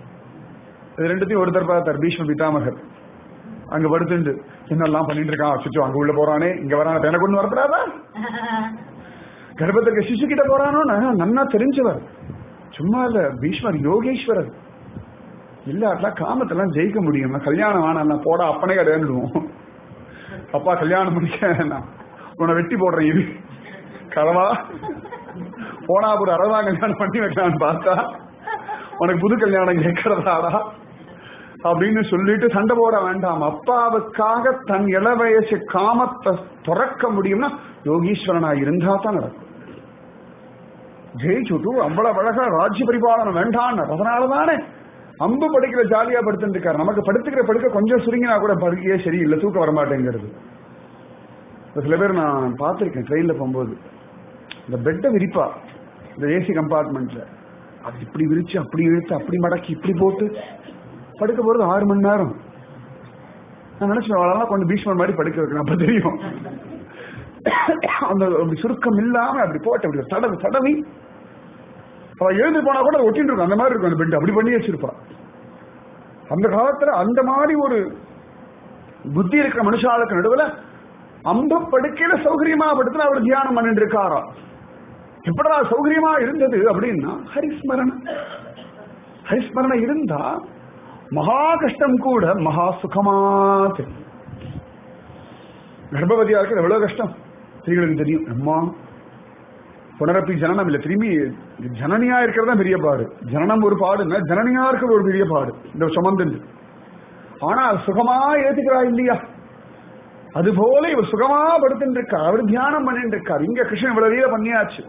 Speaker 1: இது ரெண்டுத்தையும் ஒருத்தர் பார்த்தார் பீஷ்ம பிதாமகர் அங்க படுத்துண்டு என்னெல்லாம் பண்ணிட்டு இருக்கான் அச்சோ அங்க உள்ள போறானே இங்க வரான எனக்கு ஒண்ணு வரப்படாதா கர்ப்பத்திற்கு சிசு கிட்ட போறானோ நான் நன்னா தெரிஞ்சவர் சும்மா இல்ல பீஷ்மர் யோகேஸ்வரர் இல்ல அதெல்லாம் காமத்தெல்லாம் ஜெயிக்க முடியும் நான் கல்யாணம் ஆனா போடா அப்பனே கிடையாதுடுவோம் அப்பா கல்யாணம் முடிக்க நான் உன்னை வெட்டி போடுறேன் இது களவா போனா ஒரு அறவா கல்யாணம் பண்ணி வைக்கலாம்னு பார்த்தா உனக்கு புது கல்யாணம் கேட்கறதாடா அப்படின்னு சொல்லிட்டு சண்டை போட வேண்டாம் அப்பாவுக்காக தன் இள வயசு காமத்தை துறக்க முடியும்னா யோகீஸ்வரனா இருந்தா தான் நடக்கும் ஜெயிச்சுட்டு அவ்வளவு அழகா ராஜ்ய பரிபாலனம் வேண்டாம் அதனாலதானே அம்பு படுக்கிற ஜாலியா படுத்துட்டு இருக்காரு நமக்கு படுத்துக்கிற படுக்க கொஞ்சம் சுருங்கினா கூட படுக்கையே சரியில்லை தூக்கம் வர மாட்டேங்கிறது இப்ப சில பேர் நான் பார்த்திருக்கேன் ட்ரெயின்ல போகும்போது இந்த பெட்டை விரிப்பா இந்த ஏசி கம்பார்ட்மெண்ட்ல அது இப்படி விரிச்சு அப்படி இழுத்து அப்படி மடக்கி இப்படி போட்டு படுக்க போறது ஆறு மணி நேரம் நான் நினைச்சேன் அவளெல்லாம் கொஞ்சம் பீஷ்மர் மாதிரி படுக்க வைக்கணும் அப்ப தெரியும் அந்த அப்படி சுருக்கம் இல்லாம அப்படி போட்டு அப்படி தடவி தடவி அவ எழுந்து போனா கூட ஒட்டிட்டு இருக்கும் அந்த மாதிரி இருக்கும் அந்த பெட் அப்படி பண்ணி வச்சிருப்பா அந்த காலத்துல அந்த மாதிரி ஒரு புத்தி இருக்கிற மனுஷாளுக்கு நடுவுல அம்ப படுக்கையில சௌகரியமா படுத்து அவர் தியானம் பண்ணிட்டு இருக்காரா எப்படா சௌகரியமா இருந்தது அப்படின்னா ஹரிஸ்மரணம் ஹரிஸ்மரணம் இருந்தா மகா கஷ்டம் கூட மகா சுகமா தெரியும் கர்ப்பவதியா இருக்கிறது எவ்வளவு கஷ்டம் ஸ்திரீகளுக்கு தெரியும் அம்மா புனரப்பி ஜனனம் இல்ல திரும்பி ஜனனியா இருக்கிறது தான் பெரிய பாடு ஜனனம் ஒரு பாடுன்னா ஜனனியா இருக்கிறது ஒரு பெரிய பாடு இந்த சுமந்து ஆனா அது சுகமா ஏத்துக்கிறா இல்லையா அது போல இவர் சுகமா படுத்துட்டு இருக்கார் அவர் தியானம் பண்ணிட்டு இருக்கார் இங்க கிருஷ்ணன் இவ்வளவு லீல பண்ணியாச்சு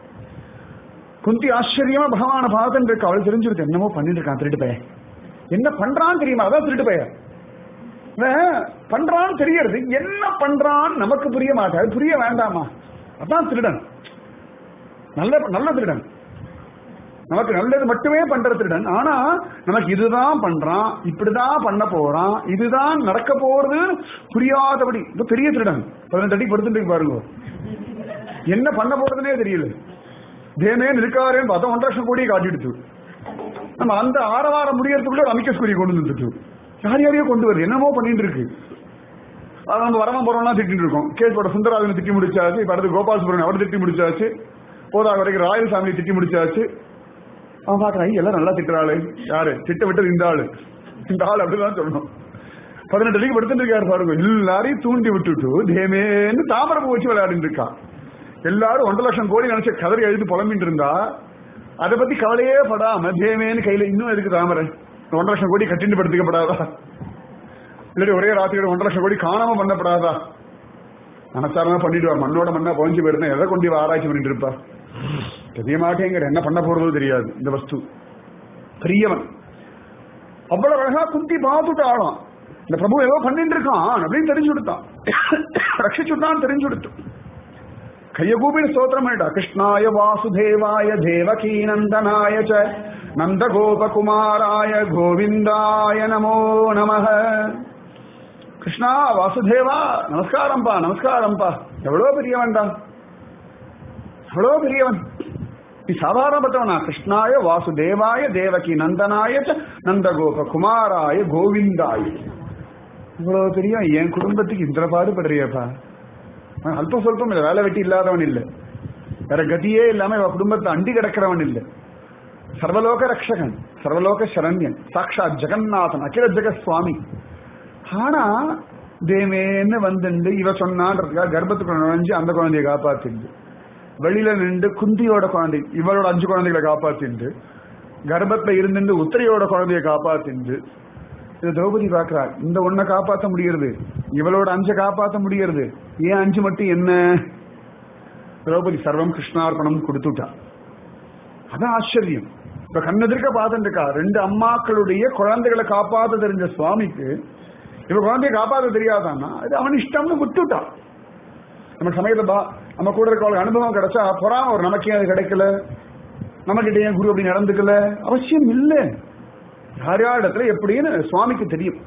Speaker 1: குந்தி ஆச்சரியமா பகவான பார்த்துட்டு இருக்கா அவள் தெரிஞ்சிருக்கு என்னமோ பண்ணிட்டு இருக்கான் திருட்டு பையன் என்ன பண்றான்னு தெரியுமா அதான் திருட்டு பையன் இவன் பண்றான்னு தெரியறது என்ன பண்றான்னு நமக்கு புரிய மாட்டாது புரிய வேண்டாமா அதான் திருடன் நல்ல நல்ல திருடன் நமக்கு நல்லது மட்டுமே பண்ற திருடன் ஆனா நமக்கு இதுதான் பண்றான் இப்படிதான் பண்ண போறான் இதுதான் நடக்க போறது புரியாதபடி இது பெரிய திருடன் பதினெட்டு அடி படுத்துட்டு பாருங்க என்ன பண்ண போறதுனே தெரியல தேமே இருக்காரேன்னு பார்த்தா ஒன்றரை லட்சம் கோடியை காட்டிடுச்சு நம்ம அந்த ஆரவாரம் முடியறதுக்குள்ள ஒரு அமிக்கஸ் குறி கொண்டு வந்துட்டு யார் யாரையோ கொண்டு வருது என்னமோ பண்ணிட்டு இருக்கு அது நம்ம வரமா போறோம்லாம் திட்டிட்டு இருக்கோம் கேஸ் போட சுந்தராஜன் திட்டி முடிச்சாச்சு இப்ப அடுத்து கோபால் சுப்ரமணியம் அவர் திட்டி முடிச்சாச்சு போதாக வரைக்கும் ராயல் ஃபேமிலி திட்டி முடிச்சாச்சு அவன் பாக்குறான் எல்லாம் நல்லா திட்டுறாளு யாரு திட்ட விட்டது இந்த ஆளு இந்த ஆள் அப்படிதான் சொல்லணும் பதினெட்டு அடிக்கு படுத்துட்டு இருக்காரு பாருங்க எல்லாரையும் தூண்டி விட்டுட்டு தேமேன்னு தாமரப்பூ வச்சு விளையாடிட்டு இருக்கான் எல்லாரும் ஒன்றரை லட்சம் கோடி நினைச்ச கதறி எழுதி புலம்பிட்டு இருந்தா அதை பத்தி கவலையே படாம தேமேன்னு கையில இன்னும் இருக்கு தாமரை ஒன்றரை லட்சம் கோடி கட்டிட்டு படுத்துக்கப்படாதா இல்லாட்டி ஒரே ராத்திரியோட ஒன்றரை லட்சம் கோடி காணாம பண்ணப்படாதா மனசாரமா பண்ணிட்டு வா மண்ணோட மண்ணா புகஞ்சு போயிருந்தா எதை கொண்டு இவ ஆராய்ச்சி பண்ணிட்டு இருப்பா தெரிய மாட்டேங்கிற என்ன பண்ண போறதோ தெரியாது இந்த வஸ்து பெரியவன் அவ்வளவு அழகா குந்தி பார்த்துட்டு ஆளாம் இந்த பிரபு ஏதோ பண்ணிட்டு இருக்கான் அப்படின்னு தெரிஞ்சு கொடுத்தான் ரட்சிச்சுட்டான் தெரிஞ்சு கொடுத்து கைய கூப்பிடு ஸ்தோத்திரம் பண்ணிட்டா கிருஷ்ணாய வாசுதேவாய தேவகீ நந்தனாய ச நந்த கோபகுமாராய கோவிந்தாய நமோ நமஹ கிருஷ்ணா வாசுதேவா நமஸ்காரம்பா நமஸ்காரம்பா எவ்வளோ பெரியவன்டா எவ்வளோ பெரியவன் நீ சாதாரணப்பட்டவனா கிருஷ்ணாய வாசுதேவாய தேவகி நந்தனாய ச நந்தகோப குமாராய கோவிந்தாய இவ்வளவு பெரிய என் குடும்பத்துக்கு இந்த பாடுபடுறியப்பா அவன் அல்ப சொல்பம் இல்ல வேலை வெட்டி இல்லாதவன் இல்ல வேற கதியே இல்லாம இவ குடும்பத்தை அண்டி கிடக்கிறவன் இல்ல சர்வலோக ரக்ஷகன் சர்வலோக சரண்யன் சாட்சாத் ஜெகநாதன் அகில ஜெகத் சுவாமி ஆனா தேமேன்னு வந்துண்டு இவ சொன்னான்றதுக்காக கர்ப்பத்துக்குள்ள நுழைஞ்சு அந்த குழந்தைய காப்பாத்திண்டு வெளியில நின்று குந்தியோட குழந்தை இவளோட அஞ்சு குழந்தைகளை காப்பாத்திண்டு கர்ப்பத்துல இருந்துட்டு உத்திரையோட குழந்தைய காப்பாத்திண்டு இது திரௌபதி பாக்குறா இந்த ஒன்ன காப்பாத்த முடியறது இவளோட அஞ்ச காப்பாத்த முடியறது ஏன் அஞ்சு மட்டும் என்ன திரௌபதி சர்வம் கிருஷ்ணார்பணம் கொடுத்துட்டா அதான் ஆச்சரியம் இப்ப கண்ணெதிர்க்க பார்த்துட்டு இருக்கா ரெண்டு அம்மாக்களுடைய குழந்தைகளை காப்பாத்த தெரிஞ்ச சுவாமிக்கு இவ குழந்தைய காப்பாத்த தெரியாதான்னா அது அவன் இஷ்டம்னு விட்டுட்டான் நம்ம சமயத்துல பா நம்ம கூட இருக்க அனுபவம் கிடைச்சா பொறாம ஒரு நமக்கே அது கிடைக்கல நமக்கிட்ட ஏன் குரு அப்படி நடந்துக்கல அவசியம் இல்லை யார் யார் இடத்துல எப்படின்னு சுவாமிக்கு தெரியும்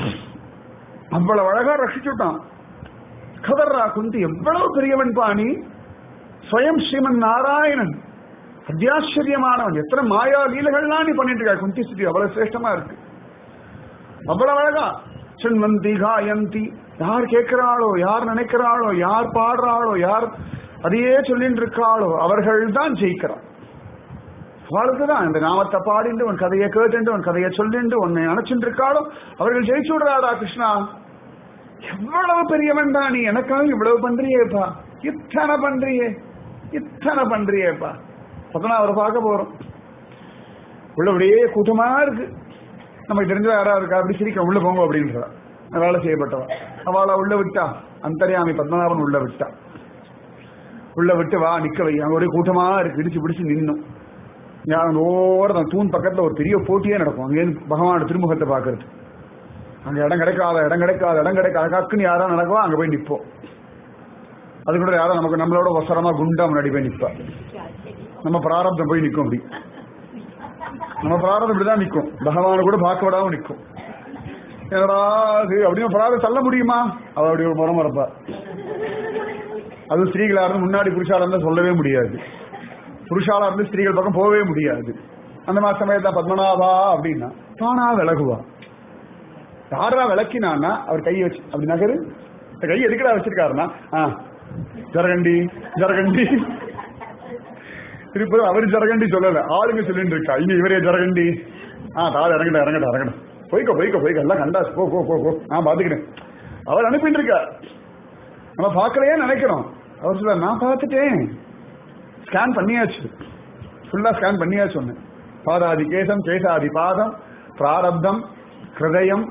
Speaker 1: அவ்வளவு அழகா ரசிச்சுட்டான் கதர்ரா குந்தி எவ்வளவு பெரியவன் பாணி ஸ்வயம் ஸ்ரீமன் நாராயணன் அத்தியாச்சரியமானவன் எத்தனை மாயா லீலைகள்லாம் நீ பண்ணிட்டு இருக்க குந்தி ஸ்துதி அவ்வளவு சிரேஷ்டமா இருக்கு அவ்வளவு அழகா சின்வந்தி காயந்தி யார் கேட்கிறாளோ யார் நினைக்கிறாளோ யார் பாடுறாளோ யார் அதையே சொல்லிட்டு இருக்காளோ அவர்கள் தான் ஜெயிக்கிறான் அவளுக்கு தான் இந்த நாமத்தை பாடிண்டு உன் கதையை கேட்டுண்டு உன் கதையை சொல்லிண்டு உன்னை நினைச்சுட்டு இருக்காளோ அவர்கள் ஜெயிச்சு விடுறாடா கிருஷ்ணா எவ்வளவு பெரியவன் தான் நீ எனக்காக இவ்வளவு பண்றியேப்பா இத்தனை பண்றியே இத்தனை பண்றியேப்பா அப்பதான் அவரை பார்க்க போறோம் இவ்வளவு அப்படியே கூட்டமா இருக்கு நமக்கு தெரிஞ்ச யாரா இருக்கா அப்படி சிரிக்க உள்ள போங்க அப்படின்றா வேலை செய்யப்பட்டவா அவளை உள்ள விட்டா அந்தரியாமி பத்மநாபன் உள்ள விட்டா உள்ள விட்டு வா நிக்க வை அங்க ஒரே கூட்டமா இருக்கு இடிச்சு பிடிச்சு நின்னும் ஞாபகம் ஓரம் தூண் பக்கத்துல ஒரு பெரிய போட்டியே நடக்கும் அங்கேருந்து பகவானோட திருமுகத்தை பாக்குறது அங்க இடம் கிடைக்காத இடம் கிடைக்காத இடம் கிடைக்காத கக்குன்னு யாரா நடக்குவா அங்க போய் நிப்போம் அது கூட யாரும் நமக்கு நம்மளோட வசரமா குண்டா முன்னாடி போய் நிப்பா நம்ம பிராரப்தம் போய் நிக்கும் அப்படி நம்ம பிராரதம் இப்படிதான் நிக்கும் பகவான கூட பார்க்க விடாம நிக்கும் என்னடா இது அப்படின்னு பிராரதம் தள்ள முடியுமா அவ அப்படி ஒரு முறை மறப்பா அது ஸ்திரீகளா இருந்து முன்னாடி புருஷாலா இருந்தா சொல்லவே முடியாது புருஷாலா இருந்து ஸ்திரீகள் பக்கம் போகவே முடியாது அந்த மாதிரி சமயத்தான் பத்மநாபா அப்படின்னா தானா விலகுவா யாரா விளக்கினான்னா அவர் கையை வச்சு அப்படி நகரு இந்த கை எதுக்குடா வச்சிருக்காருன்னா ஆ ஜரகண்டி ஜரகண்டி திருப்பதி அவர் ஜரகண்டி சொல்லல ஆளுங்க சொல்லிட்டு இருக்கா இனி இவரே ஜரகண்டி ஆ தாள் இறங்கடா இறங்கடா இறங்கடா போய்க்கோ போய்க்கோ போய்க்கோ எல்லாம் கண்டா போ போ போ போ நான் பாத்துக்கிறேன் அவர் அனுப்பிட்டு இருக்கார் நம்ம பார்க்கலையே நினைக்கிறோம் அவர் சொல்ல நான் பார்த்துட்டேன் ஸ்கேன் பண்ணியாச்சு ஃபுல்லா ஸ்கேன் பண்ணியாச்சு ஒண்ணு பாதாதி கேசம் கேசாதி பாதம் பிராரப்தம் ஹிருதயம்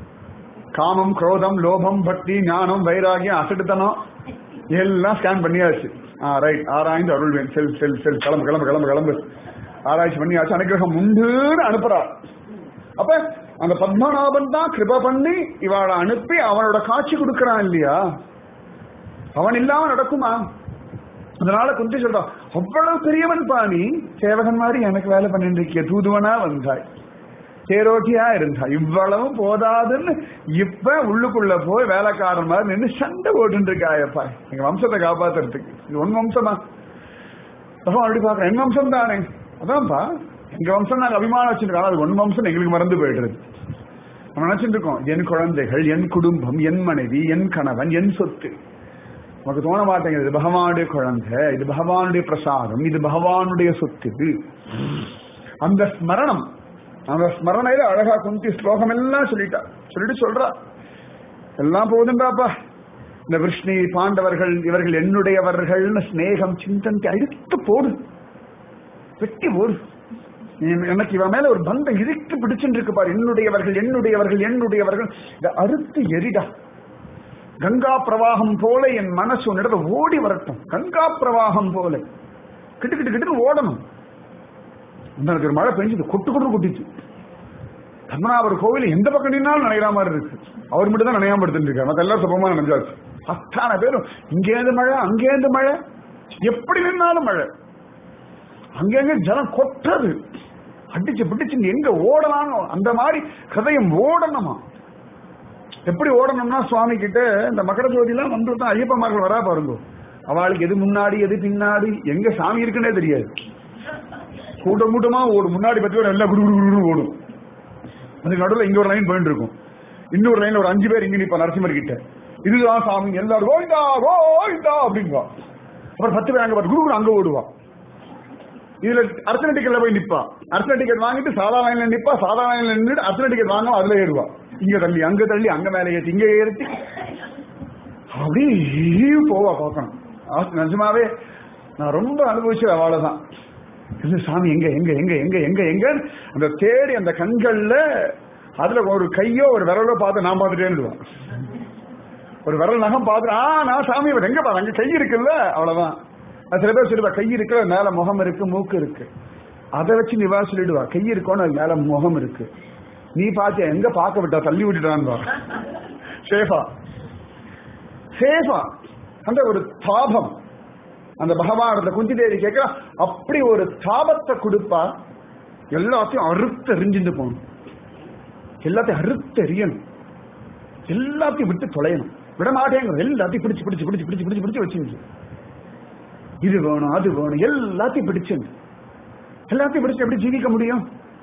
Speaker 1: காமம் குரோதம் லோபம் பக்தி ஞானம் வைராகியம் அசட்டுத்தனம் எல்லாம் ஸ்கேன் பண்ணியாச்சு ஆ ரைட் ஆராய்ந்து அருள்வேன் செல் செல் செல் கிளம்பு கிளம்பு கிளம்பு கிளம்பு ஆராய்ச்சி பண்ணியாச்சு அனுகிரகம் உண்டுன்னு அனுப்புறார் அப்ப அந்த பத்மநாபன் தான் கிருப பண்ணி இவாளை அனுப்பி அவனோட காட்சி கொடுக்கறான் இல்லையா அவன் இல்லாம நடக்குமா அதனால குந்தி சொல்றான் அவ்வளவு பெரியவன் பாணி சேவகன் மாதிரி எனக்கு வேலை பண்ணிட்டு இருக்கிய தூதுவனா வந்தாய் தேரோட்டியா இருந்தா இவ்வளவும் போதாதுன்னு இப்ப உள்ளுக்குள்ள போய் வேலைக்காரன் மாதிரி நின்று சண்டை போட்டு இருக்காயப்பா எங்க வம்சத்தை காப்பாத்துறதுக்கு இது ஒன் வம்சமா பகவான் அப்படி பாக்குறேன் என் வம்சம் தானே அதான்ப்பா எங்க வம்சம் நாங்க அபிமானம் வச்சிருக்கோம் அது ஒன் வம்சம் எங்களுக்கு மறந்து போயிடுறது நம்ம நினைச்சிட்டு இருக்கோம் என் குழந்தைகள் என் குடும்பம் என் மனைவி என் கணவன் என் சொத்து நமக்கு தோண மாட்டேங்குது இது பகவானுடைய குழந்தை இது பகவானுடைய பிரசாதம் இது பகவானுடைய சொத்து இது அந்த ஸ்மரணம் அந்த ஸ்மரணையில அழகா குந்தி ஸ்லோகம் எல்லாம் சொல்லிட்டா சொல்லிட்டு சொல்றா எல்லாம் போதுண்டாப்பா இந்த விஷ்ணி பாண்டவர்கள் இவர்கள் என்னுடையவர்கள்னு ஸ்நேகம் சிந்தனை அழுத்து போடு வெட்டி போடு நீ- எனக்கு இவன் மேல ஒரு பந்தம் இழுத்து பிடிச்சுட்டு இருக்கு பாரு என்னுடையவர்கள் என்னுடையவர்கள் என்னுடையவர்கள் இதை அறுத்து எரிடா கங்கா பிரவாகம் போல என் மனசு உன்னிடத்துல ஓடி வரட்டும் கங்கா பிரவாகம் போல கிட்டு கிட்டு கிட்டு ஓடணும் எனக்கு ஒரு மழை பெஞ்சது கொட்டு கொட்டு கொட்டிச்சு பத்மநாபர் கோவில் எந்த பக்கம் நின்னாலும் நனைகிற மாதிரி இருக்கு அவர் மட்டும் தான் நனையாம எடுத்துட்டு இருக்காரு மத்த எல்லாரும் சுபமா நினைஞ்சாச்சு அத்தனை பேரும் இங்கேருந்து மழை அங்கேருந்து மழை எப்படி நின்னாலும் மழை அங்கங்க ஜலம் கொட்டுறது அடிச்சு பிடிச்சு எங்க ஓடலாம் அந்த மாதிரி ஹதயம் ஓடணுமா எப்படி ஓடணும்னா சுவாமி கிட்ட இந்த மகர ஜோதிலாம் வந்து தான் ஐயப்பமார்கள் வரா பாருங்க அவளுக்கு எது முன்னாடி எது பின்னாடி எங்க சாமி இருக்குன்னே தெரியாது கூட்டம் கூட்டமா ஓடும் முன்னாடி பத்து பேர் எல்லாம் குடு குடு குடுன்னு ஓடும் அதுக்கு நடுவில் இங்க ஒரு லைன் போயிட்டு இருக்கும் இன்னொரு லைன்ல ஒரு அஞ்சு பேர் இங்க நிப்பா நரசிம்மர் கிட்ட இதுதான் சாமி எல்லாரும் கோவிந்தா கோவிந்தா அப்படிங்குவா அப்புறம் பத்து பேர் அங்க பார்த்து குடு குடு அங்க ஓடுவா இதுல அர்ச்சனை டிக்கெட்ல போய் நிப்பா அர்ச்சனை டிக்கெட் வாங்கிட்டு சாதா லைன்ல நிப்பா சாதா லைன்ல நின்றுட்டு அர்ச்சனை டிக்கெட் வாங்க அதுல ஏறுவா இங்க தள்ளி அங்க தள்ளி அங்க மேல ஏற்றி இங்க ஏறிட்டு அப்படியே போவா பார்க்கணும் ஆ- நிஜமாவே நான் ரொம்ப அனுபவிச்சது அவ்வளவுதான் இது சாமி எங்க எங்க எங்க எங்க எங்க எங்க அந்த தேடி அந்த கண்கள்ல அதுல ஒரு கையோ ஒரு விரலோ பார்த்து நான் பார்த்துட்டேன்னு ஒரு விரல் நகம் பார்த்து ஆ நான் சாமி இவர் எங்க பாரு அங்க கை இருக்குல்ல அவ்வளவுதான் அது சில பேர் சொல்லுவா கை இருக்கு அது மேல முகம் இருக்கு மூக்கு இருக்கு அதை வச்சு நிவா சொல்லிடுவா கை இருக்கோன்னு அது மேல முகம் இருக்கு நீ பாத்தியா எங்க பார்க்க விட்டா தள்ளி விட்டுட்டான் சேஃபா சேஃபா அந்த ஒரு தாபம் அந்த பகவான் குந்தி தேவி கேட்கிறா அப்படி ஒரு தாபத்தை கொடுப்பா எல்லாத்தையும் அறுத்து எறிஞ்சுட்டு போகணும் எல்லாத்தையும் அறுத்து எறியணும் எல்லாத்தையும் விட்டு தொலையணும் விட மாட்டேங்க எல்லாத்தையும் பிடிச்சு பிடிச்சு பிடிச்சு பிடிச்சு பிடிச்சு பிடிச்சு வச்சுருந்து இது வேணும் அது வேணும் எல்லாத்தையும் பிடிச்சுண்டு எல்லாத்தையும் பிடிச்சு எப்படி ஜீவிக்க முடியும்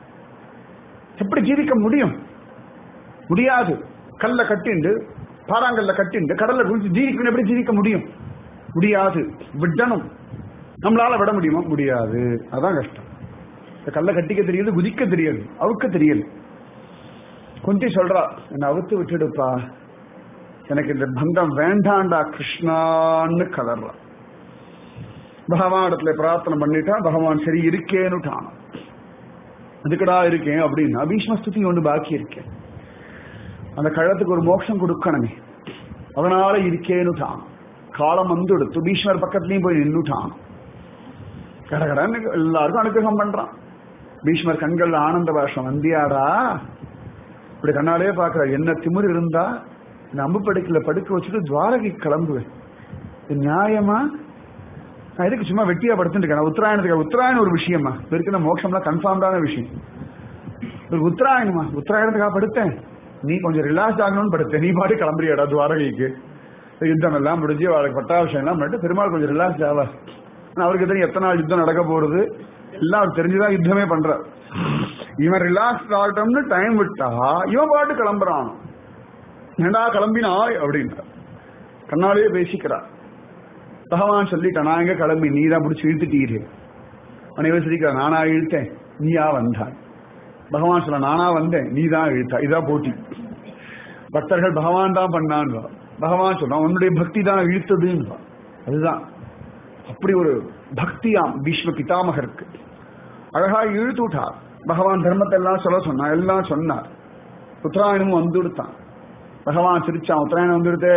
Speaker 1: எப்படி ஜீவிக்க முடியும் முடியாது கல்ல கட்டிண்டு பாறாங்கல்ல கட்டிண்டு கடல்ல குளிச்சு ஜீவிக்கணும் எப்படி ஜீவிக்க முடியும் முடியாது விடணும் நம்மளால விட முடியுமா முடியாது அதான் கஷ்டம் இந்த கல்ல கட்டிக்க தெரியுது குதிக்க தெரியாது அவுக்க தெரியாது குந்தி சொல்றா என்னை அவுத்து விட்டுடுப்பா எனக்கு இந்த பந்தம் வேண்டாண்டா கிருஷ்ணான்னு கதறா பகவான் இடத்துல பிரார்த்தனை பண்ணிட்டா பகவான் சரி இருக்கேன்னுட்டான் அதுக்கடா இருக்கேன் அப்படின்னா பீஷ்ம ஸ்துதி ஒன்று பாக்கி இருக்கேன் அந்த கழத்துக்கு ஒரு மோட்சம் கொடுக்கணுமே அதனால இருக்கேன்னுட்டான் காலம் வந்து எடுத்து பீஷ்மர் பக்கத்துலயும் போய் நின்னுட்டான் கடகடன்னு எல்லாருக்கும் அனுகிரகம் பண்றான் பீஷ்மர் கண்கள்ல ஆனந்த பாஷம் வந்தியாடா இப்படி கண்ணாலே பாக்குறாரு என்ன திமிர் இருந்தா இந்த அம்பு படுக்கல படுக்க வச்சுட்டு துவாரகை கிளம்புவேன் இது நியாயமா நான் எதுக்கு சும்மா வெட்டியா படுத்துட்டு இருக்கேன் உத்தராயணத்துக்கு உத்தராயணம் ஒரு விஷயமா இருக்கிற மோட்சம்லாம் கன்ஃபார்ம்டான விஷயம் ஒரு உத்தராயணமா உத்தராயணத்துக்காக படுத்தேன் நீ கொஞ்சம் ரிலாக்ஸ் ஆகணும்னு படுத்தேன் நீ பாட்டு கிளம்புறியாடா துவாரகைக்கு யுத்தம் எல்லாம் முடிஞ்சு அவளுக்கு பட்டாபிஷேகம் எல்லாம் பண்ணிட்டு பெருமாள் கொஞ்சம் ரிலாக்ஸ் ஆவா ஆனா அவருக்கு தெரியும் எத்தனை நாள் யுத்தம் நடக்க போறது எல்லாம் அவர் தெரிஞ்சுதான் யுத்தமே பண்ற இவன் ரிலாக்ஸ் ஆகட்டும்னு டைம் விட்டா இவன் பாட்டு கிளம்புறான் ஏண்டா கிளம்பினாய் அப்படின்ற கண்ணாலேயே பேசிக்கிறார் பகவான் சொல்லிட்டான் நான் எங்க கிளம்பி நீ தான் பிடிச்சி இழுத்துட்டீரு அனைவரும் சொல்லிக்கிறார் நானா இழுத்தேன் நீயா வந்தாய் பகவான் சொல்ல நானா வந்தேன் நீ தான் இழுத்தா இதான் போட்டி பக்தர்கள் பகவான் தான் பண்ணான் பகவான் சொன்னா உன்னுடைய பக்தி தான் இழுத்ததுன்னு அதுதான் அப்படி ஒரு பக்தியாம் பீஷ்ம பிதாமகருக்கு அழகா இழுத்து விட்டார் பகவான் தர்மத்தை எல்லாம் சொல்ல சொன்னா எல்லாம் சொன்னார் உத்தராயணமும் வந்து கொடுத்தான் பகவான் சிரிச்சான் உத்தராயணம் வந்து கொடுத்தே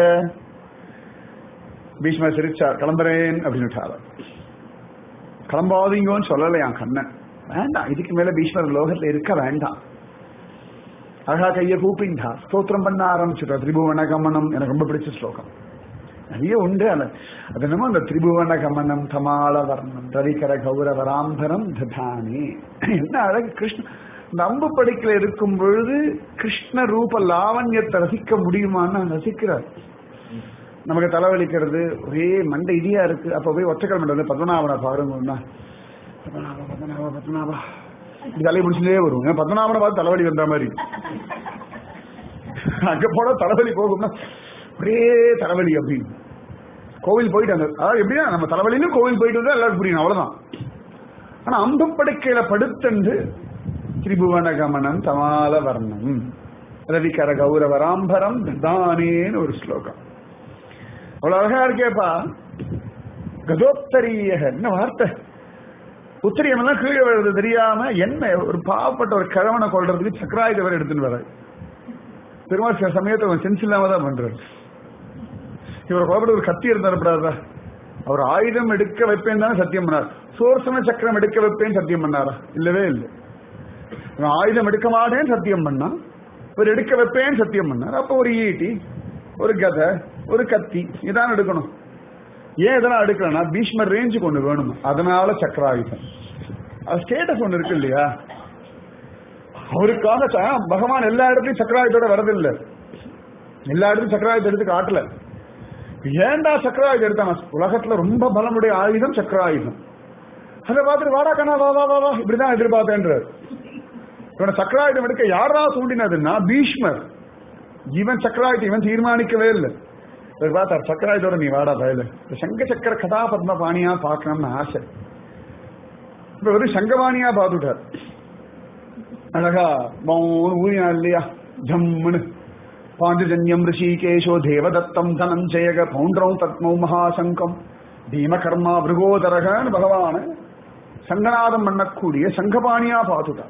Speaker 1: பீஷ்மர் சிரிச்சார் கிளம்புறேன் அப்படின்னு விட்டார் கிளம்பாதீங்கன்னு சொல்லலையா கண்ணன் வேண்டாம் இதுக்கு மேல பீஷ்மர் லோகத்துல இருக்க வேண்டாம் அழகா கையை கூப்பிண்டா ஸ்தோத்திரம் பண்ண ஆரம்பிச்சுட்டா திரிபுவன கமனம் எனக்கு ரொம்ப பிடிச்ச ஸ்லோகம் நிறைய உண்டு அது அது என்னமோ அந்த திரிபுவன கமனம் தமால வர்ணம் ரவிகர கௌரவராம்பரம் ததானே என்ன அழகு கிருஷ்ண இந்த அம்பு படிக்கல இருக்கும் பொழுது கிருஷ்ண ரூப லாவண்யத்தை ரசிக்க முடியுமான்னு ரசிக்கிறார் நமக்கு தலைவலிக்கிறது ஒரே மண்டை இடியா இருக்கு அப்ப போய் ஒற்றைக்கிழமை வந்து பத்மநாபனை பாருங்கன்னா பத்மநாபா பத்மநாபா பத்மநாபா இப்படி தலையை பிடிச்சிட்டே வரும் ஏன் பத்மநாபனை பார்த்து தலைவலி வந்த மாதிரி அங்க போன தலைவலி போகும்னா ஒரே தலைவலி அப்படின்னு கோவில் போயிட்டு அந்த அதாவது எப்படின்னா நம்ம தலைவலின்னு கோவில் போயிட்டு வந்தா எல்லாருக்கும் புரியும் அவ்வளவுதான் ஆனா அம்பு படுக்கையில படுத்தண்டு திரிபுவன கமனம் தமால வர்ணம் ரவிகர கௌரவராம்பரம் தானேன்னு ஒரு ஸ்லோகம் அவ்வளவு அழகா இருக்கேப்பா கதோத்தரிய என்ன வார்த்தை உத்திரியம் எல்லாம் கீழே விழுறது தெரியாம என்ன ஒரு பாவப்பட்ட ஒரு கிழவனை கொள்றதுக்கு சக்கராயுத வேற எடுத்துன்னு வர பெருமாள் சில சமயத்தை அவன் சென்ஸ் இல்லாம தான் பண்றாரு இவர் கோபப்பட ஒரு கத்தி இருந்தாருப்படாதா அவர் ஆயுதம் எடுக்க வைப்பேன் தானே சத்தியம் பண்ணார் சோர்சன சக்கரம் எடுக்க வைப்பேன் சத்தியம் பண்ணாரா இல்லவே இல்லை இவன் ஆயுதம் எடுக்க மாட்டேன்னு சத்தியம் பண்ணா ஒரு எடுக்க வைப்பேன்னு சத்தியம் பண்ணார் அப்போ ஒரு ஈட்டி ஒரு கதை ஒரு கத்தி இதான் எடுக்கணும் ஏன் இதெல்லாம் எடுக்கலன்னா பீஷ்மர் ரேஞ்சு கொண்டு வேணும் அதனால சக்கராயுதம் அது ஸ்டேட்டஸ் ஒன்று இருக்கு இல்லையா அவருக்காக ச- பகவான் எல்லா இடத்துலயும் சக்கராயுதத்தோட வரதில்லை எல்லா இடத்துலயும் சக்கராயுதம் எடுத்து காட்டல ஏன்டா சக்கராயுதம் எடுத்தாங்க உலகத்துல ரொம்ப பலமுடைய ஆயுதம் சக்கராயுதம் அதை பார்த்துட்டு வாடா கண்ணா வா வா வா வா இப்படிதான் எதிர்பார்த்தேன்றார் இவனை சக்கராயுதம் எடுக்க யாரா தூண்டினதுன்னா பீஷ்மர் இவன் சக்கராயுதம் இவன் தீர்மானிக்கவே இல்லை இவர் பார்த்தார் சக்கராயுதோட நீ வாடா பயல இந்த சங்க சக்கர கதாபத்ம பாணியா பார்க்கணும்னு ஆசை இப்ப வெறும் சங்கபாணியா பார்த்துட்டார் அழகா மௌன ஊரியா இல்லையா ஜம்முன்னு பாஞ்சஜன்யம் ரிஷிகேஷோ தேவதத்தம் தனஞ்சயக பௌண்டரம் தத்மௌ மகாசங்கம் பீமகர்மா பிருகோதரகன்னு பகவான சங்கநாதம் பண்ணக்கூடிய சங்கபாணியா பார்த்துட்டார்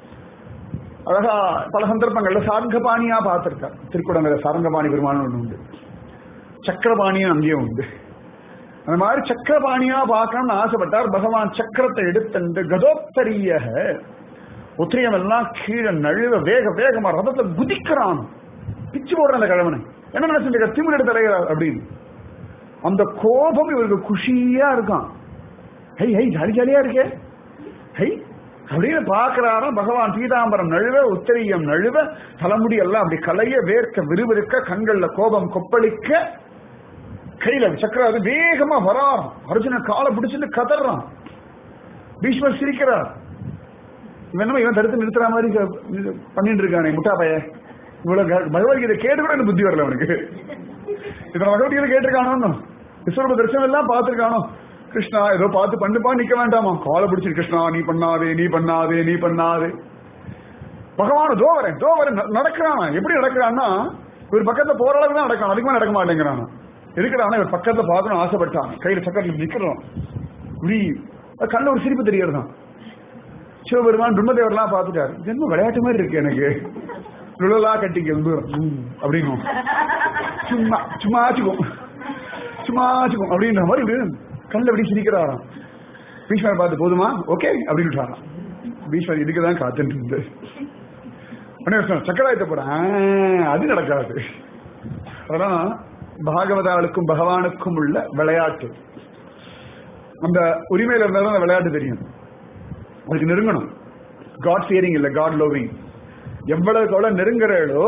Speaker 1: அழகா பல சந்தர்ப்பங்கள்ல சார்கபாணியா பார்த்திருக்கார் திருக்குடங்கர சாரங்கபாணி பெருமாள் ஒண்ணு உண்டு சக்கரபாணியும் அங்கேயும் உண்டு அந்த மாதிரி சக்கரபாணியா பார்க்கணும்னு ஆசைப்பட்டார் பகவான் சக்கரத்தை எடுத்துண்டு கதோத்தரிய உத்திரியம் எல்லாம் கீழே நழுவ வேக வேகமா ரதத்தை குதிக்கிறான் பிச்சு போடுற அந்த கிழவனை என்ன நினைச்சுட்டு திமிர் எடுத்து அலைகிறார் அப்படின்னு அந்த கோபம் இவருக்கு குஷியா இருக்கான் ஹை ஹை ஜாலி ஜாலியா இருக்கே ஹை அப்படின்னு பாக்குறாராம் பகவான் பீதாம்பரம் நழுவ உத்தரியம் நழுவ தலைமுடி எல்லாம் அப்படி கலைய வேர்க்க விறுவிறுக்க கண்கள்ல கோபம் கொப்பளிக்க கையில சக்கராது வேகமா வராராம் அர்ஜுன காலை பிடிச்சிட்டு கதறான் பீஷ்மர் சிரிக்கிறார் இவன் என்னமோ இவன் தடுத்து நிறுத்துற மாதிரி க- பண்ணிட்டு இருக்கானே முட்டா பைய இவ்வளவு க- பகவத்கீதை கேட்டு கூட எனக்கு புத்தி வரல அவனுக்கு இத்தனை பகவத்கீதை கேட்டிருக்கானோ விஸ்வரூப தரிசனம் எல்லாம் பார்த்திருக்கானோ கிருஷ்ணா ஏதோ பார்த்து பண்ணுப்பா நிக்க வேண்டாமா காலை பிடிச்சிட்டு கிருஷ்ணா நீ பண்ணாதே நீ பண்ணாதே நீ பண்ணாதே பகவான் தோ வரேன் தோ வரேன் ந- நடக்கிறான் எப்படி நடக்கிறான்னா இவர் பக்கத்துல போற அளவுக்கு தான் நடக்கான் அதிகமா நடக்க மாட்டேங்கிறான் இருக்கிறான் இவர் பக்கத்துல பார்க்கணும் ஆசைப்பட்டான் கையில சக்கரத்துல நிக்கிறான் இப்படி அது கண்ணுல ஒரு சிரிப்பு தெரியறதான் சிவபெருமான் பிரம்மதேவர்லாம் பார்த்துட்டாரு இது என்ன விளையாட்டு மாதிரி இருக்கு எனக்கு லுழலா கட்டிக்க அப்படின்னும் சும்மா சும்மா ஆச்சுக்கும் சும்மா ஆச்சுக்கும் அப்படின்ற மாதிரி இப்படி கண்ணில் அப்படி சிரிக்கிறாராம் பீஷ்மர் பார்த்து போதுமா ஓகே அப்படின்னு விட்டாராம் பீஷ்மர் இதுக்கு தான் காத்துட்டு இருந்து உடனே சொன்னார், சக்கராயத்தை போறேன் அது நடக்காது அதான் பாகவதாளுக்கும் பகவானுக்கும் உள்ள விளையாட்டு அந்த உரிமையில இருந்தாலும் அந்த விளையாட்டு தெரியும் அதுக்கு நெருங்கணும் காட் ஃபியரிங் இல்ல காட் லோவிங் எவ்வளவுக்கு எவ்வளவு நெருங்குறோ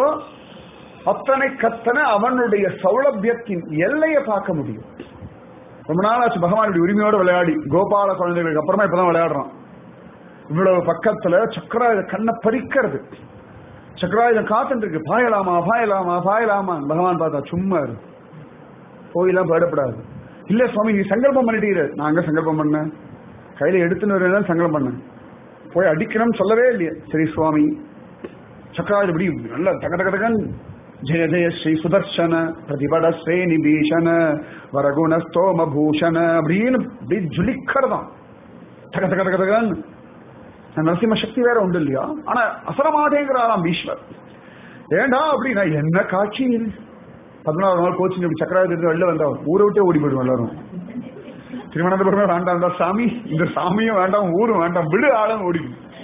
Speaker 1: அத்தனை கத்தனை அவனுடைய சௌலபியத்தின் எல்லையை பார்க்க முடியும் ரொம்ப நாளாச்சு பகவானுடைய உரிமையோட விளையாடி கோபால குழந்தைகளுக்கு அப்புறமா இப்பதான் விளையாடுறான் இவ்வளவு பக்கத்துல சக்கராயுத கண்ணை பறிக்கிறது சக்கராயுதம் காத்துட்டு இருக்கு பாயலாமா பாயலாமா பாயலாமா பகவான் பார்த்தா சும்மா இரு போயெல்லாம் போயிடப்படாது இல்ல சுவாமி நீ சங்கல்பம் பண்ணிட்டீரு நான் அங்க சங்கல்பம் பண்ணேன் கையில எடுத்துன்னு வரேன் சங்கல்பம் பண்ணேன் போய் அடிக்கணும்னு சொல்லவே இல்லையே சரி சுவாமி சக்கராயுதம் இப்படி நல்ல தக தக தகன் ஜெய ஜெய ஸ்ரீ சுதர்சன பிரதிபட ஸ்ரேணி பீஷண வரகுண ஸ்தோம பூஷண அப்படின்னு அப்படி ஜுலிக்கிறதாம் தக தக தக தகன் நரசிம்ம சக்தி வேற உண்டு இல்லையா ஆனா அசரமாட்டேங்கிறாராம் ஈஸ்வர் ஏண்டா அப்படின்னா என்ன காட்சி இது பதினாறு நாள் கோச்சிங் இப்படி சக்கராயுதத்துக்கு வெளில வந்தா ஊரை விட்டே ஓடி போயிடும் எல்லாரும் திருவனந்தபுரமே வேண்டாம்டா சாமி இந்த சாமியும் வேண்டாம் ஊரும் வேண்டாம் விடு ஆளும் ஓடி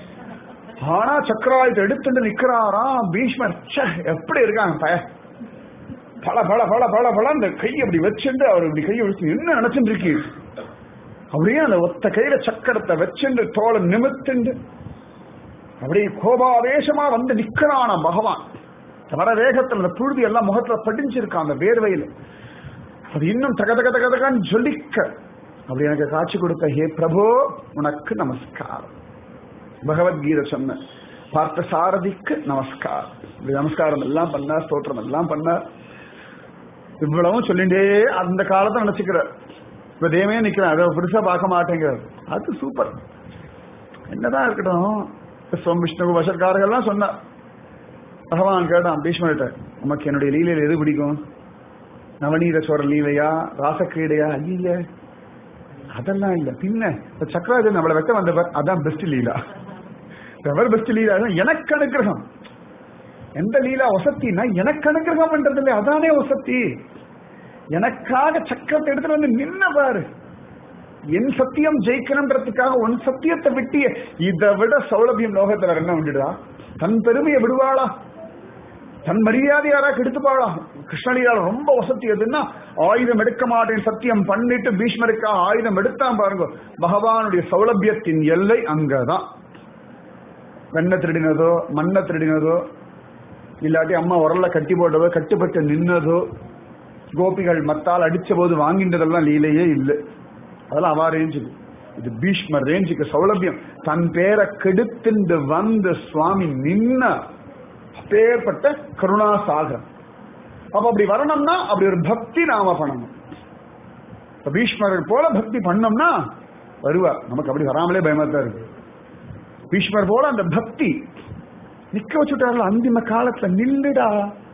Speaker 1: ஆனா சக்கராயுதத்தை எடுத்துட்டு நிக்கிறாராம் பீஷ்மர் ச்சே, எப்படி இருக்காங்க பய பல பல பல பல பல அந்த கை அப்படி வச்சுட்டு அவர் இப்படி கையை வச்சு என்ன நினைச்சுட்டு இருக்கு அப்படியே அந்த ஒத்த கையில சக்கரத்தை வச்சுண்டு தோலை நிமித்துண்டு அப்படியே கோபாவேசமா வந்து நிக்கிறான பகவான் வர வேகத்துல அந்த புழுதி எல்லாம் முகத்துல படிஞ்சிருக்கான் அந்த வேர்வையில அது இன்னும் தக தக தக தகன்னு ஜொலிக்க அப்படி எனக்கு காட்சி கொடுத்த ஹே பிரபு உனக்கு நமஸ்காரம் பகவத்கீதை சொன்ன பார்த்த சாரதிக்கு நமஸ்காரம் இப்படி நமஸ்காரம் எல்லாம் பண்ணார் ஸ்தோத்திரம் எல்லாம் பண்ணார் இவ்வளவும் சொல்லிட்டே அந்த காலத்தை நினைச்சுக்கிறார் இப்ப தேவே நிக்கிறேன் அதை பெருசா பார்க்க மாட்டேங்கிறார் அது சூப்பர் என்னதான் இருக்கட்டும் விஸ்வம் விஷ்ணு வசற்காரர்கள்லாம் சொன்னார் பகவான் கேட்டான் பீஷ்மர்கிட்ட உமக்கு என்னுடைய லீலையில எது பிடிக்கும் நவநீத சோர லீலையா ராசக்கிரீடையா இல்ல அதெல்லாம் இல்ல பின்ன இந்த சக்கராஜன் நம்மளை வெட்ட வந்தவர் அதான் பெஸ்ட் லீலா எவர் பெஸ்ட் லீலா எனக்கு அனுகிரகம் எந்த லீலா வசத்தினா எனக்கு அனுகிரகம் பண்றது இல்லை அதானே வசத்தி எனக்காக சக்கரத்தை எடுத்துட்டு வந்து நின்ன பாரு என் சத்தியம் ஜெயிக்கணுன்றதுக்காக உன் சத்தியத்தை விட்டிய இதை விட சௌலபியம் லோகத்துல வேற என்ன விட்டுடா தன் பெருமையை விடுவாளா தன் மரியாதை யாரா கெடுத்துப்பாளா கிருஷ்ணலீலால ரொம்ப வசதி எதுன்னா ஆயுதம் எடுக்க மாட்டேன் சத்தியம் பண்ணிட்டு பீஷ்மருக்காக ஆயுதம் எடுத்தான் பாருங்க பகவானுடைய சௌலபியத்தின் எல்லை அங்கதான் வெண்ணை திருடினதோ மண்ணை திருடினதோ இல்லாட்டி அம்மா உரல்ல கட்டி போட்டதோ கட்டுப்பட்டு நின்னதோ கோபிகள் மத்தால் அடிச்ச போது வாங்கின்றதெல்லாம் லீலையே இல்லை அதெல்லாம் அவா ரேஞ்சுக்கு இது பீஷ்மர் ரேஞ்சுக்கு சௌலபியம் தன் பேரை கெடுத்துண்டு வந்த சுவாமி நின்ன அப்பேற்பட்ட கருணாசாகரம் அப்ப அப்படி வரணும்னா அப்படி ஒரு பக்தி நாம பண்ணணும் இப்ப பீஷ்மர் போல பக்தி பண்ணோம்னா வருவார் நமக்கு அப்படி வராமலே பயமா தான் இருக்கு பீஷ்மர் போல அந்த பக்தி நிக்க வச்சுட்டார்ல அந்திம காலத்துல நில்லுடா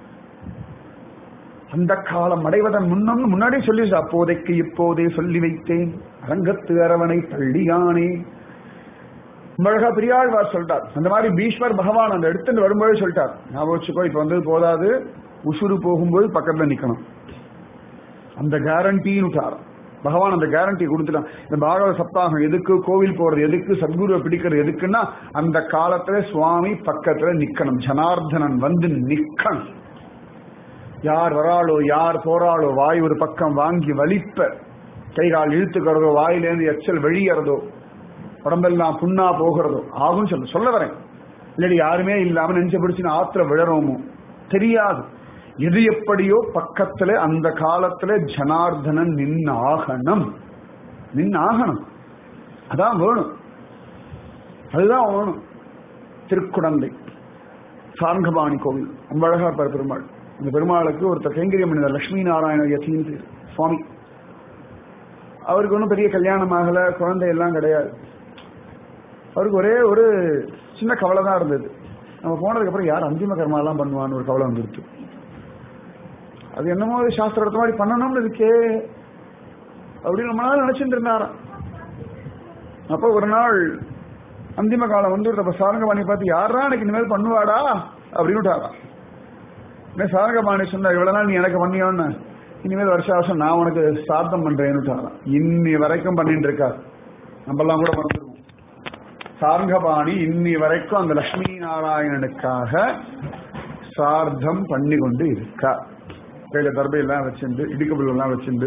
Speaker 1: அந்த காலம் அடைவதன் முன்னம் முன்னாடியே சொல்லி அப்போதைக்கு இப்போதே சொல்லி வைத்தேன் அரங்கத்து அரவணை பள்ளியானே அழகா பெரியாழ்வார் சொல்லிட்டார் அந்த மாதிரி பீஷ்மர் பகவான் அந்த எடுத்துட்டு வரும்போது சொல்லிட்டார் ஞாபகம் வச்சுக்கோ இப்ப வந்து போதாது உசுறு போகும்போது பக்கத்துல நிக்கணும் அந்த கேரண்டின்னு பகவான் அந்த கேரண்டி கொடுத்துட்டான் இந்த பாகவத சப்தாகம் எதுக்கு கோவில் போறது எதுக்கு சத்குருவை பிடிக்கிறது எதுக்குன்னா அந்த காலத்துல சுவாமி பக்கத்துல நிக்கணும் ஜனார்தனன் வந்து நிக்கணும் யார் வராளோ யார் போறாளோ வாய் ஒரு பக்கம் வாங்கி வலிப்ப கை கால் இழுத்துக்கிறதோ வாயிலேருந்து எச்சல் வெளியறதோ உடம்பெல்லாம் புண்ணா போகிறதோ ஆகும் சொல்ல சொல்ல வரேன் இல்லாடி யாருமே இல்லாம நெஞ்ச பிடிச்சுன்னு ஆத்துல விழறோமோ தெரியாது எது எப்படியோ பக்கத்துல அந்த காலத்துல ஜனார்தனன் நின்று ஆகணும் நின்று ஆகணும் அதான் வேணும் அதுதான் வேணும் திருக்குடந்தை சார்ங்கபாணி கோவில் ரொம்ப அழகா இருப்பார் பெருமாள் இந்த பெருமாளுக்கு ஒருத்தர் கைங்கரியம் பண்ணினார் லட்சுமி நாராயண யத்தின்னு பேர் சுவாமி அவருக்கு ஒன்றும் பெரிய கல்யாணம் ஆகல குழந்தை எல்லாம் கிடையாது அவருக்கு ஒரே ஒரு சின்ன கவலை தான் இருந்தது நம்ம போனதுக்கு அப்புறம் யார் அந்திம கர்மா எல்லாம் பண்ணுவான்னு ஒரு கவலை வந்துருச்சு அது என்னமோ ஒரு சாஸ்திரத்தை மாதிரி பண்ணணும்னு இருக்கே அப்படின்னு ரொம்ப நாள் நினைச்சிட்டு இருந்தாராம் அப்போ ஒரு நாள் அந்திம காலம் வந்து அப்ப சாரங்கபாணி பார்த்து யாரா எனக்கு இனிமேல் பண்ணுவாடா அப்படின்னு விட்டாராம் என்ன சாரங்கபாணி சொன்னா இவ்வளவு நாள் நீ எனக்கு பண்ணியோன்னு இனிமேல் வருஷ வருஷம் நான் உனக்கு சாத்தம் பண்றேன்னு விட்டாராம் இன்னி வரைக்கும் பண்ணிட்டு இருக்கார் நம்மெல்லாம் கூட பண்ணிருக்கோம் சார்கபாணி இன்னி வரைக்கும் அந்த லட்சுமி நாராயணனுக்காக சார்த்தம் பண்ணி கொண்டு இருக்கா கையில தர்பையெல்லாம் வச்சுண்டு இடிக்கபுல் எல்லாம் வச்சுண்டு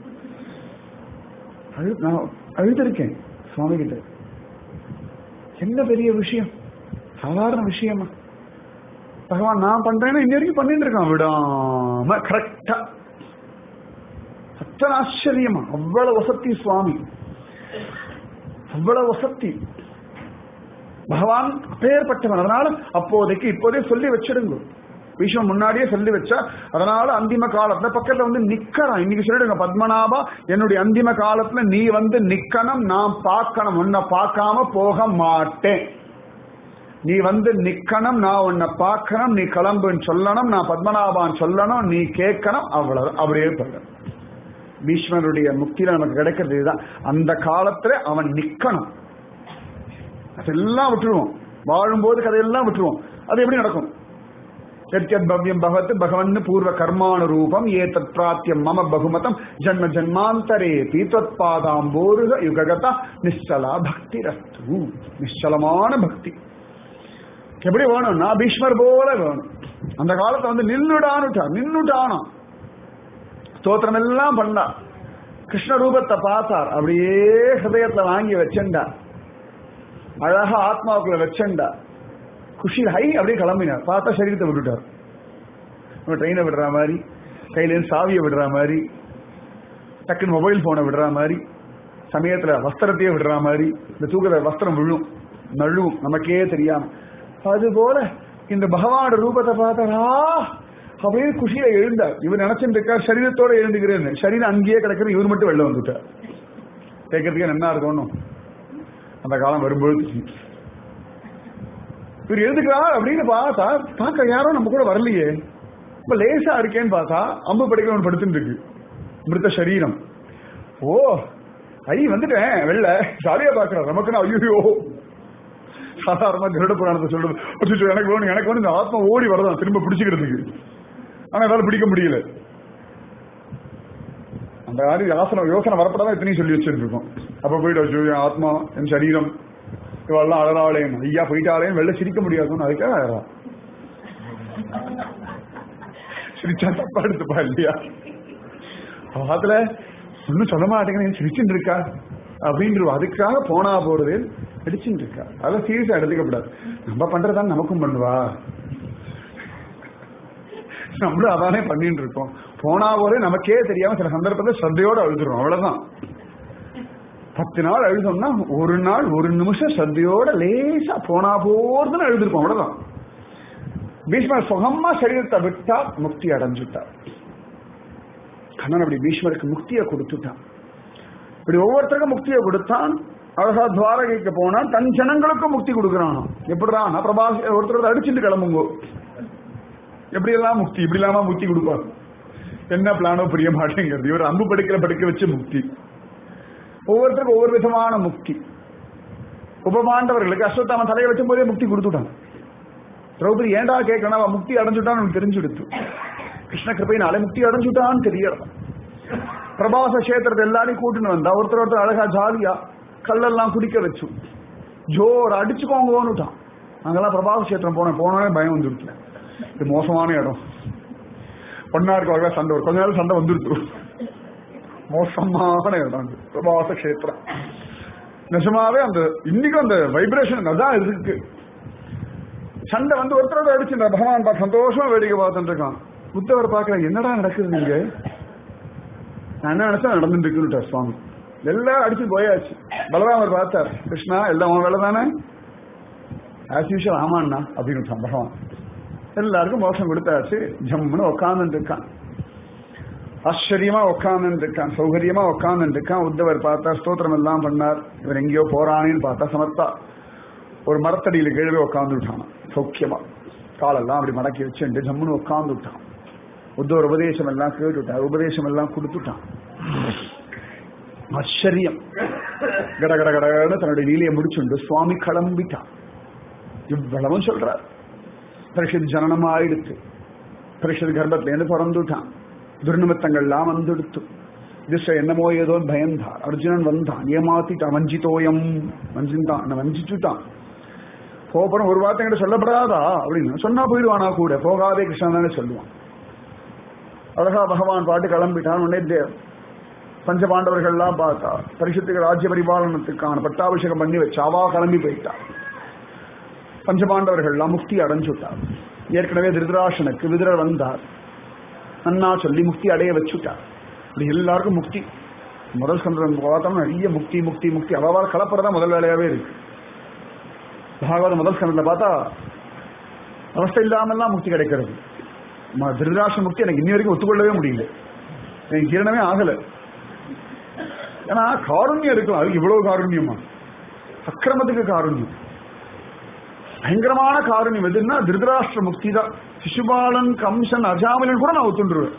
Speaker 1: அழு நான் அழுதிருக்கேன் சுவாமி கிட்ட என்ன பெரிய விஷயம் சாதாரண விஷயமா பகவான் நான் பண்றேன்னு இன்ன வரைக்கும் பண்ணிட்டு இருக்கான் விடாம கரெக்டா அத்தனை ஆச்சரியமா அவ்வளவு வசத்தி சுவாமி அவ்வளவு வசத்தி பகவான் அப்பேற்பட்டவன் அதனால அப்போதைக்கு இப்போதே சொல்லி வச்சிடுங்க விஷயம் முன்னாடியே சொல்லி வச்சா அதனால அந்திம காலத்துல பக்கத்துல வந்து நிக்கறான் இன்னைக்கு சொல்லிடுங்க பத்மநாபா என்னுடைய அந்திம காலத்துல நீ வந்து நிக்கணும் நான் பார்க்கணும் உன்னை பார்க்காம போக மாட்டேன் நீ வந்து நிக்கணும் நான் உன்னை பார்க்கணும் நீ கிளம்புன்னு சொல்லணும் நான் பத்மநாபான் சொல்லணும் நீ கேட்கணும் அவ்வளவு அப்படியே போயிடும் பீஷ்மருடைய முக்தியில நமக்கு கிடைக்கிறது இதுதான் அந்த காலத்துல அவன் நிக்கணும் அதெல்லாம் விட்டுருவோம் வாழும்போது கதையெல்லாம் விட்டுருவோம் அது எப்படி நடக்கும் எத்யத் பவ்யம் பகவத் பகவன் பூர்வ கர்மானு ரூபம் ஏதத் பிராத்தியம் மம பகுமதம் ஜன்ம ஜன்மாந்தரே தீத்வத் பாதாம்போருக யுககதா நிச்சலா பக்தி ரஸ்து நிச்சலமான பக்தி எப்படி வேணும்னா பீஷ்மர் போல வேணும் அந்த காலத்தை வந்து நின்னுடானுட்டா நின்னுட்டானா ஸ்தோத்திரம் எல்லாம் பண்ணா கிருஷ்ண ரூபத்தை பார்த்தார் அப்படியே ஹிருதயத்துல வாங்கி வச்சுண்டார் அழகா ஆத்மாவுக்குள்ள வச்சுண்டா குஷி ஹை அப்படியே கிளம்பினார் பார்த்தா சரீரத்தை விட்டுட்டார் நம்ம ட்ரெயினை விடுற மாதிரி கையிலேருந்து சாவியை விடுற மாதிரி டக்குன்னு மொபைல் போனை விடுற மாதிரி சமயத்துல வஸ்திரத்தையே விடுற மாதிரி இந்த தூக்கத்தை வஸ்திரம் விழும் நழுவும் நமக்கே தெரியாம அது போல இந்த பகவானோட ரூபத்தை பார்த்தாரா அப்படியே குஷியில எழுந்தார் இவர் நினைச்சிட்டு இருக்கார் சரீரத்தோட எழுந்துக்கிறேன்னு சரீரம் அங்கேயே கிடக்குற இவர் மட்டும் வெளில வந்துட்டார் கேட்கறதுக்கே நல்லா இருக்கணும் அந்த காலம் வரும்பொழுது இவர் எழுதுக்கிறார் அப்படின்னு பார்த்தா பார்க்க யாரும் நம்ம கூட வரலையே இப்ப லேசா இருக்கேன்னு பார்த்தா அம்பு படைக்கிறவன் படுத்துட்டு இருக்கு மிருத்த சரீரம் ஓ ஐ வந்துட்டேன் வெளில ஜாலியா பாக்குறான் நமக்குன்னு ஐயோ சாதாரணமா கருட புராணத்தை சொல்றது அச்சச்சோ, எனக்கு வேணும் எனக்கு வேணும் இந்த ஆத்மா ஓடி வரதான் திரும்ப பிடிச்சுக்கிறதுக்கு ஆனா என்னால பிடிக்க முடியல அந்த மாதிரி ஆசனம் யோசனை வரப்படாதான் இத்தனையும் சொல்லி வச்சுட்டு இருக்கோம் அப்ப போயிட்டு வச்சு என் ஆத்மா என் சரீரம் இவெல்லாம் அழறாளேன் ஐயா போயிட்டாலேன்னு வெளில சிரிக்க முடியாதுன்னு அதுக்காக அழறா சிரிச்சா தப்பா எடுத்துப்பா இல்லையா அதுல ஒன்னும் சொல்ல மாட்டேங்கிறேன் சிரிச்சுட்டு இருக்கா அப்படின்ற அதுக்காக போனா போறது அடிச்சுட்டு இருக்கா அதெல்லாம் சீரியஸா எடுத்துக்கப்படாது நம்ம பண்றதான் நமக்கும் பண்ணுவா நம்மளும் அதானே பண்ணிட்டு இருக்கோம் போனா போதே நமக்கே தெரியாம சில சந்தர்ப்பத்தில் ஸ்ரத்தையோட அழுதுறோம் அவ்வளவுதான் பத்து நாள் அழுதோம்னா ஒரு நாள் ஒரு நிமிஷம் ஸ்ரத்தையோட லேசா போனா போறதுன்னு அழுதுருப்போம் அவ்வளவுதான் பீஷ்மர் சுகமா சரீரத்தை விட்டா முக்தி அடைஞ்சுட்டார் கண்ணன் அப்படி பீஷ்மருக்கு முக்தியை கொடுத்துட்டான் இப்படி ஒவ்வொருத்தருக்கும் முக்தியை கொடுத்தான் அழகா துவாரகைக்கு போனா தன் ஜனங்களுக்கும் முக்தி கொடுக்குறான் எப்படிதான் பிரபா ஒருத்தர் அடிச்சுட்டு கிளம்புங்கோ எப்படி எல்லாம் முக்தி இப்படி இல்லாம முக்தி கொடுப்பார் என்ன பிளானோ புரிய மாட்டேங்கிறது இவர் அம்பு படுக்கிற படுக்க வச்சு முக்தி ஒவ்வொருத்தருக்கும் ஒவ்வொரு விதமான முக்தி உபமாண்டவர்களுக்கு அஸ்வத்தாமன் தலையை வச்சும் போதே முக்தி கொடுத்துட்டான் திரௌபதி ஏண்டா கேட்கணும் அவன் முக்தி அடைஞ்சுட்டான்னு அவனுக்கு தெரிஞ்சுடுத்து கிருஷ்ண கிருப்பையினாலே முக்தி அடைஞ்சுட்டான்னு தெரியறது பிரபாச கஷேத்திரத்தை எல்லாரையும் கூட்டின்னு வந்தா ஒருத்தர் ஒருத்தர் அழகா ஜாலியா கல்லெல்லாம் குடிக்க வச்சு ஜோர் அடிச்சுக்கோங்கன்னுட்டான் அங்கெல்லாம் பிரபாச கஷேத்திரம் போனேன் போனோடனே பயம் வந்துருச்சு இது மோசமான இடம் பொன்னாருக்கு அழகா சண்டை வரும் கொஞ்ச நாள் சண்டை வந்துருச்சு மோசமான இடம் அது பிரபாச கஷேத்திரம் நிஜமாவே அந்த இன்னைக்கும் அந்த வைப்ரேஷன் அதான் இருக்கு சண்டை வந்து ஒருத்தரோட அடிச்சு பகவான் பார்த்து சந்தோஷமா வேடிக்கை பார்த்துட்டு இருக்கான் புத்தவர் பார்க்கல என்னடா நடக்குது நீங்க நான் என்ன நினைச்சா நடந்துட்டு இருக்குன்னு சுவாமி எல்லாம் அடிச்சு போயாச்சு பலராமர் பார்த்தார் கிருஷ்ணா எல்லாம் உன் வேலை தானே ஆஸ் யூஷுவல் ஆமாண்ணா அப்படின்னு பகவான் எல்லாருக்கும் மோசம் கொடுத்தாச்சு ஜம்முன்னு உட்காந்துட்டு இருக்கான் ஆச்சரியமா உட்கார்ந்து இருக்கான் சௌகரியமா உட்கார்ந்து இருக்கான் உத்தவர் பார்த்தா ஸ்தோத்திரம் எல்லாம் பண்ணார் இவர் எங்கேயோ போறானேன்னு பார்த்தா சமத்தா ஒரு மரத்தடியில கீழே உட்கார்ந்து விட்டான் சௌக்கியமா காலெல்லாம் அப்படி மடக்கி வச்சுட்டு ஜம்முன்னு உட்கார்ந்து விட்டான் உத்தவர் உபதேசம் எல்லாம் கேட்டுட்டார் உபதேசம் எல்லாம் கொடுத்துட்டான் ஆச்சரியம் கட கட கடன்னு தன்னுடைய லீலையை முடிச்சுண்டு சுவாமி கிளம்பிட்டான் இவ்வளவும் சொல்றார் பரிஷத் ஜனனம் ஆயிடுத்து பரிஷத் கர்ப்பத்திலேருந்து பிறந்துட்டான் துர்நிமித்தங்கள்லாம் வந்துடுத்து திசை என்னமோ ஏதோ பயந்தான் அர்ஜுனன் வந்தான் ஏமாத்திட்டான் வஞ்சித்தோயம் வஞ்சித்தான் வஞ்சிச்சுட்டான் போப்பறம் ஒரு வார்த்தை என்கிட்ட சொல்லப்படாதா அப்படின்னு சொன்னா போயிடுவானா கூட போகாதே கிருஷ்ணன் தானே சொல்லுவான் அழகா பகவான் பாட்டு கிளம்பிட்டான் உடனே தே- பஞ்ச பாண்டவர்கள்லாம் பார்த்தா பரிசுத்துக்கு ராஜ்ய பரிபாலனத்துக்கான பட்டாபிஷேகம் பண்ணி வச்சு அவா கிளம்பி போயிட்டா பஞ்ச பாண்டவர்கள்லாம் முக்தி அடைஞ்சுட்டார் ஏற்கனவே திருதராஷனுக்கு விதிரர் வந்தார் நன்னா சொல்லி முக்தி அடைய வச்சுட்டார் இப்படி எல்லாருக்கும் முக்தி முதல் ஸ்கந்தம் பார்த்தோம்னா நிறைய முக்தி முக்தி முக்தி அவாவால் கலப்புறதா முதல் வேலையாவே இருக்கு பாகவத முதல் ஸ்கந்தத்தில் பார்த்தா அவஸ்தை இல்லாமல்லாம் முக்தி கிடைக்கிறது ம- திருதராஷ முக்தி எனக்கு இன்னி வரைக்கும் ஒத்துக்கொள்ளவே முடியல எனக்கு ஜீரணமே ஆகல ஏன்னா காருண்யம் இருக்கும் அதுக்கு இவ்வளவு காருண்யமா அக்கிரமத்துக்கு காருண்யம் பயங்கரமான காருண்யம் எதுன்னா திருதராஷ்டிர முக்தி தான் சிசுபாலன் கம்சன் அஜாமலன் கூட நான் ஒத்துண்டுருவேன்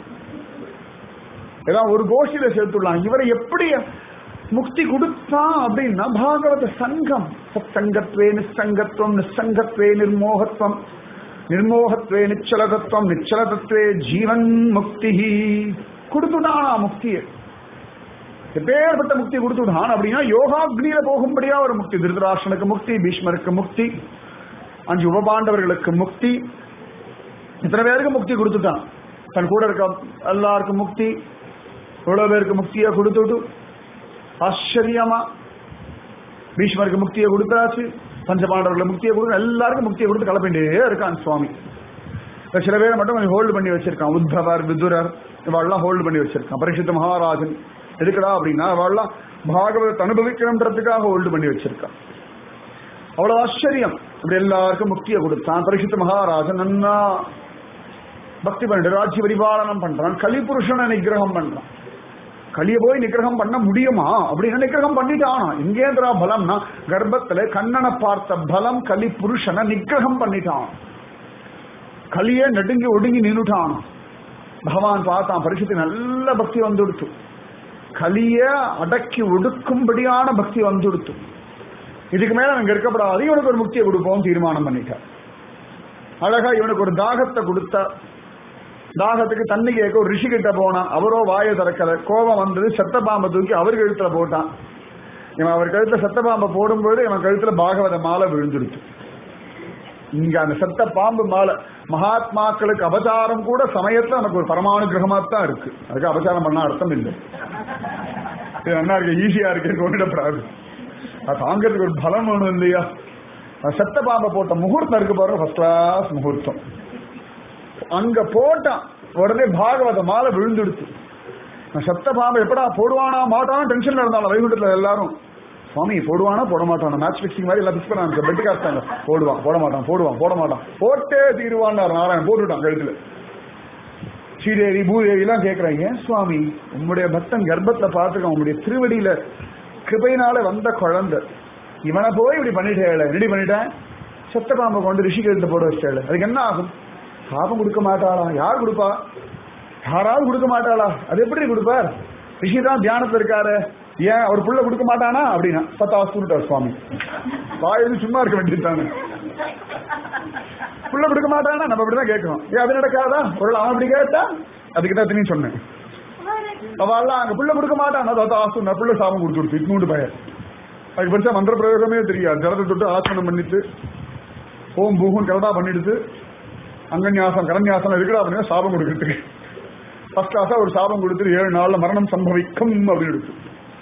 Speaker 1: ஏதாவது ஒரு கோஷ்டியில சேர்த்துடலாம் இவரை எப்படி முக்தி கொடுத்தான் அப்படின்னா பாகவத சங்கம் சத்சங்கத்வே நிசங்கத்துவம் நிசங்கத்வே நிர்மோகத்துவம் நிர்மோகத்வே நிச்சலதத்துவம் நிச்சலதத்வே ஜீவன் முக்தி கொடுத்துட்டானா முக்தியை எப்பேற்பட்ட முக்தி கொடுத்துட்டான் அப்படின்னா யோகாக்னியில போகும்படியா ஒரு முக்தி திருதராஷ்டனுக்கு முக்தி பீஷ்மருக்கு முக்தி அஞ்சு உபபாண்டவர்களுக்கு முக்தி இத்தனை பேருக்கு முக்தி கொடுத்துட்டான் தன் கூட இருக்க எல்லாருக்கும் முக்தி எவ்வளவு பேருக்கு முக்தியை கொடுத்துட்டு ஆச்சரியமா பீஷ்மருக்கு முக்தியை கொடுத்தாச்சு பஞ்சபாண்டவர்களுக்கு முக்தியை கொடுத்து எல்லாருக்கும் முக்தியை கொடுத்து கலப்பிண்டே இருக்கான் சுவாமி இப்ப சில பேரை மட்டும் கொஞ்சம் ஹோல்டு பண்ணி வச்சிருக்கான் உத்தவர் விதுரர் இவாள்லாம் ஹோல்டு பண்ணி வச்சிருக்கான் பரிசுத்த மகாராஜன் எதுக்குடா அப்படின்னா அவள்லாம் பாகவதத்தை அனுபவிக்கணுன்றதுக்காக ஹோல்டு பண்ணி வச்சிருக்கான் அவ்வளவு ஆச்சரியம் இப்படி எல்லாருக்கும் முக்தியை கொடுத்தான் பரிசுத்த மகாராஜன் நன்னா பக்தி பண்ணிட்டு ராஜ்ய பரிபாலனம் பண்றான் கலிபுருஷனை நிகிரகம் பண்றான் கலிய போய் நிகிரகம் பண்ண முடியுமா அப்படின்னு நிகிரகம் பண்ணிட்டானா எங்கேந்திரா பலம்னா கர்ப்பத்துல கண்ணனை பார்த்த பலம் கலி புருஷனை நிகிரகம் பண்ணிட்டான் கலியே நடுங்கி ஒடுங்கி நின்னுட்டான் பகவான் பார்த்தான் பரிசுத்து நல்ல பக்தி வந்துடுத்து கலிய அடக்கி ஒடுக்கும்படியான பக்தி வந்துடுத்து இதுக்கு மேல அங்க இருக்கப்படாது இவனுக்கு ஒரு முக்தியை கொடுப்போம் தீர்மானம் பண்ணிட்டார் அழகா இவனுக்கு ஒரு தாகத்தை கொடுத்தா தாகத்துக்கு தண்ணி கேட்க ஒரு ரிஷி கிட்ட போனான் அவரோ வாயை திறக்கல கோபம் வந்தது செத்த பாம்பை தூக்கி அவர் கழுத்துல போட்டான் இவன் அவர் கழுத்துல செத்த பாம்பை போடும்போது இவன் கழுத்துல பாகவத மாலை விழுந்துடுச்சு இங்க அந்த செத்த பாம்பு மாலை மகாத்மாக்களுக்கு அபச்சாரம் கூட சமயத்துல நமக்கு ஒரு பரமானுகிரகமா தான் இருக்கு அதுக்கு அபச்சாரம் பண்ண அர்த்தம் இல்லை இது நல்லா இருக்கு ஈஸியா இருக்கு கொண்டுடப்படாது அது தாங்கிறதுக்கு ஒரு பலம் வேணும் இல்லையா அது செத்த பாம்பை போட்ட முகூர்த்தம் இருக்கு பாருங்க ஃபர்ஸ்ட் கிளாஸ் முகூர்த்தம் அங்க போட்டான் உடனே பாகவத மாலை விழுந்துடுச்சு நான் செத்த பாம்பை எப்படா போடுவானா மாட்டானா டென்ஷன்ல இருந்தாலும் வைகுண்டத்துல எல்லாரும் சுவாமி போடுவானா போட மாட்டானா மேட்ச் ஃபிக்ஸிங் மாதிரி எல்லாம் ஃபிக்ஸ் பண்ணாங்க பெட்டு காஸ்டாங்க போடுவான் போட மாட்டான் போடுவான் போட மாட்டான் போட்டே தீருவான்னார் நாராயணன் போட்டுட்டான் கழுத்துல ஸ்ரீதேவி பூதேவி எல்லாம் கேட்கறாங்க ஏன் சுவாமி உங்களுடைய பக்தன் கர்ப்பத்துல பார்த்துக்க உங்களுடைய திருவடியில கிருபையினால வந்த குழந்தை இவனை போய் இப்படி பண்ணிட்டேன் ரெடி பண்ணிட்டேன் செத்த பாம்பை கொண்டு ரிஷி கழுத்துல போட வச்சேன் அதுக்கு என்ன ஆகும் பாபம் கொடுக்க மாட்டாளா யார் கொடுப்பா யாராவது கொடுக்க மாட்டாளா அது எப்படி கொடுப்பார் ரிஷி தான் தியானத்துல இருக்காரு ஏன் அவர் புள்ள கொடுக்க மாட்டானா அப்படின்னா பத்தாஸ்துட்டார் சுவாமி வாயுது சும்மா இருக்க வேண்டியதுதானே புள்ள கொடுக்க மாட்டானா நம்ம அப்படிதான் கேட்கிறோம் ஏன் அது நடக்காதா ஒரு அவன் அப்படி கேட்டா அதுக்கு தான் திரும்பி சொன்னேன் அவள்லாம் அங்க புள்ள கொடுக்க மாட்டான் அதாவது ஆசு நான் புள்ள சாபம் கொடுத்து கொடுத்து இட்னூண்டு பையன் அதுக்கு பெருசா மந்திர பிரயோகமே தெரியாது ஜலத்தை தொட்டு ஆசனம் பண்ணிட்டு ஓம் பூகம் கரடா பண்ணிடுது அங்கன்யாசம் கரன்யாசம் இருக்குடா அப்படின்னா சாபம் கொடுக்கறதுக்கு ஃபர்ஸ்ட் கிளாஸா ஒரு சாபம் கொடுத்துட்டு ஏழு நாள்ல மரணம் சம்பவிக்கும் அப்படின்னு எடுத்து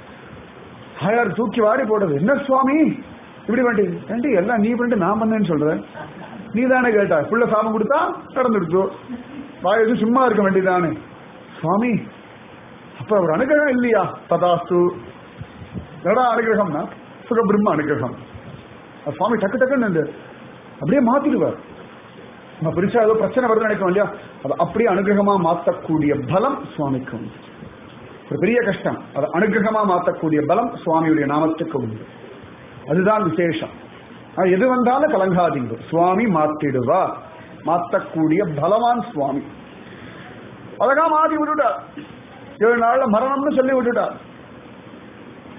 Speaker 1: ஆயார் தூக்கி வாரி போடுறது என்ன சுவாமி இப்படி வேண்டி ஏண்டி எல்லாம் நீ பண்ணிட்டு நான் பண்ணேன்னு சொல்ற நீ தானே கேட்டா புள்ள சாபம் கொடுத்தா நடந்துடுச்சு வாயது சும்மா இருக்க வேண்டியதானே சுவாமி அப்ப ஒரு அனுகிரகம் இல்லையா ததாஸ்து என்னடா அனுகிரகம்னா சுகபிரம்ம அனுகிரகம் அது சுவாமி டக்கு டக்குன்னு இந்த அப்படியே மாத்திடுவார் நம்ம பெருசா ஏதோ பிரச்சனை வருது நினைக்கிறோம் இல்லையா அது அப்படியே அனுகிரகமா மாத்தக்கூடிய பலம் சுவாமிக்கு உண்டு ஒரு பெரிய கஷ்டம் அதை அனுகிரகமா மாத்தக்கூடிய பலம் சுவாமியுடைய நாமத்துக்கு உண்டு அதுதான் விசேஷம் அது எது வந்தாலும் கலங்காதீங்க சுவாமி மாத்திடுவா மாத்தக்கூடிய பலவான் சுவாமி அழகா மாத்தி விட்டுட்டார் ஏழு நாள்ல மரணம்னு சொல்லி விட்டுட்டார்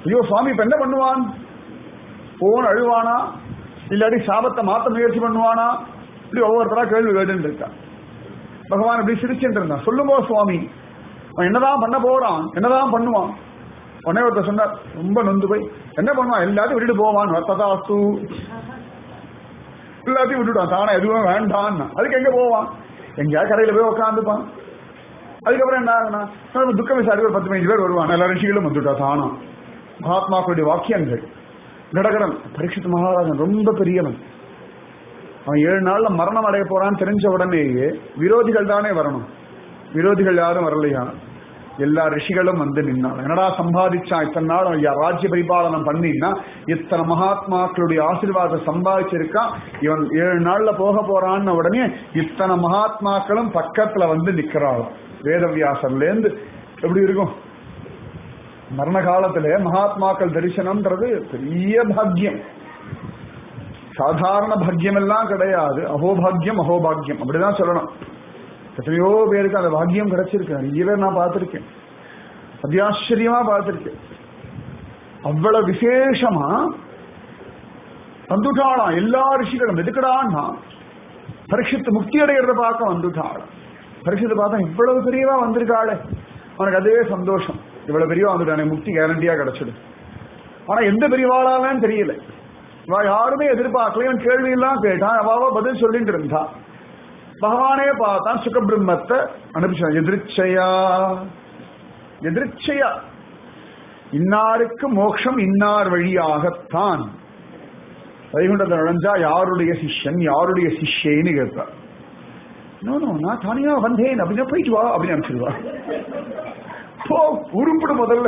Speaker 1: ஐயோ சுவாமி இப்ப என்ன பண்ணுவான் போன் அழுவானா இல்லாட்டி சாபத்தை மாத்த முயற்சி பண்ணுவானா இப்படி ஒவ்வொருத்தரா கேள்வி கேட்டுன்னு இருக்கான் பகவான் இப்படி சிரிச்சுட்டு இருந்தான் சொல்லுமோ சுவாமி அவன் என்னதான் பண்ண போறான் என்னதான் பண்ணுவான் உடனே ஒருத்தர் சொன்னார் ரொம்ப நொந்து போய் என்ன பண்ணுவான் எல்லாத்தையும் விட்டுட்டு போவான் ததாஸ்து எல்லாத்தையும் விட்டுட்டான் தானே எதுவும் வேண்டான் அதுக்கு எங்க போவான் எங்கேயா கரையில போய் உட்காந்துப்பான் அதுக்கப்புறம் என்ன ஆகுனா நம்ம துக்க விசாரி ஒரு பத்து பதினஞ்சு பேர் வருவான் எல்லா ரிஷிகளும் வந்துட்டா தானா மகாத்மாக்களுடைய வாக்கியங்கள் கடகரன் பரீட்சித் மகாராஜன் ரொம்ப பெரியவன் அவன் ஏழு நாள்ல மரணம் அடைய போறான்னு தெரிஞ்ச உடனேயே விரோதிகள் தானே வரணும் விரோதிகள் யாரும் வரலையா எல்லா ரிஷிகளும் வந்து நின்னான் என்னடா சம்பாதிச்சான் இத்தனை நாள் அவன் யா- ராஜ்ய பரிபாலனம் பண்ணினா இத்தனை மகாத்மாக்களுடைய ஆசீர்வாதம் சம்பாதிச்சிருக்கான் இவன் ஏழு நாள்ல போக போறான்னு உடனே இத்தனை மகாத்மாக்களும் பக்கத்துல வந்து நிக்கிறாளாம் வேதவியாசர்ல இருந்து எப்படி இருக்கும் மரண காலத்துல மகாத்மாக்கள் தரிசனம்ன்றது பெரிய பாக்கியம் சாதாரண பாக்கியம் எல்லாம் கிடையாது அகோபாக்கியம் அகோபாக்கியம் அப்படிதான் சொல்லணும் எத்தனையோ பேருக்கு அந்த பாக்கியம் கிடைச்சிருக்கு நிறைய பேர் நான் பார்த்திருக்கேன் அத்தியாச்சரியமா பார்த்திருக்கேன் அவ்வளவு விசேஷமா வந்துட்டாளாம் எல்லா ரிஷிகளும் எதுக்குடான்னா பரீட்சித்து முக்தி அடைகிறத பார்க்க வந்துட்டாள் பரீட்சித்து பார்த்தா இவ்வளவு பெரியவா வந்திருக்காளே அவனுக்கு அதே சந்தோஷம் இவ்வளவு பெரியவா வந்துட்டானே முக்தி கேரண்டியா கிடைச்சிடும் ஆனா எந்த பெரியவாளாலும் தெரியல இவ யாருமே எதிர்பார்க்கல இவன் கேள்வி எல்லாம் கேட்டான் அவாவ பதில் சொல்லிட்டு இருந்தா பகவானே பார்த்தான் சுகபிரம்மத்தை அனுப்பிச்சான் எதிர்ச்சையா எதிர்ச்சையா இன்னாருக்கு மோட்சம் இன்னார் வழியாகத்தான் வைகுண்டத்தை நுழைஞ்சா யாருடைய சிஷ்யன் யாருடைய சிஷ்யன்னு கேட்பா நோ நோ நான் தனியா வந்தேன் அப்படின்னா போயிட்டு வா அப்படின்னு அனுப்பிச்சிடுவா போ உருப்பிடு முதல்ல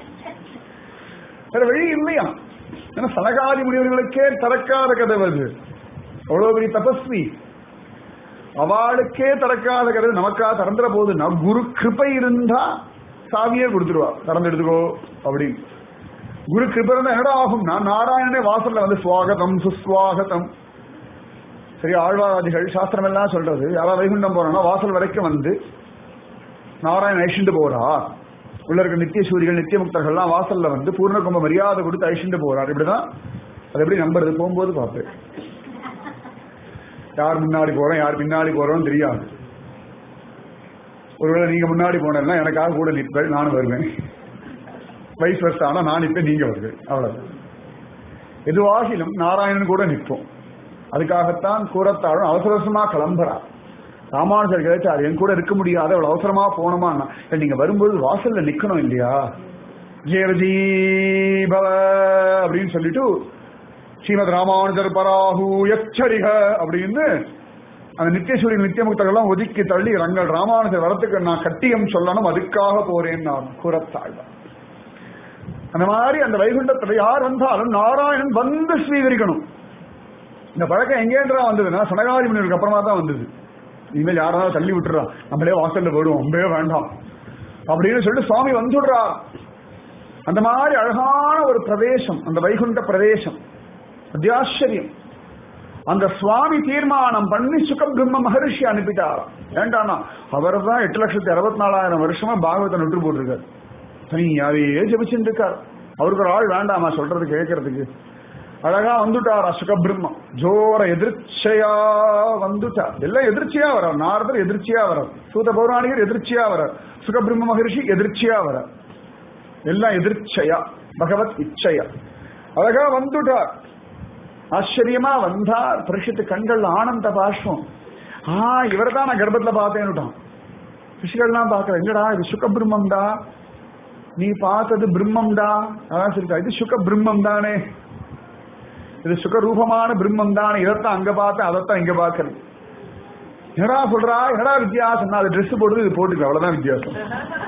Speaker 1: வேற வழி இல்லையா ஏன்னா சனகாதி முனிவர்களுக்கே திறக்காத கதவு அது அவ்வளவு பெரிய தபஸ்வி அவளுக்கே திறக்காத கதவு நமக்கா திறந்துற போது நான் குரு கிருபை இருந்தா சாவியே கொடுத்துருவா திறந்து எடுத்துக்கோ அப்படின்னு குரு கிருபை இருந்தா என்னடா ஆகும் நான் நாராயணனே வாசல்ல வந்து சுவாகதம் சுஸ்வாகதம் சரி ஆழ்வாராதிகள் சாஸ்திரம் எல்லாம் சொல்றது யாராவது வைகுண்டம் போறானா வாசல் வரைக்கும் வந்து நாராயணன் ஐஷிண்டு போறா உள்ள இருக்க நித்திய சூரிகள் நித்திய முக்தர்கள்லாம் வாசல்ல வந்து பூர்ண கும்ப மரியாதை கொடுத்து ஐஷிண்டு போறார் இப்படிதான் அது எப்படி நம்புறது போகும்போது பார்ப்பேன் யார் முன்னாடி போறோம் யார் பின்னாடி போறோம் தெரியாது ஒருவேளை நீங்க முன்னாடி போனா எனக்காக கூட நிற்பேன் நானும் வருவேன் வயசு வருஷம் ஆனா நான் நிற்பேன் நீங்க வருவேன் அவ்வளவு எதுவாகிலும் நாராயணன் கூட நிற்போம் அதுக்காகத்தான் கூறத்தாழும் அவசர அவசரமா கிளம்புறா ராமானுஜர் கேட்டார் என் கூட இருக்க முடியாது அவ்வளவு அவசரமா போனோமா நீங்க வரும்போது வாசல்ல நிக்கணும் இல்லையா ஜெயவஜீபவ அப்படின்னு சொல்லிட்டு ஸ்ரீமத் ராமானுஜர் பராஹு எச்சரிக அப்படின்னு அந்த நித்தியசூரி நித்தியமுக்தர்கள்லாம் ஒதுக்கி தள்ளி ரங்கள் ராமானுஜர் வரத்துக்கு நான் கட்டியம் சொல்லணும் அதுக்காக போறேன் நான் கூறத்தாழ்வார் அந்த மாதிரி அந்த வைகுண்டத்துல யார் வந்தாலும் நாராயணன் வந்து ஸ்வீகரிக்கணும் இந்த பழக்கம் எங்கேன்றா வந்ததுன்னா சனகாதி முனிவருக்கு அப்புறமா தான் வந்தது இனிமேல் யாராவது தள்ளி விட்டுறா நம்மளே வாசல்ல போயிடுவோம் ரொம்பவே வேண்டாம் அப்படின்னு சொல்லிட்டு சுவாமி வந்துடுறா அந்த மாதிரி அழகான ஒரு பிரவேசம் அந்த வைகுண்ட பிரவேசம் அத்தியாச்சரியம் அந்த சுவாமி தீர்மானம் பண்ணி சுகபிரம்ம மகரிஷி அனுப்பிட்டாராம் ஏண்டானா அவர் தான் எட்டு லட்சத்தி அறுபத்தி நாலாயிரம் வருஷமா பாகவத்தை நுட்டு போட்டிருக்காரு தனியாவே ஜபிச்சுட்டு இருக்கார் அவருக்கு ஒரு ஆள் வேண்டாமா சொல்றது கேட்கறதுக்கு அழகா வந்துட்டாரா சுகபிரம்மம் ஜோர எதிர்ச்சையா வந்துட்டார் எல்லாம் எதிர்ச்சியா வரார் நாரதர் எதிர்ச்சியா வரார் சூத பௌராணிகர் எதிர்ச்சியா வரார் சுகபிரம்ம மகரிஷி எதிர்ச்சியா வரார் எல்லாம் எதிர்ச்சையா பகவத் இச்சையா அழகா வந்துட்டார் ஆச்சரியமா வந்தார் பரிஷத்து கண்கள் ஆனந்த பாஷ்பம் ஆ இவர் தான் நான் கர்ப்பத்துல பார்த்தேன்னுட்டான் ரிஷிகள்லாம் பார்க்கற எங்கடா இது சுக பிரம்மம்டா நீ பார்த்தது பிரம்மம்டா அதான் சொல்லிட்டா இது சுக பிரம்மம் தானே இது சுகரூபமான பிரம்மம் தானே இதைத்தான் அங்க பார்த்தேன் அதைத்தான் இங்க பார்க்கறது என்னடா சொல்றா என்னடா வித்தியாசம் அது ட்ரெஸ் போடுறது இது போட்டுக்க அவ்வளவுதான் வித்தியாசம்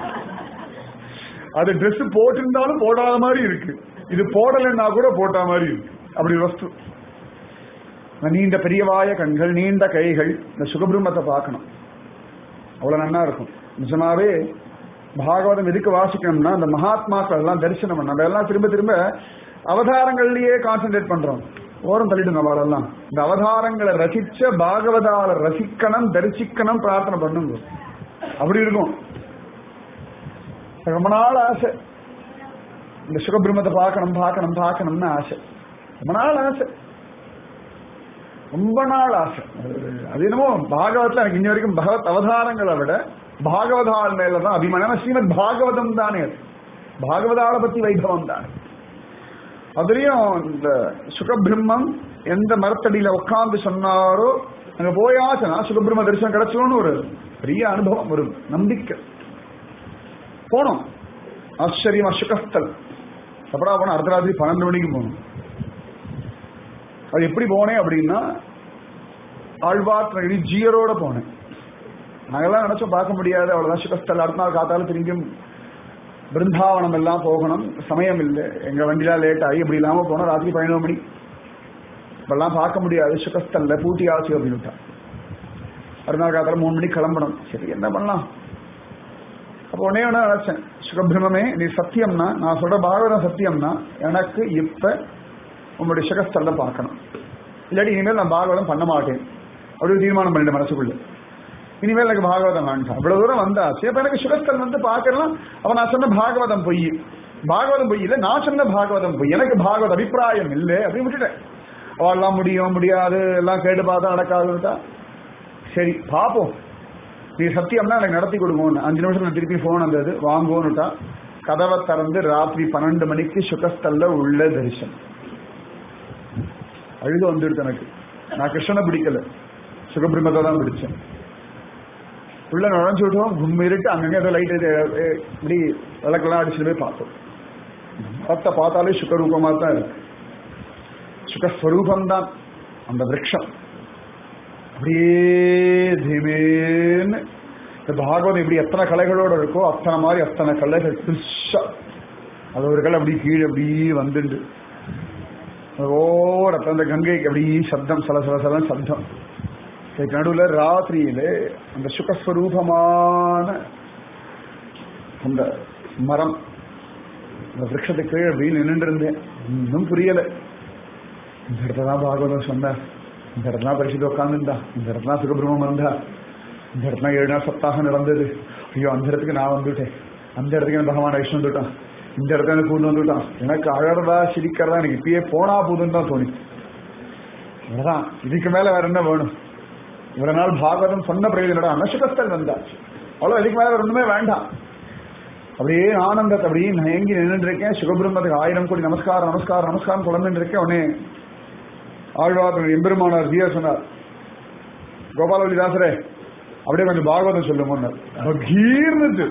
Speaker 1: அது ட்ரெஸ் போட்டிருந்தாலும் போடாத மாதிரி இருக்கு இது போடலைன்னா கூட போட்ட மாதிரி இருக்கு அப்படி வஸ்து நீண்ட பெரியவாய கண்கள் நீண்ட கைகள் இந்த சுகபிரம்மத்தை பார்க்கணும் அவ்வளவு நல்லா இருக்கும் நிஜமாவே பாகவதம் எதுக்கு வாசிக்கணும்னா அந்த மகாத்மாக்கள் எல்லாம் தரிசனம் பண்ண நம்ம எல்லாம் திரும்ப திரும்ப அவதாரங்கள்லயே கான்சென்ட்ரேட் பண்றோம் ஓரம் தள்ளிடுங்க அவளெல்லாம் இந்த அவதாரங்களை ரசிச்ச பாகவதால ரசிக்கணும் தரிசிக்கணும் பிரார்த்தனை பண்ணுங்க அப்படி இருக்கும் ரொம்ப நாள் ஆசை இந்த சுகபிரம்மத்தை பார்க்கணும் பார்க்கணும் பார்க்கணும்னு ஆசை ரொம்ப நாள் ஆசை ரொம்ப நாள் ஆசை அது என்னமோ பாகவத்துல எனக்கு இன்ன வரைக்கும் பகவத் அவதாரங்களை விட பாகவதால் மேலதான் அபிமானம் ஸ்ரீமத் பாகவதம் தானே அது பாகவதால பத்தி வைபவம் தானே அதுலயும் இந்த சுகபிரம்மம் எந்த மரத்தடியில உட்கார்ந்து சொன்னாரோ அங்க போயாச்சுன்னா சுகபிரம்ம தரிசனம் கிடைச்சோன்னு ஒரு பெரிய அனுபவம் ஒரு நம்பிக்கை போனோம் ஆச்சரியமா சுகஸ்தல் எப்படா போனோம் அர்த்தராத்திரி பன்னெண்டு மணிக்கு போகணும் அது எப்படி போனேன் அப்படின்னா ஆழ்வார் ஜியரோட போனேன் நாங்கெல்லாம் நினைச்சோம் பார்க்க முடியாது அவ்வளவுதான் சுகஸ்தல் அடுத்த நாள் காத்தால திரும்பியும் பிருந்தாவனம் எல்லாம் போகணும் சமயம் இல்லை எங்க வண்டிலாம் லேட் ஆகி இப்படி இல்லாம போனோம் ராத்திரி பதினோரு மணி இப்பெல்லாம் பார்க்க முடியாது சுகஸ்தல்ல பூட்டி ஆச்சு அப்படின்னு அடுத்த நாள் காத்தால மூணு மணிக்கு கிளம்பணும் சரி என்ன பண்ணலாம் அப்போ உடனே ஒன்று நினைச்சேன் சுகபிரமே நீ சத்தியம்னா நான் சொல்ற பாகவதம் சத்தியம்னா எனக்கு இப்ப உங்களுடைய சுகஸ்தல்ல பார்க்கணும் இல்லாட்டி இனிமேல் நான் பாகவதம் பண்ண மாட்டேன் அப்படி ஒரு தீர்மானம் பண்ணிட்டேன் மனசுக்குள்ள இனிமேல் எனக்கு பாகவதம் வேண்டாம் இவ்வளவு தூரம் வந்தாச்சு அப்ப எனக்கு சுகஸ்தல் வந்து பார்க்கலாம் அப்ப நான் சொன்ன பாகவதம் பொய் பாகவதம் பொய் இல்லை நான் சொன்ன பாகவதம் பொய் எனக்கு பாகவத அபிப்பிராயம் இல்லை அப்படின்னு விட்டுட்டேன் அவெல்லாம் முடியும் முடியாது எல்லாம் கேட்டு பார்த்தா நடக்காதுட்டா சரி பார்ப்போம் நீ சத்தியம்னா எனக்கு நடத்தி கொடுங்கன்னு அஞ்சு நிமிஷம் திருப்பி போன் வந்தது வாங்குவோன்னுட்டா கதவை திறந்து ராத்திரி பன்னெண்டு மணிக்கு சுகஸ்தல்ல உள்ள தரிசனம் அழுது வந்துடுது எனக்கு நான் கிருஷ்ணனை பிடிக்கல சுகபிரமத்தை தான் பிடிச்சேன் உள்ள நுழைஞ்சு விட்டோம் கும்மிருட்டு அங்கங்க ஏதோ லைட் இப்படி விளக்கெல்லாம் அடிச்சுட்டு போய் பார்த்தோம் மரத்தை பார்த்தாலே சுகரூபமா தான் இருக்கு சுகஸ்வரூபம் தான் அந்த விரக்ஷம் அப்படியே தீமேன்னு இந்த பாகவதம் இப்படி எத்தனை கலைகளோட இருக்கோ அத்தனை மாதிரி அத்தனை கலைகள் பெருசா அது ஒரு கலை அப்படி கீழே அப்படி வந்துண்டு ஓர அந்த கங்கைக்கு அப்படி சப்தம் சல சல சல சப்தம் இதுக்கு நடுவில் ராத்திரியில அந்த சுகஸ்வரூபமான அந்த மரம் அந்த விரக்ஷத்துக்கு கீழே அப்படி நின்று இருந்தேன் இன்னும் புரியல இந்த இடத்துல தான் பாகவதம் சொன்னார் இந்த இடத்துல பரிசுத்து உட்காந்துருந்தா இந்த இடத்துல சுகபிரமம் இருந்தா இந்த இடத்துல ஏழு நாள் சப்தாகம் நடந்தது ஐயோ அந்த இடத்துக்கு நான் வந்துட்டேன் அந்த இடத்துக்கு எனக்கு பகவான் ஐஷ்ணு வந்துட்டான் இந்த இடத்துல எனக்கு கூண்டு வந்துட்டான் எனக்கு அழறதா சிரிக்கிறதா எனக்கு இப்பயே போனா போதுன்னு தான் தோணி அவ்வளவுதான் இதுக்கு மேல வேற என்ன வேணும் இவ்வளவு நாள் பாகவதம் சொன்ன பிரயோஜனம் அனசுகஸ்தல் வந்தாச்சு அவ்வளவு இதுக்கு மேல வேற ஒண்ணுமே வேண்டாம் அப்படியே ஆனந்தத்தை அப்படியே நயங்கி நின்று இருக்கேன் சுகபிரம்மத்துக்கு ஆயிரம் கோடி நமஸ்காரம் நமஸ்காரம் நமஸ்காரம் குழந்தைன்னு இருக்கேன் உடனே ஆழ்வார் எம்பெருமானார் ஜியா சொன்னார் கோபாலவல்லிதாசரே அப்படியே கொஞ்சம் பாகவதம் சொல்லுங்க பகீர்னுச்சு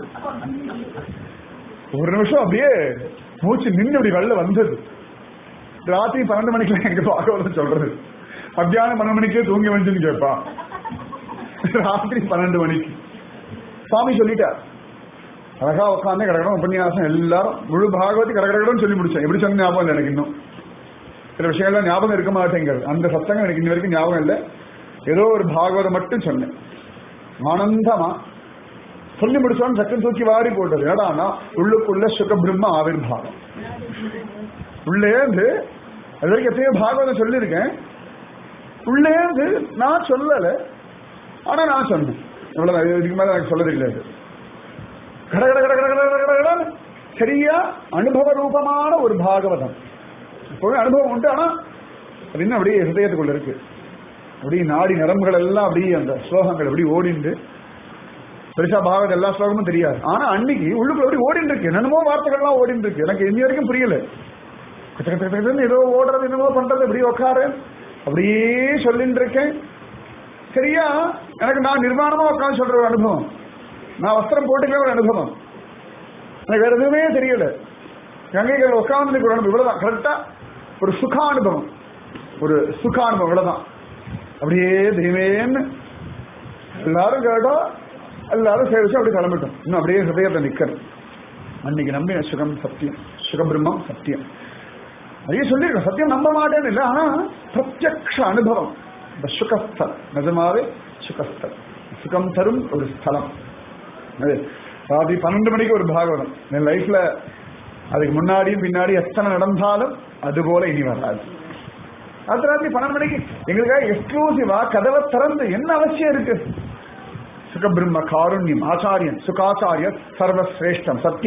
Speaker 1: ஒரு நிமிஷம் அப்படியே மூச்சு நின்று அப்படி வெளில வந்தது ராத்திரி பன்னெண்டு மணிக்கு எங்க பாகவதம் சொல்றது மத்தியானம் பன்னெண்டு மணிக்கே தூங்கி வந்துன்னு கேட்பா ராத்திரி பன்னெண்டு மணிக்கு சுவாமி சொல்லிட்டார் அழகா உட்காந்து கடகடம் உபன்யாசம் எல்லாரும் முழு பாகவதி கடகடன்னு சொல்லி முடிச்சேன் எப்படி சொன்ன ஞாபகம் இல்லை எனக்கு இன்னும் சில விஷயங்கள்லாம் ஞாபகம் இருக்க மாட்டேங்கிறது அந்த சத்தங்கள் எனக்கு இன்ன வரைக்கும் ஞாபகம் இல்லை ஏதோ ஒரு பாகவதம் மட்டும் சொன்னேன் ஆனந்தமா சொல்லி முடிச்சோன்னு சக்கன் தூக்கி வாரி போட்டது ஏடானா உள்ளுக்குள்ள சுகபிரம்ம ஆவிர்வாவம் உள்ளேந்து அது வரைக்கும் எத்தனையோ பாகவதம் சொல்லியிருக்கேன் உள்ளேந்து நான் சொல்லல ஆனா நான் சொன்னேன் இவ்வளவுதான் இதுக்கு மேல எனக்கு சொல்ல தெரியாது கட கட கட கட கட கட கட சரியா அனுபவ ரூபமான ஒரு பாகவதம் எப்பவுமே அனுபவம் உண்டு ஆனா அது இன்னும் அப்படியே ஹிருதயத்துக்குள்ள இருக்கு அப்படியே நாடி நரம்புகள் எல்லாம் அப்படியே அந்த ஸ்லோகங்கள் அப்படி ஓடிண்டு பெருசா பாகவத எல்லா ஸ்லோகமும் தெரியாது ஆனா அன்னைக்கு உள்ளுக்குள்ள அப்படி ஓடிட்டு இருக்கு என்னமோ வார்த்தைகள்லாம் ஓடிட்டு இருக்கு எனக்கு இன்னி வரைக்கும் புரியல கச்ச கச்ச கச்சன்னு ஏதோ ஓடுறது என்னமோ பண்றது அப்படி உட்காரு அப்படியே சொல்லிட்டு இருக்கேன் சரியா எனக்கு நான் நிர்வாணமா உட்காந்து சொல்ற ஒரு அனுபவம் நான் வஸ்திரம் போட்டுக்கவே ஒரு அனுபவம் எனக்கு வேற எதுவுமே தெரியல கங்கைகள் உட்கார்ந்து ஒரு அனுபவம் இவ்வளவுதான் கரெக்டா ஒரு சுகானுபவம் ஒரு சுகானுபவம் இவ்வளவுதான் அப்படியே தெய்வேன்னு எல்லாரும் கேட்டா எல்லாரும் சேவிச்சு அப்படி கிளம்பிட்டோம் இன்னும் அப்படியே ஹிருதயத்தை நிக்கிறது அன்னைக்கு நம்பின சுகம் சத்தியம் சுகபிரம்மம் சத்தியம் நிறைய சொல்லியிருக்கோம் சத்தியம் நம்ப மாட்டேன்னு இல்லை ஆனா பிரத்யக்ஷ அனுபவம் இந்த சுகஸ்தல் நிஜமாவே சுகஸ்தல் சுகம் தரும் ஒரு ஸ்தலம் அது ராத்திரி பன்னெண்டு மணிக்கு ஒரு பாகவதம் என் லைஃப்ல அதுக்கு முன்னாடியும் பின்னாடி எத்தனை நடந்தாலும் அது போல இனி வராது அடுத்த ராத்திரி பன்னெண்டு மணிக்கு எங்களுக்காக எக்ஸ்க்ளூசிவா கதவை திறந்து என்ன அவசியம் இருக்கு சுகபிரம்ம காருண்யம் ஆச்சாரியன் சுகாச்சாரியர் சர்வசிரேஷ்டம் சத்தியம்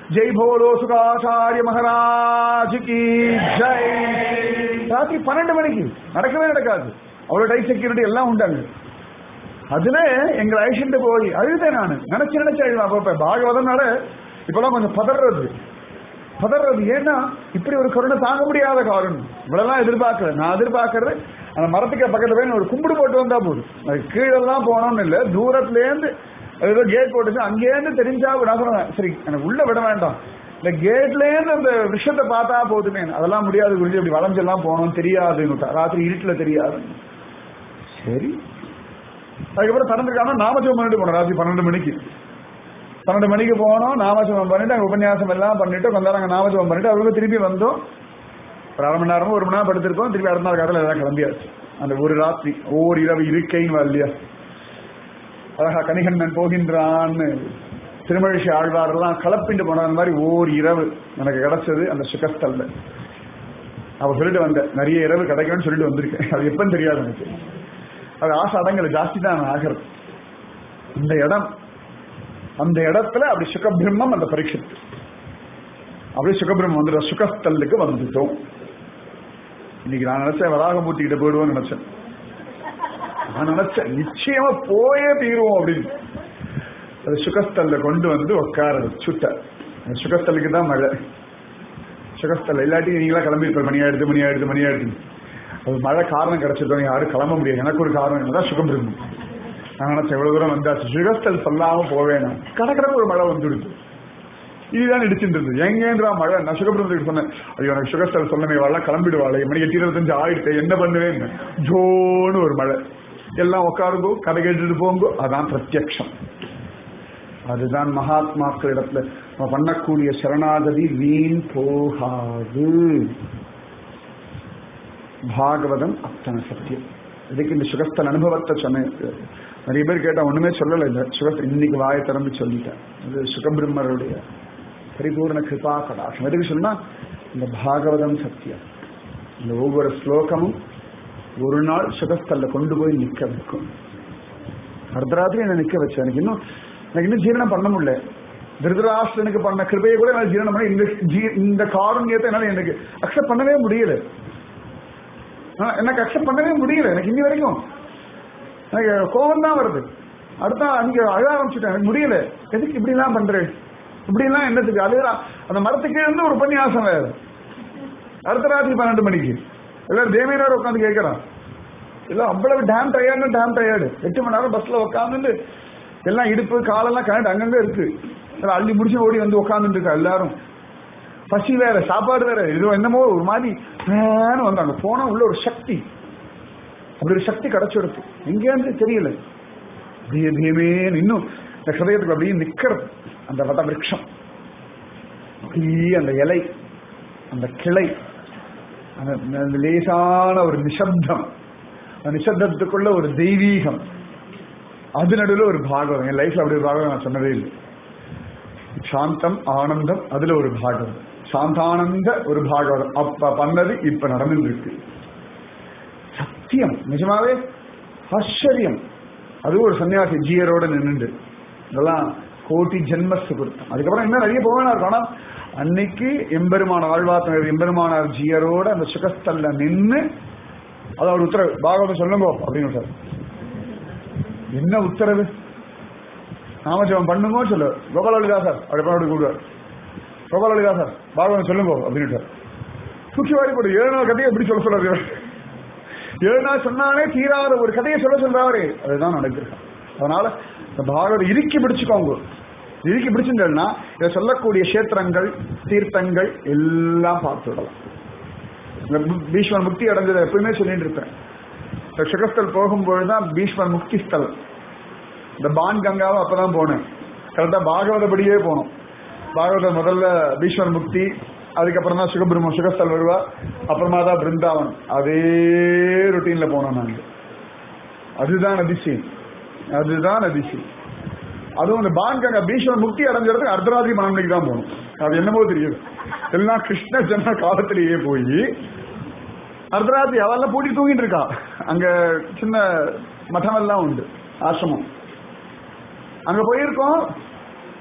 Speaker 1: ஜெய் போலோ சுகாச்சாரிய மகாராஜ் கி ஜெய் ராத்திரி பன்னெண்டு மணிக்கு நடக்கவே நடக்காது அவ்வளவு டை செக்யூரிட்டி எல்லாம் உண்டாங்க அதுல எங்களை அழிச்சுட்டு போய் அழுதேன் நான் நினைச்சு நினைச்சு அழுவேன் அப்ப பாகவதனால இப்பெல்லாம் கொஞ்சம் பதறது பதறது ஏன்னா இப்படி ஒரு கருணை தாங்க முடியாத காரணம் இவ்வளவுலாம் எதிர்பார்க்கல நான் எதிர்பார்க்கறது அந்த மரத்துக்கு பக்கத்துல போய் ஒரு கும்பிடு போட்டு வந்தா போதும் அது கீழெல்லாம் போனோம்னு இல்ல தூரத்துல இருந்து ஏதோ கேட் போட்டுச்சு அங்கேருந்து தெரிஞ்சா நான் சொன்னேன் சரி எனக்கு உள்ள விட வேண்டாம் இந்த கேட்ல இருந்து அந்த விஷயத்தை பார்த்தா போதுமே அதெல்லாம் முடியாது குருஜி அப்படி வளைஞ்செல்லாம் போனோம் தெரியாதுன்னு ராத்திரி இருட்டுல தெரியாது சரி அதுக்கப்புறம் திறந்துருக்காம நாமஜபம் பண்ணிட்டு போனோம் ராத்திரி பன்னெண்டு மணிக்கு பன்னெண்டு மணிக்கு போனோம் நாமஜபம் பண்ணிட்டு அங்க உபன்யாசம் எல்லாம் பண்ணிட்டு கொஞ்ச நேரம் அங்க நாமஜபம் பண்ணிட்டு அவருக்கு திருப்பி வந்தோம் ஒரு அரை மணி நேரமும் ஒரு மணி நேரம் படுத்திருக்கோம் திருப்பி அடுத்த நாள் காலையில் எல்லாம் கிளம்பியாச்சு அந்த ஒரு ராத்திரி ஓர் இரவு இருக்கைன்னு இல்லையா அழகா கணிகண்ணன் போகின்றான்னு திருமழிசை ஆழ்வாரெல்லாம் கலப்பிண்டு போன மாதிரி ஓர் இரவு எனக்கு கிடைச்சது அந்த சுகஸ்தல்ல அவ சொல்லிட்டு வந்த நிறைய இரவு கிடைக்கும்னு சொல்லிட்டு வந்திருக்கேன் அது எப்பன்னு தெரியாது எனக்கு அது ஆசை அடங்கல் ஜாஸ்தி தான் ஆகிறது இந்த இடம் அந்த இடத்துல அப்படி சுகபிரம்மம் அந்த பரீட்சித்து அப்படியே சுகபிரம்மம் வந்து சுகஸ்தலுக்கு வந்துட்டோம் இன்னைக்கு நான் நினைச்சேன் வராகம் பூட்டிக்கிட்ட போயிடுவோம்னு நினைச்சேன் நான் நினைச்சேன் நிச்சயமா போயே தீருவோம் அப்படின்னு அது சுகஸ்தல்ல கொண்டு வந்து உட்கார சுட்ட சுகஸ்தலுக்கு தான் மழை சுகஸ்தல் இல்லாட்டி நீங்களா கிளம்பி இருப்ப மணி ஆயிடுது மணி ஆயிடுது மணி ஆயிடுது அது மழை காரணம் கிடைச்சிருக்கோம் யாரும் கிளம்ப முடியாது எனக்கு ஒரு காரணம் என்னதான் சுகம் இருக்கும் நான் நினைச்சேன் எவ்வளவு தூரம் வந்தாச்சு சுகஸ்தல் சொல்லாம போவேன் கடற்கரை ஒரு மழை வந்துடுது இதுதான் இடிச்சுட்டு இருந்தது எங்கேன்றா மழை நான் சுகபிரமத்துக்கு சொன்னேன் ஐயோ எனக்கு சுகஸ்தல் சொன்னமே வாழ கிளம்பிடுவாள் மணி எட்டு இருபத்தஞ்சு ஆயிடுச்சு என்ன பண்ணுவேன் ஜோன்னு ஒரு மழை எல்லாம் உட்காருங்கோ கதை கேட்டுட்டு போங்கோ அதான் பிரத்யக்ஷம் அதுதான் மகாத்மாக்கள் இடத்துல நம்ம பண்ணக்கூடிய சரணாகதி வீண் போகாது பாகவதம் அத்தனை சத்தியம் இதுக்கு இந்த சுகஸ்தன் அனுபவத்தை சொன்னேன் நிறைய பேர் கேட்டா ஒண்ணுமே சொல்லலை இந்த சுகஸ்தன் இன்னைக்கு வாயை திறந்து சொல்லிட்டேன் இது சுகபிரம்மருடைய பரிபூர்ண கிருபா கடாட்சம் எதுக்கு சொன்னா இந்த பாகவதம் சத்தியம் இந்த ஒவ்வொரு ஸ்லோகமும் ஒரு நாள் சுகஸ்தல்ல கொண்டு போய் நிக்க வைக்கும் அர்த்தராத்திரி என்ன நிக்க வச்சு எனக்கு இன்னும் எனக்கு இன்னும் ஜீரணம் பண்ண முடியல திருதராஷ்டனுக்கு பண்ண கிருபையை கூட என்னால் ஜீரணம் பண்ண இந்த ஜீ- இந்த காரண்யத்தை என்னால எனக்கு அக்செப்ட் பண்ணவே முடியல ஆ, எனக்கு அக்செப்ட் பண்ணவே முடியல எனக்கு இன்னி வரைக்கும் எனக்கு கோபம் தான் வருது அடுத்தா அங்க அழ ஆரம்பிச்சுட்டேன் எனக்கு முடியல எதுக்கு இப்படி எல்லாம் பண்றேன் இப்படி எல்லாம் என்னத்துக்கு அதுதான் அந்த மரத்துக்கு இருந்து ஒரு உபன்யாசம் வேற அடுத்த ராத்திரி பன்னெண்டு மணிக்கு எல்லாரும் தேவியரோட உட்காந்து கேட்கறான் எல்லாம் அவ்வளவு டேம் டயர்டு டேம் டயர்டு எட்டு மணி நேரம் பஸ்ல உட்காந்துட்டு எல்லாம் இடுப்பு காலெல்லாம் கனெக்ட் அங்கங்க இருக்கு எல்லாம் அள்ளி முடிச்சு ஓடி வந்து உட்காந்துட்டு இருக்கா எல்லாரும் பசி வேற சாப்பாடு வேற இது என்னமோ ஒரு மாதிரி மேன்னு வந்தாங்க போனா உள்ள ஒரு சக்தி அப்படி ஒரு சக்தி கிடைச்சிருக்கு எங்கேருந்து தெரியல அப்படியே தீமேன்னு இன்னும் இந்த ஹிருதயத்துக்கு அப்படியே நிக்கிறது அந்த வட விருட்சம் அப்படியே அந்த இலை அந்த கிளை அந்த அந்த லேசான ஒரு நிசப்தம் அந்த நிசப்தத்துக்குள்ள ஒரு தெய்வீகம் அது நடுவில் ஒரு பாகவதம் என் லைஃப்ல அப்படி ஒரு பாகவதம் நான் சொன்னதே இல்லை சாந்தம் ஆனந்தம் அதுல ஒரு பாகவதம் சாந்தானந்த ஒரு பாகவதம் அப்ப பண்ணது இப்ப நடந்துட்டு இருக்கு சத்தியம் நிஜமாவே ஆச்சரியம் அது ஒரு சன்னியாசி ஜீயரோட நின்னுண்டு இதெல்லாம் கோட்டி ஜென்ம சுகிருத்தம் அதுக்கப்புறம் இன்னும் நிறைய போவேனா இருக்கும் ஆனா அன்னைக்கு எம்பெருமான ஆழ்வாத்தனர் எம்பெருமானார் ஜீயரோட அந்த சுகஸ்தல்ல நின்னு அது அவர் உத்தரவு பாகவதம் சொல்லுங்க அப்படின்னு விட்டாரு. என்ன உத்தரவு நாமஜபம் பண்ணுங்க சொல்லு கோபாலலிதா சார் அப்படி அப்படி கூடுவார் கோபாலலிதா சார் பாகவதம் சொல்லுங்க அப்படின்னு தூக்கி வாரி போடு ஏழு நாள் கதையை எப்படி சொல்ல சொல்றாரு இவர்? ஏழு நாள் சொன்னாலே தீராத ஒரு கதையை சொல்ல சொல்றாரு அதுதான் நடக்கிறது அதனால இந்த பாகவதம் இறுக்கி பிடிச்சுக்கோங்க இறுக்கி பிடிச்சுட்டேன்னா இதை சொல்லக்கூடிய கஷேத்திரங்கள் தீர்த்தங்கள் எல்லாம் பார்த்து விடலாம் இந்த பு- பீஷ்மர் முக்தி அடைஞ்சதை எப்பவுமே சொல்லிட்டு இருப்பேன் இந்த சுகஸ்தல் போகும்பொழுது தான் பீஷ்மர் முக்தி ஸ்தலம் இந்த பான் கங்காவும் அப்பதான் போனேன் கரெக்டா பாகவதபடியே போனோம் பாகவத முதல்ல பீஷ்மர் முக்தி அதுக்கப்புறம் தான் சுகபிரம்ம சுகஸ்தல் வருவா அப்புறமா தான் பிருந்தாவன் அதே ருட்டீன்ல போனோம் நாங்க அதுதான் அதிசயம் அதுதான் அதிசயம் அதுவும் இந்த பான்கங்க பீஷ்மர் முக்தி அடைஞ்சிடறதுக்கு அர்த்தராத்திரி பன்னெண்டுக்கு தான் போகணும் அது என்னமோ தெரியுது எல்லாம் கிருஷ்ண ஜன்ம காலத்திலேயே போய் அர்த்தராத்திரி அவெல்லாம் பூட்டி தூங்கிட்டு இருக்கா அங்க சின்ன மடம் எல்லாம் உண்டு ஆசிரமம் அங்க போயிருக்கோம்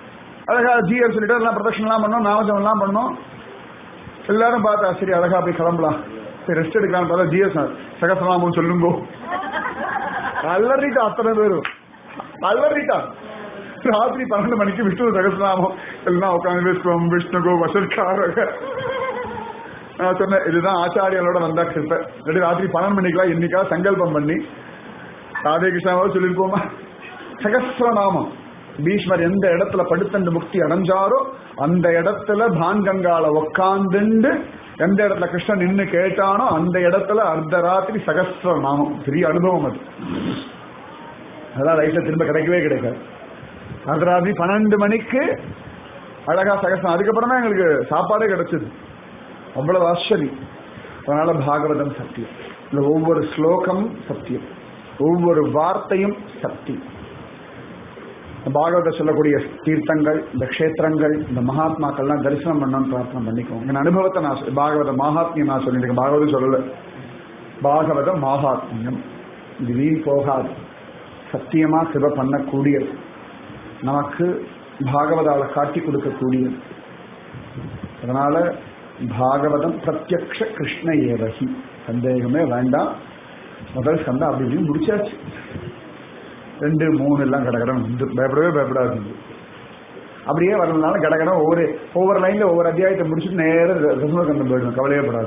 Speaker 1: அழகா ஜிஆர் சொல்லிட்டு எல்லாம் பிரதட்சணம் எல்லாம் பண்ணோம் நாமஜம் எல்லாம் பண்ணோம் எல்லாரும் பார்த்தா சரி அழகா போய் கிளம்பலாம் சரி ரெஸ்ட் எடுக்கலாம்னு பார்த்தா ஜிஎஸ் சகசநாமம் சொல்லுங்கோ அலறிட்டா அத்தனை பேரும் அலறிட்டா ராத்திரி பன்னெண்டு மணிக்கு விஷ்ணு சகசநாமம் எல்லாம் உட்காந்து விஸ்வம் விஷ்ணுகோ வசற்காரக நான் சொன்னேன் இதுதான் ஆச்சாரியர்களோட வந்தா கிருப்ப இல்லாட்டி ராத்திரி பன்னெண்டு மணிக்கெல்லாம் என்னைக்கா சங்கல்பம் பண்ணி ராதே கிருஷ்ணாவது சொல்லியிருப்போமா சகசிரநாமம் பீஷ்மர் எந்த இடத்துல படுத்தண்டு முக்தி அடைஞ்சாரோ அந்த இடத்துல பான்கங்கால உக்காந்துண்டு எந்த இடத்துல கிருஷ்ணன் நின்னு கேட்டானோ அந்த இடத்துல அர்த்த ராத்திரி சகசிர நாமம் பெரிய அனுபவம் அது அதான் லைஃப்ல திரும்ப கிடைக்கவே கிடைக்காது அர்த்த ராத்திரி பன்னெண்டு மணிக்கு அழகா சகசிரம் அதுக்கப்புறம் தான் எங்களுக்கு சாப்பாடே கிடைச்சது அவ்வளவு ஆச்சரியம் அதனால பாகவதம் சத்தியம் இந்த ஒவ்வொரு ஸ்லோகம் சத்தியம் ஒவ்வொரு வார்த்தையும் சத்தியம் பாகவத சொல்லக்கூடிய தீர்த்தங்கள் இந்த க்ஷேத்திரங்கள் இந்த மகாத்மாக்கள்லாம் தரிசனம் பண்ணணும்னு பிரார்த்தனை பண்ணிக்கோங்க என் அனுபவத்தை நான் சொல்~ பாகவத மகாத்மியம் நான் சொல்லியிருக்கேன் பாகவதம் சொல்லல பாகவத மகாத்மியம் இது வீண் போகாது சத்தியமா சிவ பண்ணக்கூடியது நமக்கு பாகவதால காட்டி கொடுக்கக்கூடியது அதனால பாகவதம் பிரத்யக்ஷ கிருஷ்ண ஏவகி சந்தேகமே வேண்டாம் முதல் ஸ்கந்தம் அப்படி இப்படின்னு முடிச்சாச்சு ரெண்டு மூணு எல்லாம் கடகடம் வந்து பயப்படவே பயப்படாது அப்படியே வரதுனால கடகடம் ஒவ்வொரு ஒவ்வொரு லைன்ல ஒவ்வொரு அத்தியாயத்தை முடிச்சுட்டு நேரம் ரசமகந்தம் போயிடும் கவலையே படாது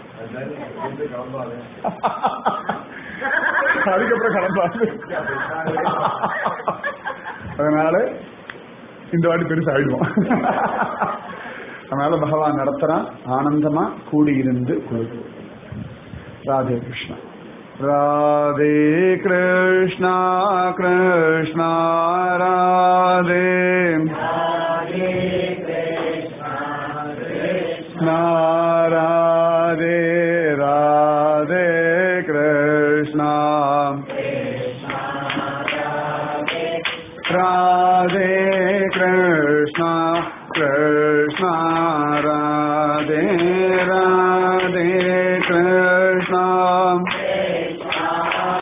Speaker 1: அதுக்கப்புறம் கிளம்பாது அதனால இந்த வாட்டி பெருசு ஆயிடுவோம் அதனால பகவான் நடத்துறான் ஆனந்தமா கூடியிருந்து கொள்வோம் ராதே கிருஷ்ணா ராதே கிருஷ்ணா கிருஷ்ணா ராதே கிருஷ்ணா ராதே ராதே கிருஷ்ணா ராதே கிருஷ்ணா கிருஷ்ணா ராதே